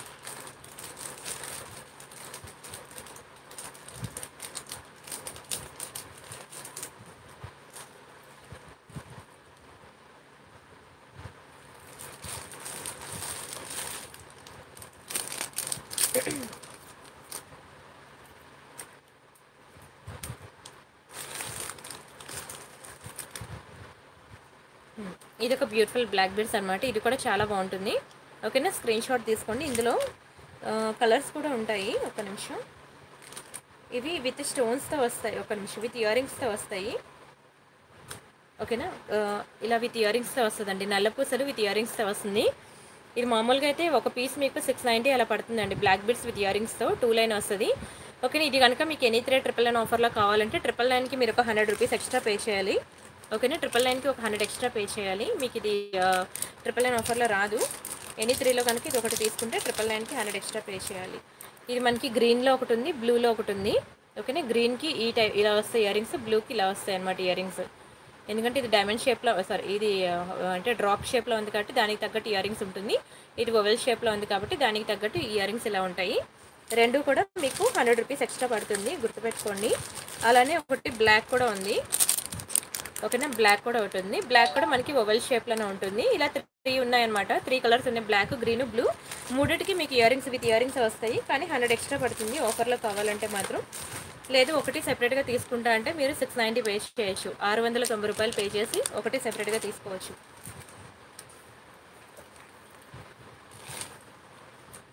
ఇది ఒక బ్యూటిఫుల్ బ్లాక్ బీడ్స్ అనమాట ఇది కూడా చాలా బాగుంటుంది ఓకేనా స్క్రీన్ షాట్ తీసుకోండి ఇందులో కలర్స్ కూడా ఉంటాయి ఒక నిమిషం ఇవి విత్ స్టోన్స్తో వస్తాయి ఒక నిమిషం విత్ ఇయర్ రింగ్స్తో వస్తాయి ఓకేనా ఆ, ఇలా విత్ ఇయర్ రింగ్స్తో వస్తుందండి నల్లపూసలు విత్ ఇయర్ రింగ్స్తో వస్తుంది ఇది మామూలుగా అయితే ఒక పీస్ మీకు సిక్స్ నైంటీ అలా పడుతుందండి బ్లాక్ బిడ్స్ విత్ ఇయర్ రింగ్స్తో టూ లైన్ వస్తుంది ఓకేనా ఇది కనుక మీకు ఎనీ త్రీ ట్రిపుల్ నైన్ ఆఫర్లో కావాలంటే ట్రిపుల్ నైన్కి మీరు ఒక హండ్రెడ్ రూపీస్ ఎక్స్ట్రా పే చేయాలి ఓకేనా ట్రిపుల్ నైన్కి ఒక హండ్రెడ్ ఎక్స్ట్రా పే చేయాలి మీకు ఇది ట్రిపుల్ నైన్ ఆఫర్లో రాదు ఎనీ త్రీలో కనుక ఇది ఒకటి తీసుకుంటే ట్రిపుల్ నైన్కి హండ్రెడ్ ఎక్స్ట్రా పే చేయాలి ఇది మనకి గ్రీన్లో ఒకటి ఉంది బ్లూలో ఒకటి ఉంది ఓకేనా గ్రీన్కి ఈ టైప్ ఇలా వస్తాయి ఇయర్ రింగ్స్ బ్లూకి ఇలా వస్తాయి అనమాట ఇయర్ రింగ్స్ ఎందుకంటే ఇది డైమండ్ షేప్లో సారీ ఇది ఆ, అంటే డ్రాప్ షేప్లో ఉంది కాబట్టి దానికి తగ్గట్టు ఇయర్ రింగ్స్ ఉంటుంది ఇది ఓవెల్ షేప్లో ఉంది కాబట్టి దానికి తగ్గట్టు ఇయర్ రింగ్స్ ఇలా ఉంటాయి రెండు కూడా మీకు హండ్రెడ్ రూపీస్ ఎక్స్ట్రా పడుతుంది గుర్తుపెట్టుకోండి అలానే ఒకటి బ్లాక్ కూడా ఉంది ఓకేనా బ్లాక్ కూడా ఒకటి ఉంది బ్లాక్ కూడా మనకి ఓవెల్ షేప్లోనే ఉంటుంది ఇలా త్రీ ఉన్నాయన్నమాట త్రీ కలర్స్ ఉన్నాయి బ్లాక్ గ్రీన్ బ్లూ మూడిటికి మీకు earrings with earrings వస్తాయి కానీ హండ్రెడ్ ఎక్స్ట్రా పడుతుంది ఆఫర్లో కావాలంటే మాత్రం లేదు ఒకటి సెపరేట్గా తీసుకుంటా అంటే మీరు సిక్స్ నైంటీ పే చేయొచ్చు ఆరు వందల తొంభై రూపాయలు పే చేసి ఒకటి సెపరేట్గా తీసుకోవచ్చు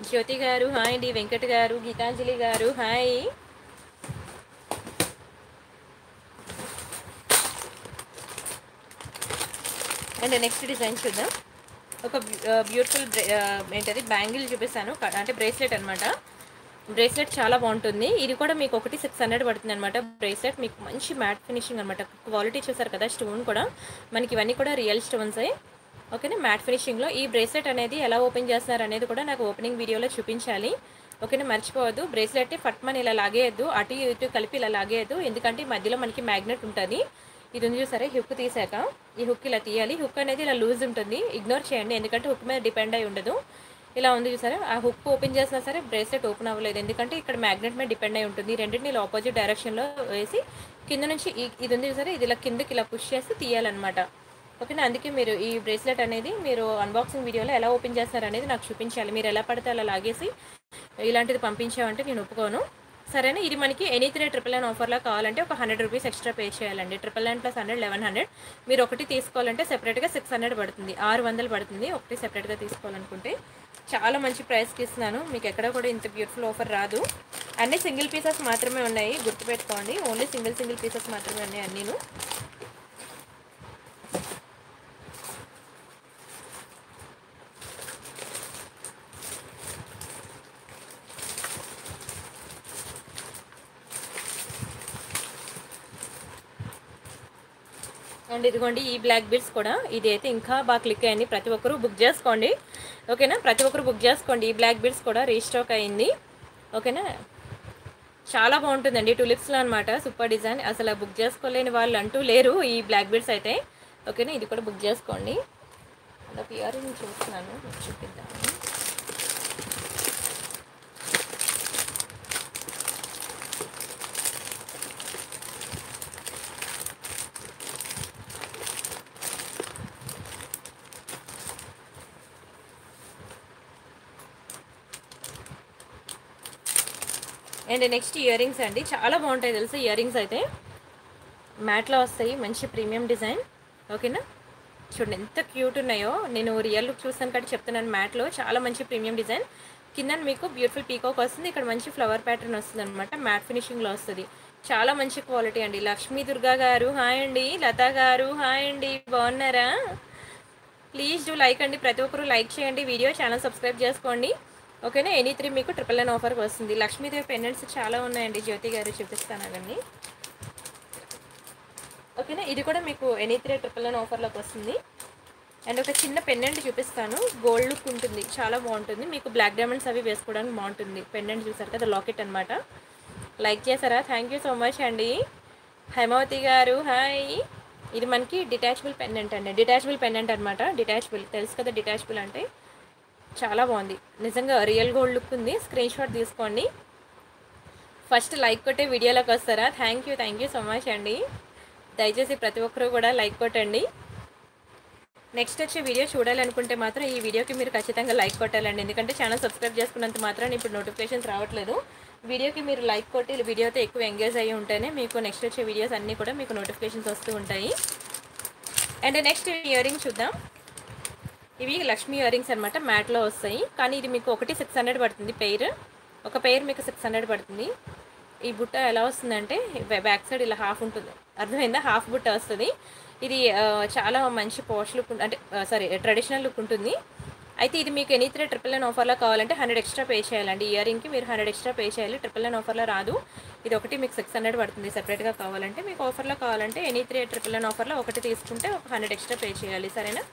జ్యోతి గారు హాయ్ అండి వెంకట్ గారు గీతాంజలి గారు హాయ్ అండ్ నెక్స్ట్ డిజైన్ చూద్దాం ఒక బ్యూటిఫుల్ ఏంటది బ్యాంగిల్ చూపిస్తాను క- అంటే బ్రేస్లెట్ అనమాట బ్రేస్లెట్ చాలా బాగుంటుంది ఇది కూడా మీకు ఒకటి సిక్స్ హండ్రెడ్ పడుతుంది అనమాట బ్రేస్లెట్ మీకు మంచి మ్యాట్ ఫినిషింగ్ అనమాట క్వాలిటీ చూసారు కదా స్టోన్ కూడా మనకి ఇవన్నీ కూడా రియల్ స్టోన్సే ఓకేనా మ్యాట్ ఫినిషింగ్లో ఈ బ్రేస్లెట్ అనేది ఎలా ఓపెన్ చేస్తున్నారు అనేది కూడా నాకు ఓపెనింగ్ వీడియోలో చూపించాలి ఓకేనా మర్చిపోవద్దు బ్రేస్లెట్ ఫట్మని ఇలా లాగేయద్దు అటు ఇటు కలిపి ఇలా లాగేయద్దు ఎందుకంటే ఈ మధ్యలో మనకి మ్యాగ్నెట్ ఉంటుంది ఇది ఉంది చూసారా హుక్ తీసాక ఈ హుక్ ఇలా తీయాలి హుక్ అనేది ఇలా లూజ్ ఉంటుంది ఇగ్నోర్ చేయండి ఎందుకంటే హుక్ మీద డిపెండ్ అయి ఉండదు ఇలా ఉంది చూసారా ఆ హుక్ ఓపెన్ చేసినా సరే బ్రేస్లెట్ ఓపెన్ అవ్వలేదు ఎందుకంటే ఇక్కడ మ్యాగ్నెట్ మీద డిపెండ్ అయి ఉంటుంది ఈ రెండింటిని ఇలా ఆపోజిట్ డైరెక్షన్లో వేసి కింద నుంచి ఈ- ఇది ఉంది చూసారా ఇది ఇలా కిందకి ఇలా పుష్ చేసి తీయాలన్నమాట ఓకేనా అందుకే మీరు ఈ బ్రేస్లెట్ అనేది మీరు అన్బాక్సింగ్ వీడియోలో ఎలా ఓపెన్ చేస్తారు అనేది నాకు చూపించాలి మీరు ఎలా పడితే అలా లాగేసి ఇలాంటిది పంపించామంటే నేను ఒప్పుకోను సరేనా ఇది మనకి ఎనీ త్రీ ట్రిపుల్ నైన్ ఆఫర్లో కావాలంటే ఒక హండ్రెడ్ రూపీస్ ఎక్స్ట్రా పే చేయాలండి triple nine plus hundred eleven hundred మీరు ఒకటి తీసుకోవాలంటే సెపరేట్గా సిక్స్ హండ్రెడ్ పడుతుంది ఆరు వందలు పడుతుంది ఒకటి సెపరేట్గా తీసుకోవాలనుకుంటే చాలా మంచి ప్రైస్కి ఇస్తున్నాను మీకు ఎక్కడ కూడా ఇంత బ్యూటిఫుల్ ఆఫర్ రాదు అన్నీ సింగిల్ పీసెస్ మాత్రమే ఉన్నాయి గుర్తుపెట్టుకోండి ఓన్లీ సింగిల్ సింగిల్ పీసెస్ మాత్రమే ఉన్నాయి అన్నీను అండ్ ఇదిగోండి ఈ బ్లాక్ బీడ్స్ కూడా ఇది అయితే ఇంకా బాగా క్లిక్ అయింది ప్రతి ఒక్కరూ బుక్ చేసుకోండి ఓకేనా ప్రతి ఒక్కరు బుక్ చేసుకోండి ఈ బ్లాక్ బీడ్స్ కూడా రీస్టాక్ అయింది ఓకేనా చాలా బాగుంటుందండి టూలిప్స్లో అనమాట సూపర్ డిజైన్ అసలు బుక్ చేసుకోలేని వాళ్ళు అంటూ లేరు ఈ బ్లాక్ బీడ్స్ అయితే ఓకేనా ఇది కూడా బుక్ చేసుకోండి అలా పిఆర్ చూస్తున్నాను మీకు చూపిద్దాము అండ్ నెక్స్ట్ ఇయర్ రింగ్స్ అండి చాలా బాగుంటాయి తెలుసు ఇయర్ రింగ్స్ అయితే మ్యాట్లో వస్తాయి మంచి ప్రీమియం డిజైన్ ఓకేనా చూడండి ఎంత క్యూట్ ఉన్నాయో నేను రియల్ లుక్ చూస్తాను కాబట్టి చెప్తున్నాను మ్యాట్లో చాలా మంచి ప్రీమియం డిజైన్ కింద మీకు బ్యూటిఫుల్ పీకాక్ వస్తుంది ఇక్కడ మంచి ఫ్లవర్ ప్యాటర్న్ వస్తుంది అనమాట మ్యాట్ ఫినిషింగ్లో వస్తుంది చాలా మంచి క్వాలిటీ అండి లక్ష్మీ దుర్గా గారు హాయ్ అండి లతా గారు హాయ్ అండి బాగున్నారా ప్లీజ్ డూ లైక్ అండి ప్రతి ఒక్కరు లైక్ చేయండి వీడియో ఛానల్ సబ్స్క్రైబ్ చేసుకోండి ఓకేనా ఎనీ త్రీ మీకు ట్రిపుల్ నైన్ ఆఫర్కి వస్తుంది లక్ష్మీదేవి పెండెంట్స్ చాలా ఉన్నాయండి జ్యోతి గారు చూపిస్తాను అదండి ఓకేనా ఇది కూడా మీకు ఎనీ త్రీ ట్రిపుల్ నైన్ ఆఫర్లోకి వస్తుంది అండ్ ఒక చిన్న పెండెంట్ చూపిస్తాను గోల్డ్ లుక్ ఉంటుంది చాలా బాగుంటుంది మీకు బ్లాక్ డైమండ్స్ అవి వేసుకోవడానికి బాగుంటుంది పెండెంట్ చూసారు కదా లాకెట్ అనమాట లైక్ చేశారా థ్యాంక్ యూ సో మచ్ అండి హైమావతి గారు హాయ్ ఇది మనకి డిటాచబుల్ పెండెంట్ అండి డిటాచబుల్ పెండెంట్ అనమాట డిటాచబుల్ తెలుసు కదా డిటాచబుల్ అంటే చాలా బాగుంది నిజంగా రియల్ గోల్డ్ లుక్ ఉంది స్క్రీన్ షాట్ తీసుకోండి ఫస్ట్ లైక్ కొట్టే వీడియోలోకి వస్తారా thank you thank you so much అండి దయచేసి ప్రతి ఒక్కరూ కూడా లైక్ కొట్టండి నెక్స్ట్ వచ్చే వీడియో చూడాలనుకుంటే మాత్రం ఈ వీడియోకి మీరు ఖచ్చితంగా లైక్ కొట్టాలండి ఎందుకంటే ఛానల్ సబ్స్క్రైబ్ చేసుకున్నంత మాత్రం ఇప్పుడు నోటిఫికేషన్స్ రావట్లేదు వీడియోకి మీరు లైక్ కొట్టి వీడియోతో ఎక్కువ ఎంగేజ్ అయ్యి ఉంటేనే మీకు నెక్స్ట్ వచ్చే వీడియోస్ అన్నీ కూడా మీకు నోటిఫికేషన్స్ వస్తూ ఉంటాయి అండ్ నెక్స్ట్ ఇయర్ రింగ్ చూద్దాం ఇవి లక్ష్మీ ఇయర్ రింగ్స్ అనమాట మ్యాట్లో వస్తాయి కానీ ఇది మీకు ఒకటి సిక్స్ హండ్రెడ్ పడుతుంది పెయిర్ ఒక పెయిర్ మీకు సిక్స్ హండ్రెడ్ పడుతుంది ఈ బుట్ట ఎలా వస్తుందంటే బ్యాక్ సైడ్ ఇలా హాఫ్ ఉంటుంది అర్థమైందా హాఫ్ బుట్ట వస్తుంది ఇది ఆ, చాలా మంచి పాష్ లుక్ అంటే సారీ ట్రెడిషనల్ లుక్ ఉంటుంది అయితే ఇది మీకు ఎనీ త్రీ ట్రిపుల్ నైన్ ఆఫర్లో కావాలంటే హండ్రెడ్ ఎక్స్ట్రా పే చేయాలండి ఇయర్ రింగ్కి మీరు హండ్రెడ్ ఎక్స్ట్రా పే చేయాలి ట్రిపుల్ నైన్ ఆఫర్లో రాదు ఇది ఒకటి మీకు సిక్స్ హండ్రెడ్ పడుతుంది సెపరేట్గా కావాలంటే మీకు ఆఫర్లో కావాలంటే ఎనీ త్రీ ట్రిపుల్ నైన్ ఆఫర్లో ఒకటి తీసుకుంటే ఒక హండ్రెడ్ ఎక్స్ట్రా పే చేయాలి సరేనా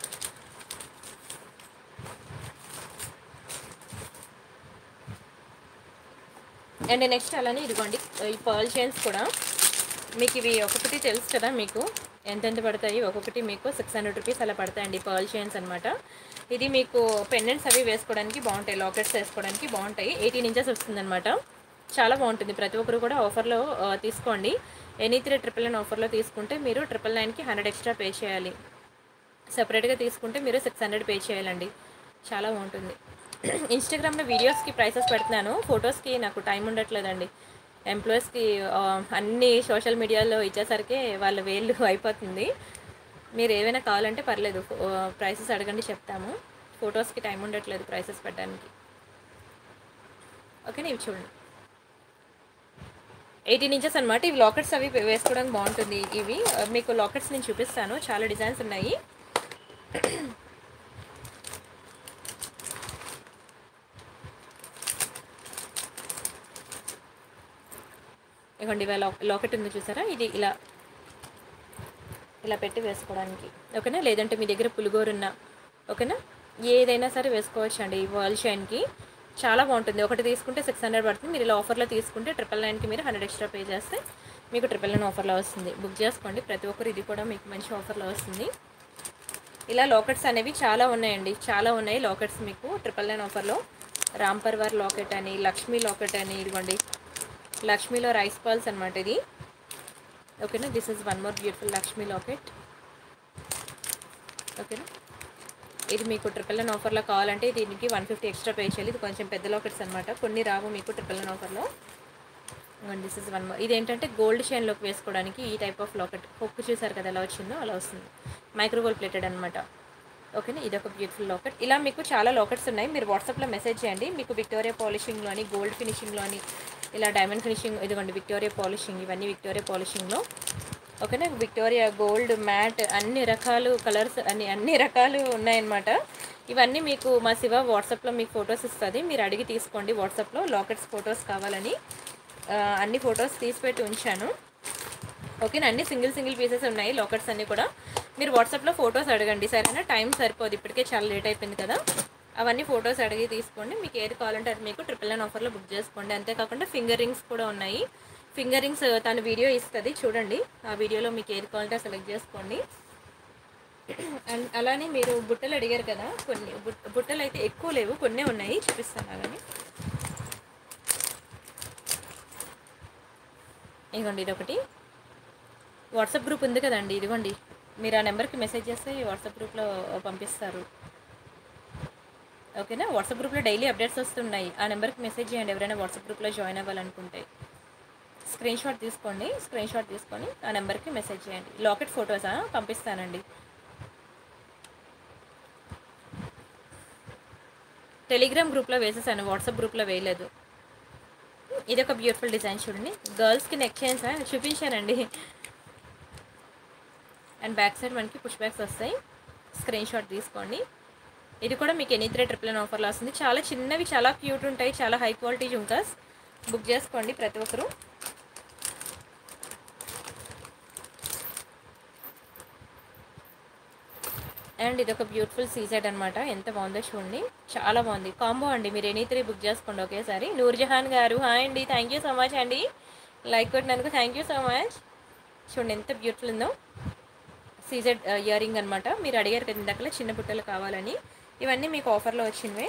అండ్ నెక్స్ట్ అలానే ఇదిగోండి ఈ పర్ల్ చైన్స్ కూడా మీకు ఇవి ఒక్కొక్కటి తెలుసు కదా మీకు ఎంతెంత పడతాయి ఒక్కొక్కటి మీకు సిక్స్ హండ్రెడ్ రూపీస్ అలా పడతాయండి పర్ల్ చైన్స్ అనమాట ఇది మీకు పెండెంట్స్ అవి వేసుకోవడానికి బాగుంటాయి లాకెట్స్ వేసుకోవడానికి బాగుంటాయి ఎయిటీన్ ఇంచెస్ వస్తుందన్నమాట చాలా బాగుంటుంది ప్రతి ఒక్కరు కూడా ఆఫర్లో ఆ, తీసుకోండి ఎనీ త్రీ ట్రిపుల్ నైన్ ఆఫర్లో తీసుకుంటే మీరు ట్రిపుల్ నైన్కి హండ్రెడ్ ఎక్స్ట్రా పే చేయాలి సపరేట్గా తీసుకుంటే మీరు సిక్స్ హండ్రెడ్ పే చేయాలండి చాలా బాగుంటుంది ఇన్స్టాగ్రామ్లో వీడియోస్కి ప్రైసెస్ పెడుతున్నాను ఫొటోస్కి నాకు టైం ఉండట్లేదండి ఎంప్లాయీస్కి ఆ, అన్ని సోషల్ మీడియాలో ఇచ్చేసరికి వాళ్ళ వేళ్ళు అయిపోతుంది మీరు ఏవైనా కావాలంటే పర్లేదు ప్రైసెస్ అడగండి చెప్తాము ఫొటోస్కి టైం ఉండట్లేదు ప్రైసెస్ పెట్టడానికి ఓకేనా ఇవి చూడండి ఎయిటీన్ ఇంచెస్ అనమాట ఇవి లాకెట్స్ అవి వేసుకోవడానికి బాగుంటుంది ఇవి ఆ, మీకు లాకెట్స్ నేను చూపిస్తాను చాలా డిజైన్స్ ఉన్నాయి ఇవ్వండి ఇవాళ లాకెట్ ఉంది చూసారా ఇది ఇలా ఇలా పెట్టి వేసుకోవడానికి ఓకేనా లేదంటే మీ దగ్గర పులిగోరు ఉన్న ఓకేనా ఏదైనా సరే వేసుకోవచ్చు అండి ఈ వాల్ షైన్కి చాలా బాగుంటుంది ఒకటి తీసుకుంటే సిక్స్ హండ్రెడ్ పడుతుంది మీరు ఇలా ఆఫర్లో తీసుకుంటే ట్రిపుల్ నైన్కి మీరు హండ్రెడ్ ఎక్స్ట్రా పే చేస్తే మీకు ట్రిపుల్ నైన్ ఆఫర్లో వస్తుంది బుక్ చేసుకోండి ప్రతి ఒక్కరు ఇది కూడా మీకు మంచి ఆఫర్లో వస్తుంది ఇలా లాకెట్స్ అనేవి చాలా ఉన్నాయండి చాలా ఉన్నాయి లాకెట్స్ మీకు ట్రిపుల్ నైన్ ఆఫర్లో రామ్ పర్వార్ లాకెట్ అని లక్ష్మీ లాకెట్ అని ఇదిగోండి లక్ష్మీలో రైస్ పాల్స్ అనమాట ఇది ఓకేనా this is one more beautiful Lakshmi locket ఓకేనా ఇది మీకు ట్రిపుల్ నైన్ ఆఫర్లో కావాలంటే దీనికి వన్ ఫిఫ్టీ ఎక్స్ట్రా పే చేయాలి ఇది కొంచెం పెద్ద లాకెట్స్ అనమాట కొన్ని రావు మీకు ట్రిపుల్ నైన్ ఆఫర్లో దిస్ ఇస్ వన్ మోర్ ఇది ఏంటంటే గోల్డ్ చైన్లోకి వేసుకోవడానికి ఈ టైప్ ఆఫ్ లాకెట్ కొక్కు చూసారు కదా ఎలా వచ్చిందో అలా వస్తుంది మైక్రోగోల్ ప్లేటెడ్ అనమాట ఓకేనా ఇది ఒక బ్యూటిఫుల్ లాకెట్ ఇలా మీకు చాలా లాకెట్స్ ఉన్నాయి మీరు వాట్సాప్లో మెసేజ్ చేయండి మీకు విక్టోరియా పాలిషింగ్లోని గోల్డ్ ఫినిషింగ్లోని ఇలా డైమండ్ ఫినిషింగ్ ఇదిగోండి విక్టోరియా పాలిషింగ్ ఇవన్నీ విక్టోరియా పాలిషింగ్లో ఓకేనా విక్టోరియా గోల్డ్ మ్యాట్ అన్ని రకాలు కలర్స్ అన్ని అన్ని రకాలు ఉన్నాయన్నమాట ఇవన్నీ మీకు మా శివ వాట్సాప్లో మీకు ఫొటోస్ ఇస్తుంది మీరు అడిగి తీసుకోండి వాట్సాప్లో లాకెట్స్ ఫొటోస్ కావాలని ఆ, అన్ని ఫొటోస్ తీసిపెట్టి ఉంచాను ఓకేనా అన్ని సింగిల్ సింగిల్ పీసెస్ ఉన్నాయి లాకెట్స్ అన్నీ కూడా మీరు వాట్సాప్లో ఫొటోస్ అడగండి సరేనా టైం సరిపోదు ఇప్పటికే చాలా లేట్ అయిపోయింది కదా అవన్నీ ఫొటోస్ అడిగి తీసుకోండి మీకు ఏది కావాలంటే అది మీకు ట్రిపుల్ నైన్ ఆఫర్లో బుక్ చేసుకోండి అంతేకాకుండా ఫింగర్ రింగ్స్ కూడా ఉన్నాయి ఫింగర్ రింగ్స్ తను వీడియో ఇస్తుంది చూడండి ఆ వీడియోలో మీకు ఏది కావాలంటే సెలెక్ట్ చేసుకోండి అండ్ అలానే మీరు బుట్టలు అడిగారు కదా కొన్ని బుట్- బుట్టలు అయితే ఎక్కువ లేవు కొన్నే ఉన్నాయి చూపిస్తాను అలానే ఇదిగోండి ఇది ఒకటి వాట్సాప్ గ్రూప్ ఉంది కదండి ఇదిగోండి మీరు ఆ నెంబర్కి మెసేజ్ చేస్తే వాట్సాప్ గ్రూప్లో పంపిస్తారు ఓకేనా వాట్సాప్ గ్రూప్లో డైలీ అప్డేట్స్ వస్తున్నాయి ఆ నెంబర్కి మెసేజ్ చేయండి ఎవరైనా వాట్సాప్ గ్రూప్లో జాయిన్ అవ్వాలనుకుంటే స్క్రీన్ షాట్ తీసుకోండి స్క్రీన్ షాట్ తీసుకొని ఆ నెంబర్కి మెసేజ్ చేయండి లాకెట్ ఫొటోసా పంపిస్తానండి టెలిగ్రామ్ గ్రూప్లో వేసేసాను వాట్సాప్ గ్రూప్లో వేయలేదు ఇది ఒక బ్యూటిఫుల్ డిజైన్ చూడండి గర్ల్స్కి నెక్ చైన్స్ చూపించానండి అండ్ బ్యాక్ సైడ్ మనకి పుష్ బ్యాగ్స్ వస్తాయి స్క్రీన్ షాట్ తీసుకోండి ఇది కూడా మీకు ఎనీ త్రీ ట్రిపుల్ నైన్ ఆఫర్లో వస్తుంది చాలా చిన్నవి చాలా క్యూట్ ఉంటాయి చాలా హై క్వాలిటీ జుంకాస్ బుక్ చేసుకోండి ప్రతి ఒక్కరు అండ్ ఇది ఒక బ్యూటిఫుల్ సీజెడ్ అనమాట ఎంత బాగుందో చూడండి చాలా బాగుంది కాంబో అండి మీరు ఎనీ త్రీ బుక్ చేసుకోండి ఒకేసారి నూర్జహాన్ గారు హాయ్ అండి థ్యాంక్ యూ సో మచ్ అండి లైక్ కొట్టినందుకు థ్యాంక్ యూ సో మచ్ చూడండి ఎంత బ్యూటిఫుల్ ఉందో సీజెడ్ ఇయర్ రింగ్ అనమాట మీరు అడిగారు కదా ఇందాకలా చిన్న బుట్టలు కావాలని ఇవన్నీ మీకు ఆఫర్లో వచ్చినవే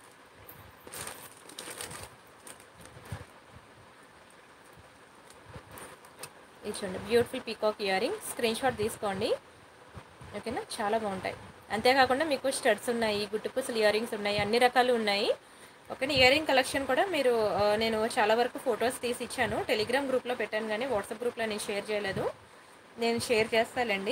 ఇది చూడండి beautiful peacock earring screen shot తీసుకోండి ఓకేనా చాలా బాగుంటాయి అంతేకాకుండా మీకు స్టడ్స్ ఉన్నాయి గుట్టుపూసలు ఇయర్ రింగ్స్ ఉన్నాయి అన్ని రకాలు ఉన్నాయి ఓకేనా ఇయర్ రింగ్ కలెక్షన్ కూడా మీరు ఆ, నేను చాలా వరకు ఫొటోస్ తీసి ఇచ్చాను టెలిగ్రామ్ గ్రూప్లో పెట్టాను కానీ వాట్సాప్ గ్రూప్లో నేను షేర్ చేయలేదు నేను షేర్ చేస్తానండి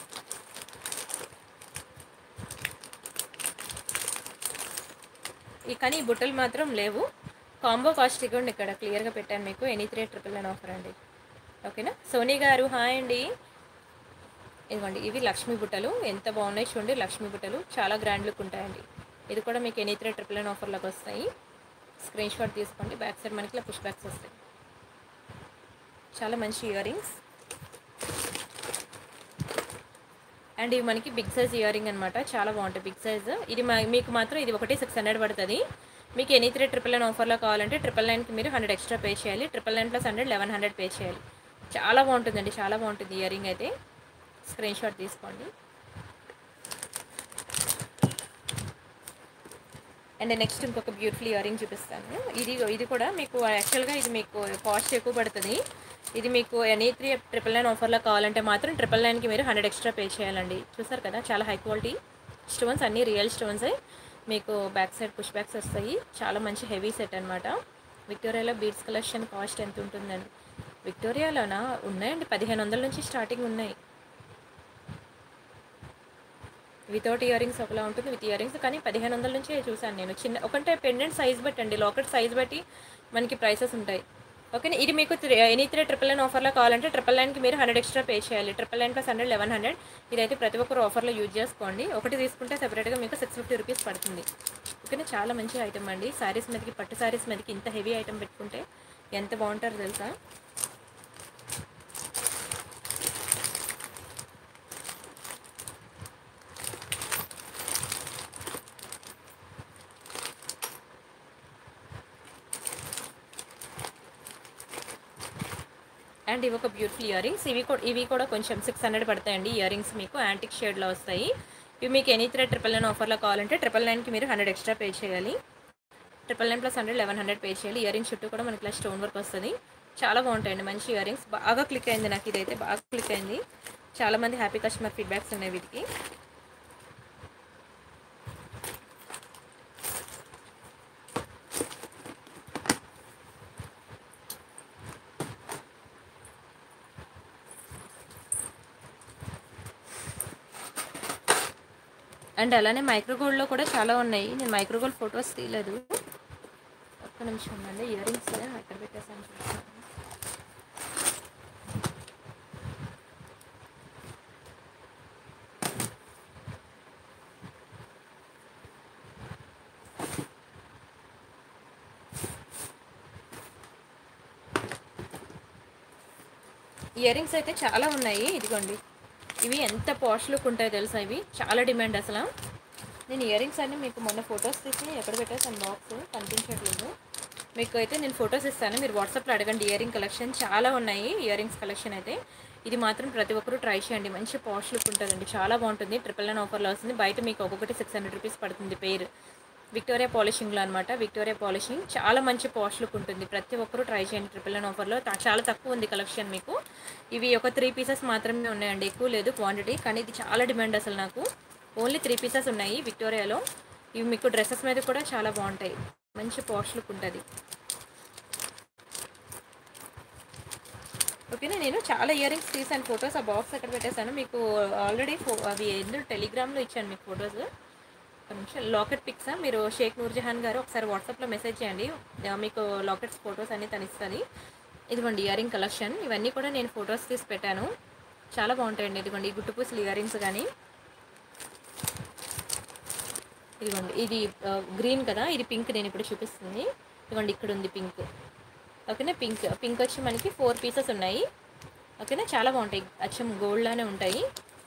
ఈ కానీ ఈ బుట్టలు మాత్రం లేవు కాంబో కాస్ట్ ఇవ్వండి ఇక్కడ క్లియర్గా పెట్టాను మీకు any three triple nine offer అండి ఓకేనా సోనీ గారు హాయ్ అండి ఇదిగోండి ఇవి లక్ష్మీ బుట్టలు ఎంత బాగున్నాయి చూడండి లక్ష్మీ బుట్టలు చాలా గ్రాండ్ లుక్ ఉంటాయండి ఇది కూడా మీకు ఎనీ త్రీ ట్రిపుల్ నైన్ ఆఫర్లోకి వస్తాయి స్క్రీన్ షాట్ తీసుకోండి బ్యాక్ సైడ్ మనకి ఇలా పుష్ బ్యాక్స్ వస్తాయి చాలా మంచి ఇయర్ రింగ్స్ అండ్ ఇవి మనకి బిగ్ సైజ్ ఇయర్ రింగ్ అనమాట చాలా బాగుంటాయి బిగ్ సైజ్ ఇది మా- మీకు మాత్రం ఇది ఒకటి సిక్స్ హండ్రెడ్ పడుతుంది మీకు ఎనీ త్రీ ట్రిపుల్ నైన్ ఆఫర్లో కావాలంటే ట్రిపుల్ నైన్కి మీరు హండ్రెడ్ ఎక్స్ట్రా పే చేయాలి triple nine plus hundred eleven hundred pay చేయాలి చాలా బాగుంటుందండి చాలా బాగుంటుంది ఇయర్ రింగ్ అయితే స్క్రీన్ షాట్ తీసుకోండి అండ్ నెక్స్ట్ ఇంకొక బ్యూటిఫుల్ ఇయర్ రింగ్ చూపిస్తాను ఇది ఇది కూడా మీకు యాక్చువల్గా ఇది మీకు కాస్ట్ ఎక్కువ పడుతుంది ఇది మీకు ఎనీ త్రీ ట్రిపుల్ నైన్ ఆఫర్లో కావాలంటే మాత్రం ట్రిపుల్ నైన్కి మీరు హండ్రెడ్ ఎక్స్ట్రా పే చేయాలండి చూసారు కదా చాలా హై క్వాలిటీ స్టోన్స్ అన్నీ రియల్ స్టోన్స్ మీకు బ్యాక్ సైడ్ పుష్ బ్యాక్స్ వస్తాయి చాలా మంచి హెవీ సెట్ అనమాట విక్టోరియాలో బీడ్స్ కలెక్షన్ కాస్ట్ ఎంత ఉంటుందండి విక్టోరియాలోనా ఉన్నాయండి పదిహేను వందల నుంచి స్టార్టింగ్ ఉన్నాయి వితౌట్ ఇయర్ రింగ్స్ ఒకలా ఉంటుంది విత్ ఇయర్ రింగ్స్ కానీ పదిహేను వందల నుంచే చూసాను నేను చిన్న ఒకంటే పెండెంట్ సైజ్ బట్టి అండి లాకెట్ సైజ్ బట్టి మనకి ప్రైసెస్ ఉంటాయి ఓకే ఇది మీకు ఎనీ త్రీ ట్రిపుల్ నైన్ ఆఫర్లో కావాలంటే ట్రిపుల్ నైన్కి మీరు హండ్రెడ్ ఎక్స్ట్రా పే చేయాలి triple nine plus hundred eleven hundred ఇదైతే ప్రతి ఒక్కరు ఆఫర్లో యూజ్ చేసుకోండి ఒకటి తీసుకుంటే సెపరేట్గా మీకు సిక్స్ ఫిఫ్టీ రూపీస్ పడుతుంది ఓకేనా చాలా మంచి ఐటమ్ అండి శారీస్ మీదకి పట్టు శారీస్ మీదకి ఇంత హెవీ ఐటమ్ పెట్టుకుంటే ఎంత బాగుంటారో తెలుసా అండ్ ఇవి ఒక బ్యూటిఫుల్ ఇయర్ రింగ్స్ ఇవి కూడా ఇవి కూడా కొంచెం సిక్స్ హండ్రెడ్ పడతాయండి ఇయర్ రింగ్స్ మీకు యాంటిక్ షేడ్లో వస్తాయి ఇవి మీకు ఎనీ త్రీ ట్రిపుల్ నైన్ ఆఫర్లో కావాలంటే ట్రిపుల్ నైన్కి మీరు హండ్రెడ్ ఎక్స్ట్రా పే చేయాలి triple nine plus hundred eleven hundred pay చేయాలి ఇయర్ రింగ్స్ చుట్టూ కూడా మనకి ఇలా స్టోన్ వర్క్ వస్తుంది చాలా బాగుంటాయండి మంచి ఇయర్ రింగ్స్ బాగా క్లిక్ అయింది నాకు ఇదైతే బాగా క్లిక్ అయింది చాలా మంది హ్యాపీ కస్టమర్ ఫీడ్బ్యాక్స్ ఉన్నాయి వీటికి అండ్ అలానే మైక్రోగోల్డ్లో కూడా చాలా ఉన్నాయి నేను మైక్రోగోల్డ్ ఫొటోస్ తీయలేదు ఒక్క నిమిషం ఉండండి ఇయర్ రింగ్స్ ఎక్కడ పెట్టేసాను చూస్తాను ఇయర్ రింగ్స్ అయితే చాలా ఉన్నాయి ఇదిగోండి ఇవి ఎంత పాష్ లుక్ ఉంటాయో తెలుసా ఇవి చాలా డిమాండ్ అసలు నేను ఇయర్ రింగ్స్ అన్ని మీకు మొన్న ఫొటోస్ తీసి ఎక్కడ పెట్టేసాను బాక్స్ కనిపించట్లేదు మీకు అయితే నేను ఫొటోస్ ఇస్తాను మీరు వాట్సాప్లో అడగండి ఇయర్ రింగ్ కలెక్షన్ చాలా ఉన్నాయి ఇయర్ రింగ్స్ కలెక్షన్ అయితే ఇది మాత్రం ప్రతి ఒక్కరూ ట్రై చేయండి మంచి పాష్ లుక్ ఉంటుందండి చాలా బాగుంటుంది ట్రిపుల్ నైన్ ఆఫర్లో వస్తుంది బయట మీకు ఒక్కొక్కటి సిక్స్ హండ్రెడ్ రూపీస్ పడుతుంది పేరు విక్టోరియా పాలిషింగ్లో అనమాట విక్టోరియా పాలిషింగ్ చాలా మంచి పాష్ లుక్ ఉంటుంది ప్రతి ఒక్కరూ ట్రై చేయండి ట్రిపుల్ నైన్ ఆఫర్లో తా- చాలా తక్కువ ఉంది కలెక్షన్ మీకు ఇవి ఒక త్రీ పీసెస్ మాత్రమే ఉన్నాయండి ఎక్కువ లేదు క్వాంటిటీ కానీ ఇది చాలా డిమాండ్ అసలు నాకు ఓన్లీ త్రీ పీసెస్ ఉన్నాయి విక్టోరియాలో ఇవి మీకు డ్రెస్సెస్ మీద కూడా చాలా బాగుంటాయి మంచి పాష్ లుక్ ఉంటుంది ఓకేనా నేను చాలా ఇయర్ రింగ్స్ తీసాను ఫొటోస్ ఆ బాక్స్ ఎక్కడ పెట్టేశాను మీకు ఆల్రెడీ ఫో అవి ఎందుకు టెలిగ్రామ్లో ఇచ్చాను మీకు ఫొటోస్ ఒక నిమిషం లాకెట్ పిక్స్ మీరు షేక్ నూర్జహాన్ గారు ఒకసారి వాట్సాప్లో మెసేజ్ చేయండి ఆ, మీకు లాకెట్స్ ఫొటోస్ అన్ని తను ఇస్తుంది ఇదిగోండి ఇయర్ రింగ్ కలెక్షన్ ఇవన్నీ కూడా నేను ఫొటోస్ తీసి పెట్టాను చాలా బాగుంటాయండి ఇదిగోండి ఈ గుట్టుపూసలు ఇయర్ రింగ్స్ కానీ ఇదిగోండి ఇది గ్రీన్ కదా ఇది పింక్ నేను ఇప్పుడు చూపిస్తుంది ఇదిగోండి ఇక్కడ ఉంది పింక్ ఓకేనా పింక్ పింక్ వచ్చి మనకి ఫోర్ పీసెస్ ఉన్నాయి ఓకేనా చాలా బాగుంటాయి అచ్చం గోల్డ్ లానే ఉంటాయి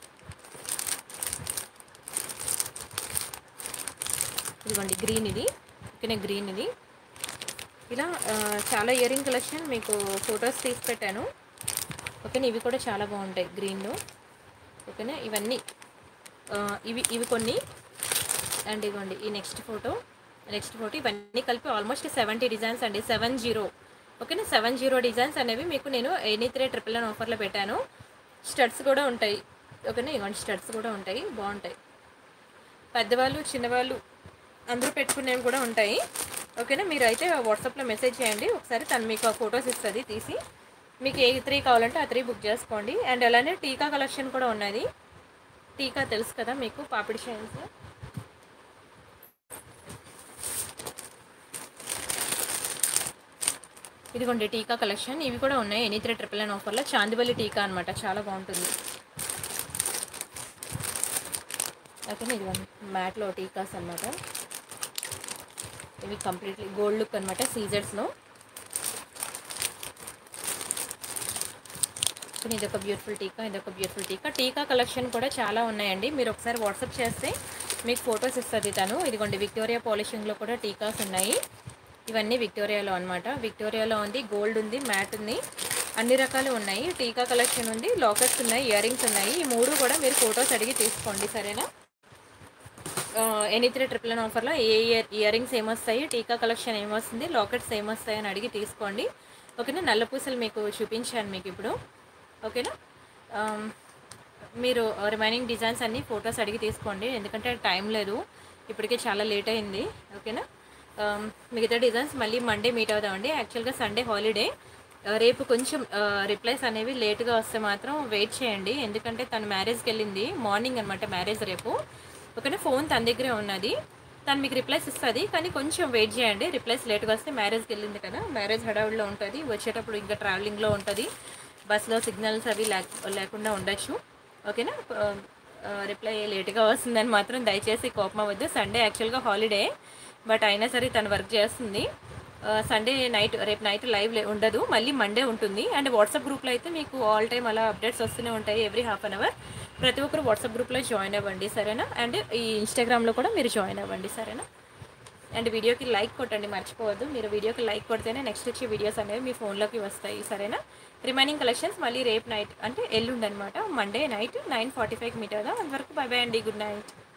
ఇదిగోండి గ్రీన్ ఇది ఓకేనా గ్రీన్ ఇది ఇలా ఆ, చాలా ఇయర్ రింగ్ కలెక్షన్ మీకు ఫొటోస్ తీసి పెట్టాను ఓకేనా ఇవి కూడా చాలా బాగుంటాయి గ్రీన్లో ఓకేనా ఇవన్నీ ఆ, ఇవి ఇవి కొన్ని అండ్ ఇదిగోండి ఈ నెక్స్ట్ ఫోటో నెక్స్ట్ ఫోటో ఇవన్నీ కలిపి ఆల్మోస్ట్ సెవెంటీ డిజైన్స్ అండి సెవెన్ జీరో ఓకేనా సెవెన్ జీరో డిజైన్స్ అనేవి మీకు నేను ఎనీ త్రీ ట్రిపుల్ నైన్ ఆఫర్లో పెట్టాను స్టడ్స్ కూడా ఉంటాయి ఓకేనా ఇవన్నీ స్టడ్స్ కూడా ఉంటాయి బాగుంటాయి పెద్దవాళ్ళు చిన్నవాళ్ళు అందరూ పెట్టుకునేవి కూడా ఉంటాయి ఓకేనా మీరు అయితే వాట్సాప్లో మెసేజ్ చేయండి ఒకసారి తను మీకు ఆ ఫొటోస్ ఇస్తుంది తీసి మీకు ఏ త్రీ కావాలంటే ఆ త్రీ బుక్ చేసుకోండి అండ్ అలానే టీకా కలెక్షన్ కూడా ఉన్నది టీకా తెలుసు కదా మీకు పాపిడి షైన్స్ ఇదిగోండి టీకా కలెక్షన్ ఇవి కూడా ఉన్నాయి ఎనీ త్రీ ట్రిపుల్ నైన్ ఆఫర్లో చాందివల్లి టీకా అనమాట చాలా బాగుంటుంది ఓకేనా ఇదిగోండి మ్యాట్లో టీకాస్ అనమాట ఇవి కంప్లీట్లీ గోల్డ్ లుక్ అనమాట సీజర్స్లో కానీ ఇది ఒక బ్యూటిఫుల్ టీకా ఇది ఒక బ్యూటిఫుల్ టీకా టీకా కలెక్షన్ కూడా చాలా ఉన్నాయండి మీరు ఒకసారి వాట్సాప్ చేస్తే మీకు ఫొటోస్ ఇస్తుంది తను ఇదిగోండి విక్టోరియా పాలిషింగ్లో కూడా టీకాస్ ఉన్నాయి ఇవన్నీ విక్టోరియాలో అనమాట విక్టోరియాలో ఉంది గోల్డ్ ఉంది మ్యాట్ ఉంది అన్ని రకాలు ఉన్నాయి టీకా కలెక్షన్ ఉంది లాకెట్స్ ఉన్నాయి ఇయర్ రింగ్స్ ఉన్నాయి ఈ మూడు కూడా మీరు ఫొటోస్ అడిగి తీసుకోండి సరేనా ఎనీ త్రీ ట్రిపుల్ నైన్ ఆఫర్లో ఏ ఇయర్ ఇయర్ రింగ్స్ ఏమొస్తాయి టీకా కలెక్షన్ ఏమొస్తుంది లాకెట్స్ ఏమొస్తాయి అని అడిగి తీసుకోండి ఓకేనా నల్ల పూసలు మీకు చూపించాను మీకు ఇప్పుడు ఓకేనా ఆమ్, మీరు రిమైనింగ్ డిజైన్స్ అన్ని ఫొటోస్ అడిగి తీసుకోండి ఎందుకంటే టైం లేదు ఇప్పటికే చాలా లేట్ అయింది ఓకేనా ఆమ్, మిగతా డిజైన్స్ మళ్ళీ మండే మీట్ అవుదామండి యాక్చువల్గా సండే హాలిడే ఆ, రేపు కొంచెం రిప్లైస్ అనేవి లేట్గా వస్తే మాత్రం వెయిట్ చేయండి ఎందుకంటే తను మ్యారేజ్కి వెళ్ళింది మార్నింగ్ అనమాట మ్యారేజ్ రేపు ఓకేనా ఫోన్ తన దగ్గరే ఉన్నది తను మీకు రిప్లైస్ ఇస్తుంది కానీ కొంచెం వెయిట్ చేయండి రిప్లైస్ లేట్గా వస్తే మ్యారేజ్కి వెళ్ళింది కదా మ్యారేజ్ హడావుడిలో ఉంటుంది వచ్చేటప్పుడు ఇంకా ట్రావెలింగ్లో ఉంటుంది బస్లో సిగ్నల్స్ అవి లేక లేకుండా ఉండొచ్చు ఓకేనా రిప్లై లేట్గా వస్తుందని మాత్రం దయచేసి కోపం అవ్వద్దు సండే యాక్చువల్గా హాలిడే బట్ అయినా సరే తను వర్క్ చేస్తుంది సండే నైట్ రేపు నైట్ లైవ్ ఉండదు మళ్ళీ మండే ఉంటుంది అండ్ వాట్సాప్ గ్రూప్లో అయితే మీకు ఆల్ టైమ్ అలా అప్డేట్స్ వస్తూనే ఉంటాయి ఎవ్రీ హాఫ్ అన్ అవర్ ప్రతి ఒక్కరు వాట్సాప్ గ్రూప్లో జాయిన్ అవ్వండి సరేనా అండ్ ఈ ఇన్స్టాగ్రామ్లో కూడా మీరు జాయిన్ అవ్వండి సరేనా అండ్ వీడియోకి లైక్ కొట్టండి మర్చిపోవద్దు మీరు వీడియోకి లైక్ కొడితేనే నెక్స్ట్ వచ్చే వీడియోస్ అనేవి మీ ఫోన్లోకి వస్తాయి సరేనా రిమైనింగ్ కలెక్షన్స్ మళ్ళీ రేపు నైట్ అంటే ఎల్లుండి అనమాట మండే నైట్ నైన్ ఫార్టీ ఫైవ్కి మీట్ అవుదాం అంతవరకు బై బై అండి గుడ్ నైట్